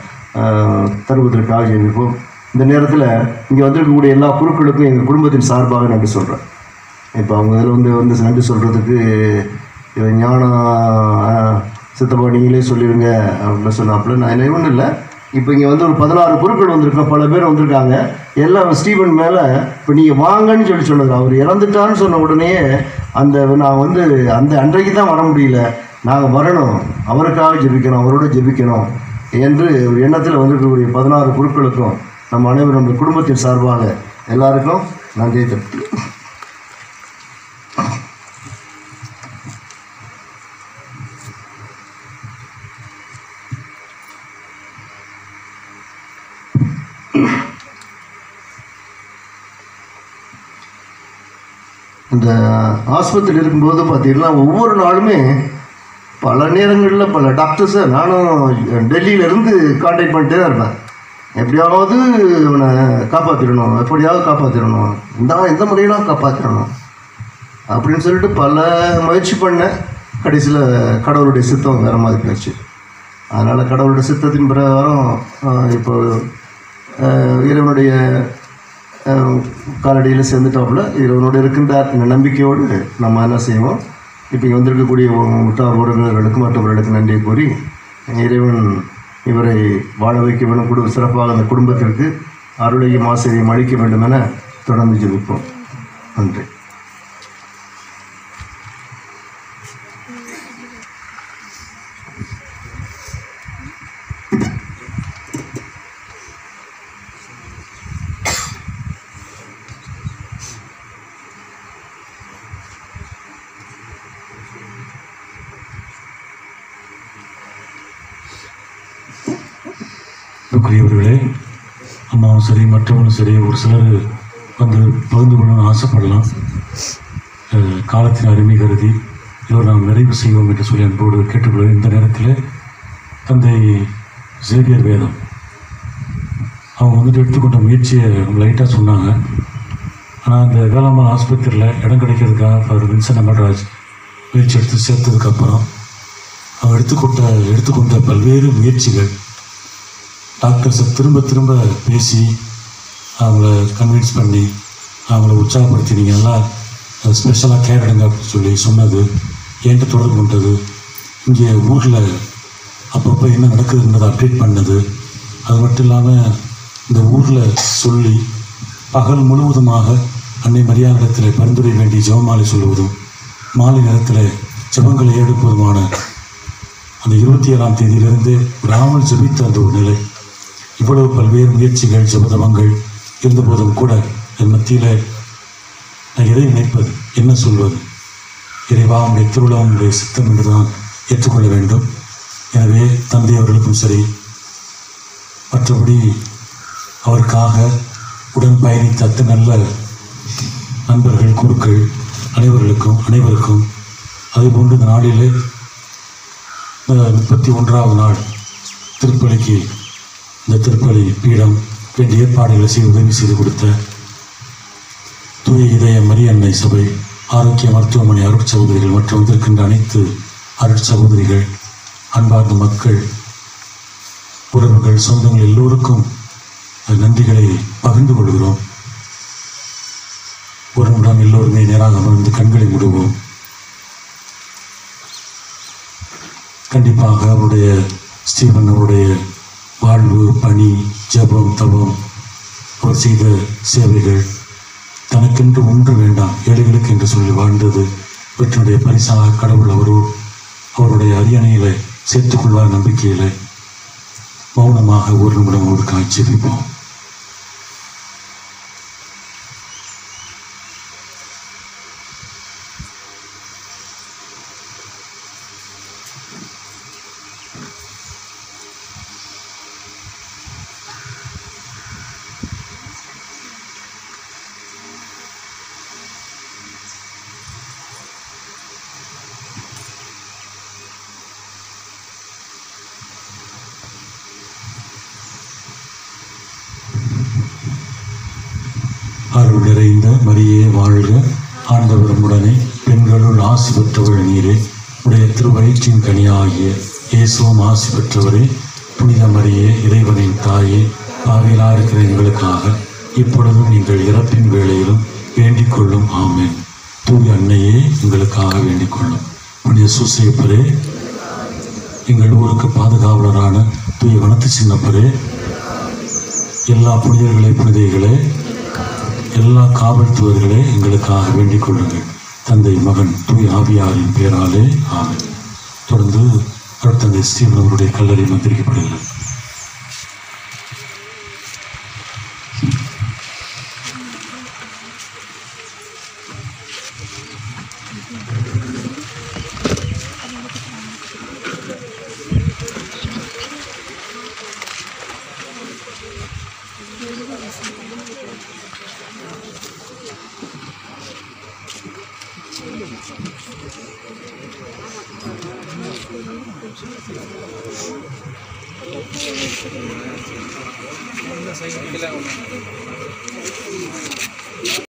அஹ், தருவதற்காக ஜெபிப்போம் இந்த நேரத்தில் இங்கே வந்திருக்கக்கூடிய எல்லா குருக்களுக்கும் எங்கள் குடும்பத்தின் சார்பாக நன்றி சொல்கிறேன் இப்போ அவங்க இதில் வந்து வந்து நன்றி சொல்கிறதுக்கு ஞானம் அஹ், சித்தப்பா நீங்களே சொல்லிடுங்க அப்படின்னு சொன்னாப்புல நான் என்ன ஒன்றும் இல்லை இப்போ இங்கே வந்து ஒரு பதினாறு குருக்கள் வந்திருக்கோம் பல பேர் வந்திருக்காங்க எல்லாம் ஸ்டீவன் மேலே இப்போ நீங்கள் வாங்கன்னு சொல்லி சொன்னது அவர் இறந்துட்டான்னு சொன்ன உடனே அந்த நான் வந்து அந்த அன்றைக்கு தான் வர முடியல நாங்கள் வரணும் அவருக்காக ஜெபிக்கணும் அவரோட ஜெபிக்கணும் என்று ஒரு எண்ணத்தில் வந்திருக்கக்கூடிய பதினாறு குருக்களுக்கும் நம்ம அனைவரும் நம்ம குடும்பத்தின் சார்பாக எல்லாருக்கும் நன்றி தெரிவித்து இந்த ஆஸ்பத்திரியில் இருக்கும்போது பார்த்தீங்கன்னா ஒவ்வொரு நாளுமே பல நேரங்களில் பல டாக்டர்ஸை நானும் டெல்லியிலேருந்து காண்டாக்ட் பண்ணிட்டே தான் இருப்பேன் எப்படியாவது இவனை காப்பாற்றிடணும் எப்படியாவது காப்பாற்றிடணும் இந்த எந்த முறையிலும் காப்பாற்றிடணும் அப்படின்னு சொல்லிட்டு பல முயற்சி பண்ணேன் கடைசியில் கடவுளுடைய சித்தம் வேறு மாதிரி போயிடுச்சு அதனால் கடவுளுடைய சித்தத்தின் பிரகாரம் ஆஹ், இப்போ ஆஹ், இறைவனுடைய ஆஹ், காலடியில் சேர்ந்துட்டாப்புல இறைவனோடு இருக்கின்றார் என்ற நம்பிக்கையோடு நம்ம என்ன செய்வோம் இப்போ இங்கே வந்திருக்கக்கூடிய உற்றார் உறவினர்களுக்கு மற்றவர்களுக்கு நன்றி கூறி இறைவன் இவரை வாழ வைக்க வேண்டும் குடும்ப சிறப்பாக அந்த குடும்பத்திற்கு அருளையும் ஆசிரியம் அளிக்க வேண்டும் என தொடர்ந்து ஜெபிப்போம் நன்றி அன்புக்குரியவர்களே அம்மாவும் சரி மற்றவங்களும் சரி ஒரு சிலர் வந்து பகிர்ந்து கொள்ளணும்னு ஆசைப்படலாம் அஹ், காலத்தின் அருமை கருதி இதோடு நாம் நிறைவு செய்வோம் என்று சொல்லி அன்போடு கேட்டுக்கொள்கிறேன் இந்த நேரத்தில் தந்தை சேவியர் வேதம் அவங்க வந்துட்டு எடுத்துக்கொண்ட முயற்சியை லைட்டாக சொன்னாங்க ஆனால் அந்த வேளாண்மை ஆஸ்பத்திரியில் இடம் கிடைக்கிறதுக்காக ஃபாதர் வின்சன் அமர்ராஜ் முயற்சி எடுத்து சேர்த்ததுக்கப்புறம் அவங்க எடுத்துக்கொண்ட எடுத்துக்கொண்ட பல்வேறு முயற்சிகள் டாக்டர்ஸை திரும்ப திரும்ப பேசி அவங்கள கன்வின்ஸ் பண்ணி அவங்கள உற்சாகப்படுத்தி நீங்கள் எல்லாம் ஸ்பெஷலாக கேர் எடுங்க அப்படின்னு சொல்லி சொன்னது என்கிட்ட தொடர்பு கொண்டது இங்கே ஊரில் அப்பப்போ என்ன நடக்குதுன்றதை அப்டேட் பண்ணது அது மட்டும் இல்லாமல் இந்த ஊரில் சொல்லி பகல் முழுவதுமாக அன்னை மரியாதையில் பரிந்துரை வேண்டி ஜெபமாலை சொல்லுவதும் மாலை நேரத்தில் ஜெபங்களை எடுப்பதுமான அந்த இருபத்தி ஏழாம் தேதியிலிருந்து விடாமல் ஜெபித்த அந்த ஒரு நிலை இவ்வளவு பல்வேறு முயற்சிகள் ஜெபதவங்கள் இருந்தபோதும் கூட என் மத்தியில் நான் எதை நினைப்பது என்ன சொல்வது இறைவா உடைய திருவிழா உடைய சித்தம் என்றுதான் ஏற்றுக்கொள்ள வேண்டும் எனவே தந்தை அவர்களுக்கும் சரி மற்றபடி அவருக்காக உடன் பயணித்த அத்தனை நல்ல நண்பர்கள் குருக்கள் அனைவர்களுக்கும் அனைவருக்கும் அதேபோன்று இந்த நாளிலே இந்த முப்பத்தி ஒன்றாவது நாள் திருப்பலிக்கு இந்த திருப்பலி பீடம் வேண்டிய ஏற்பாடுகளை செய்து உதவி செய்து கொடுத்த தூய இதய மரியன்னை சபை ஆரோக்கிய மருத்துவமனை அருட் சகோதரிகள் மற்றும் இதற்கின்ற அனைத்து அருட் சகோதரிகள் அன்பார்ந்த மக்கள் உறவுகள் சொந்தங்கள் எல்லோருக்கும் நன்றிகளை பகிர்ந்து கொள்கிறோம் ஒரு நிமிடம் எல்லோருமே நேராக அமர்ந்து கண்களை மூடுவோம் கண்டிப்பாக அவருடைய ஸ்டீவன் அவருடைய வாழ்வு பணி ஜெபம் தவம் அவர் செய்த சேவைகள் தனக்கென்று ஒன்று வேண்டாம் ஏழைகளுக்கு என்று சொல்லி வாழ்ந்தது இவற்றினுடைய பரிசாக கடவுள் அவரோடு அவருடைய அரியணையில சேர்த்துக் கொள்வார் நம்பிக்கையில மௌனமாக ஒரு நிமிடம் அவருக்கு ஆட்சேபிப்போம் அருள் நிறைந்த மரியே வாழ்க ஆண்டவரும் உடனே பெண்களுள் ஆசி பெற்றவள் நீரே உடைய திருவயிற்றின் கனியாகிய இயேசுவும் ஆசி பெற்றவரே புனித மரியே இறைவனின் தாயே பாவிலா இருக்கிற எங்களுக்காக இப்பொழுதும் நீங்கள் இறப்பின் வேளையிலும் வேண்டிக் கொள்ளும் ஆமென் தூய அன்னையே எங்களுக்காக வேண்டிக் கொள்ளும் புனித சுசேப்பரே எங்கள் ஊருக்கு பாதுகாவலரான தூய வனத்து சின்னப்பரே எல்லா புனிதர்களே புனிதைகளே எல்லா காவல்துறைகளே எங்களுக்காக வேண்டிக் கொள்ளுங்கள் தந்தை மகன் தூய் ஆவியாரின் பேராலே ஆமென் தொடர்ந்து அருட்தந்தை ஸ்டீவன் அவருடைய கல்லறை மந்திரிக்கப்படுகிறது சைக்கிள்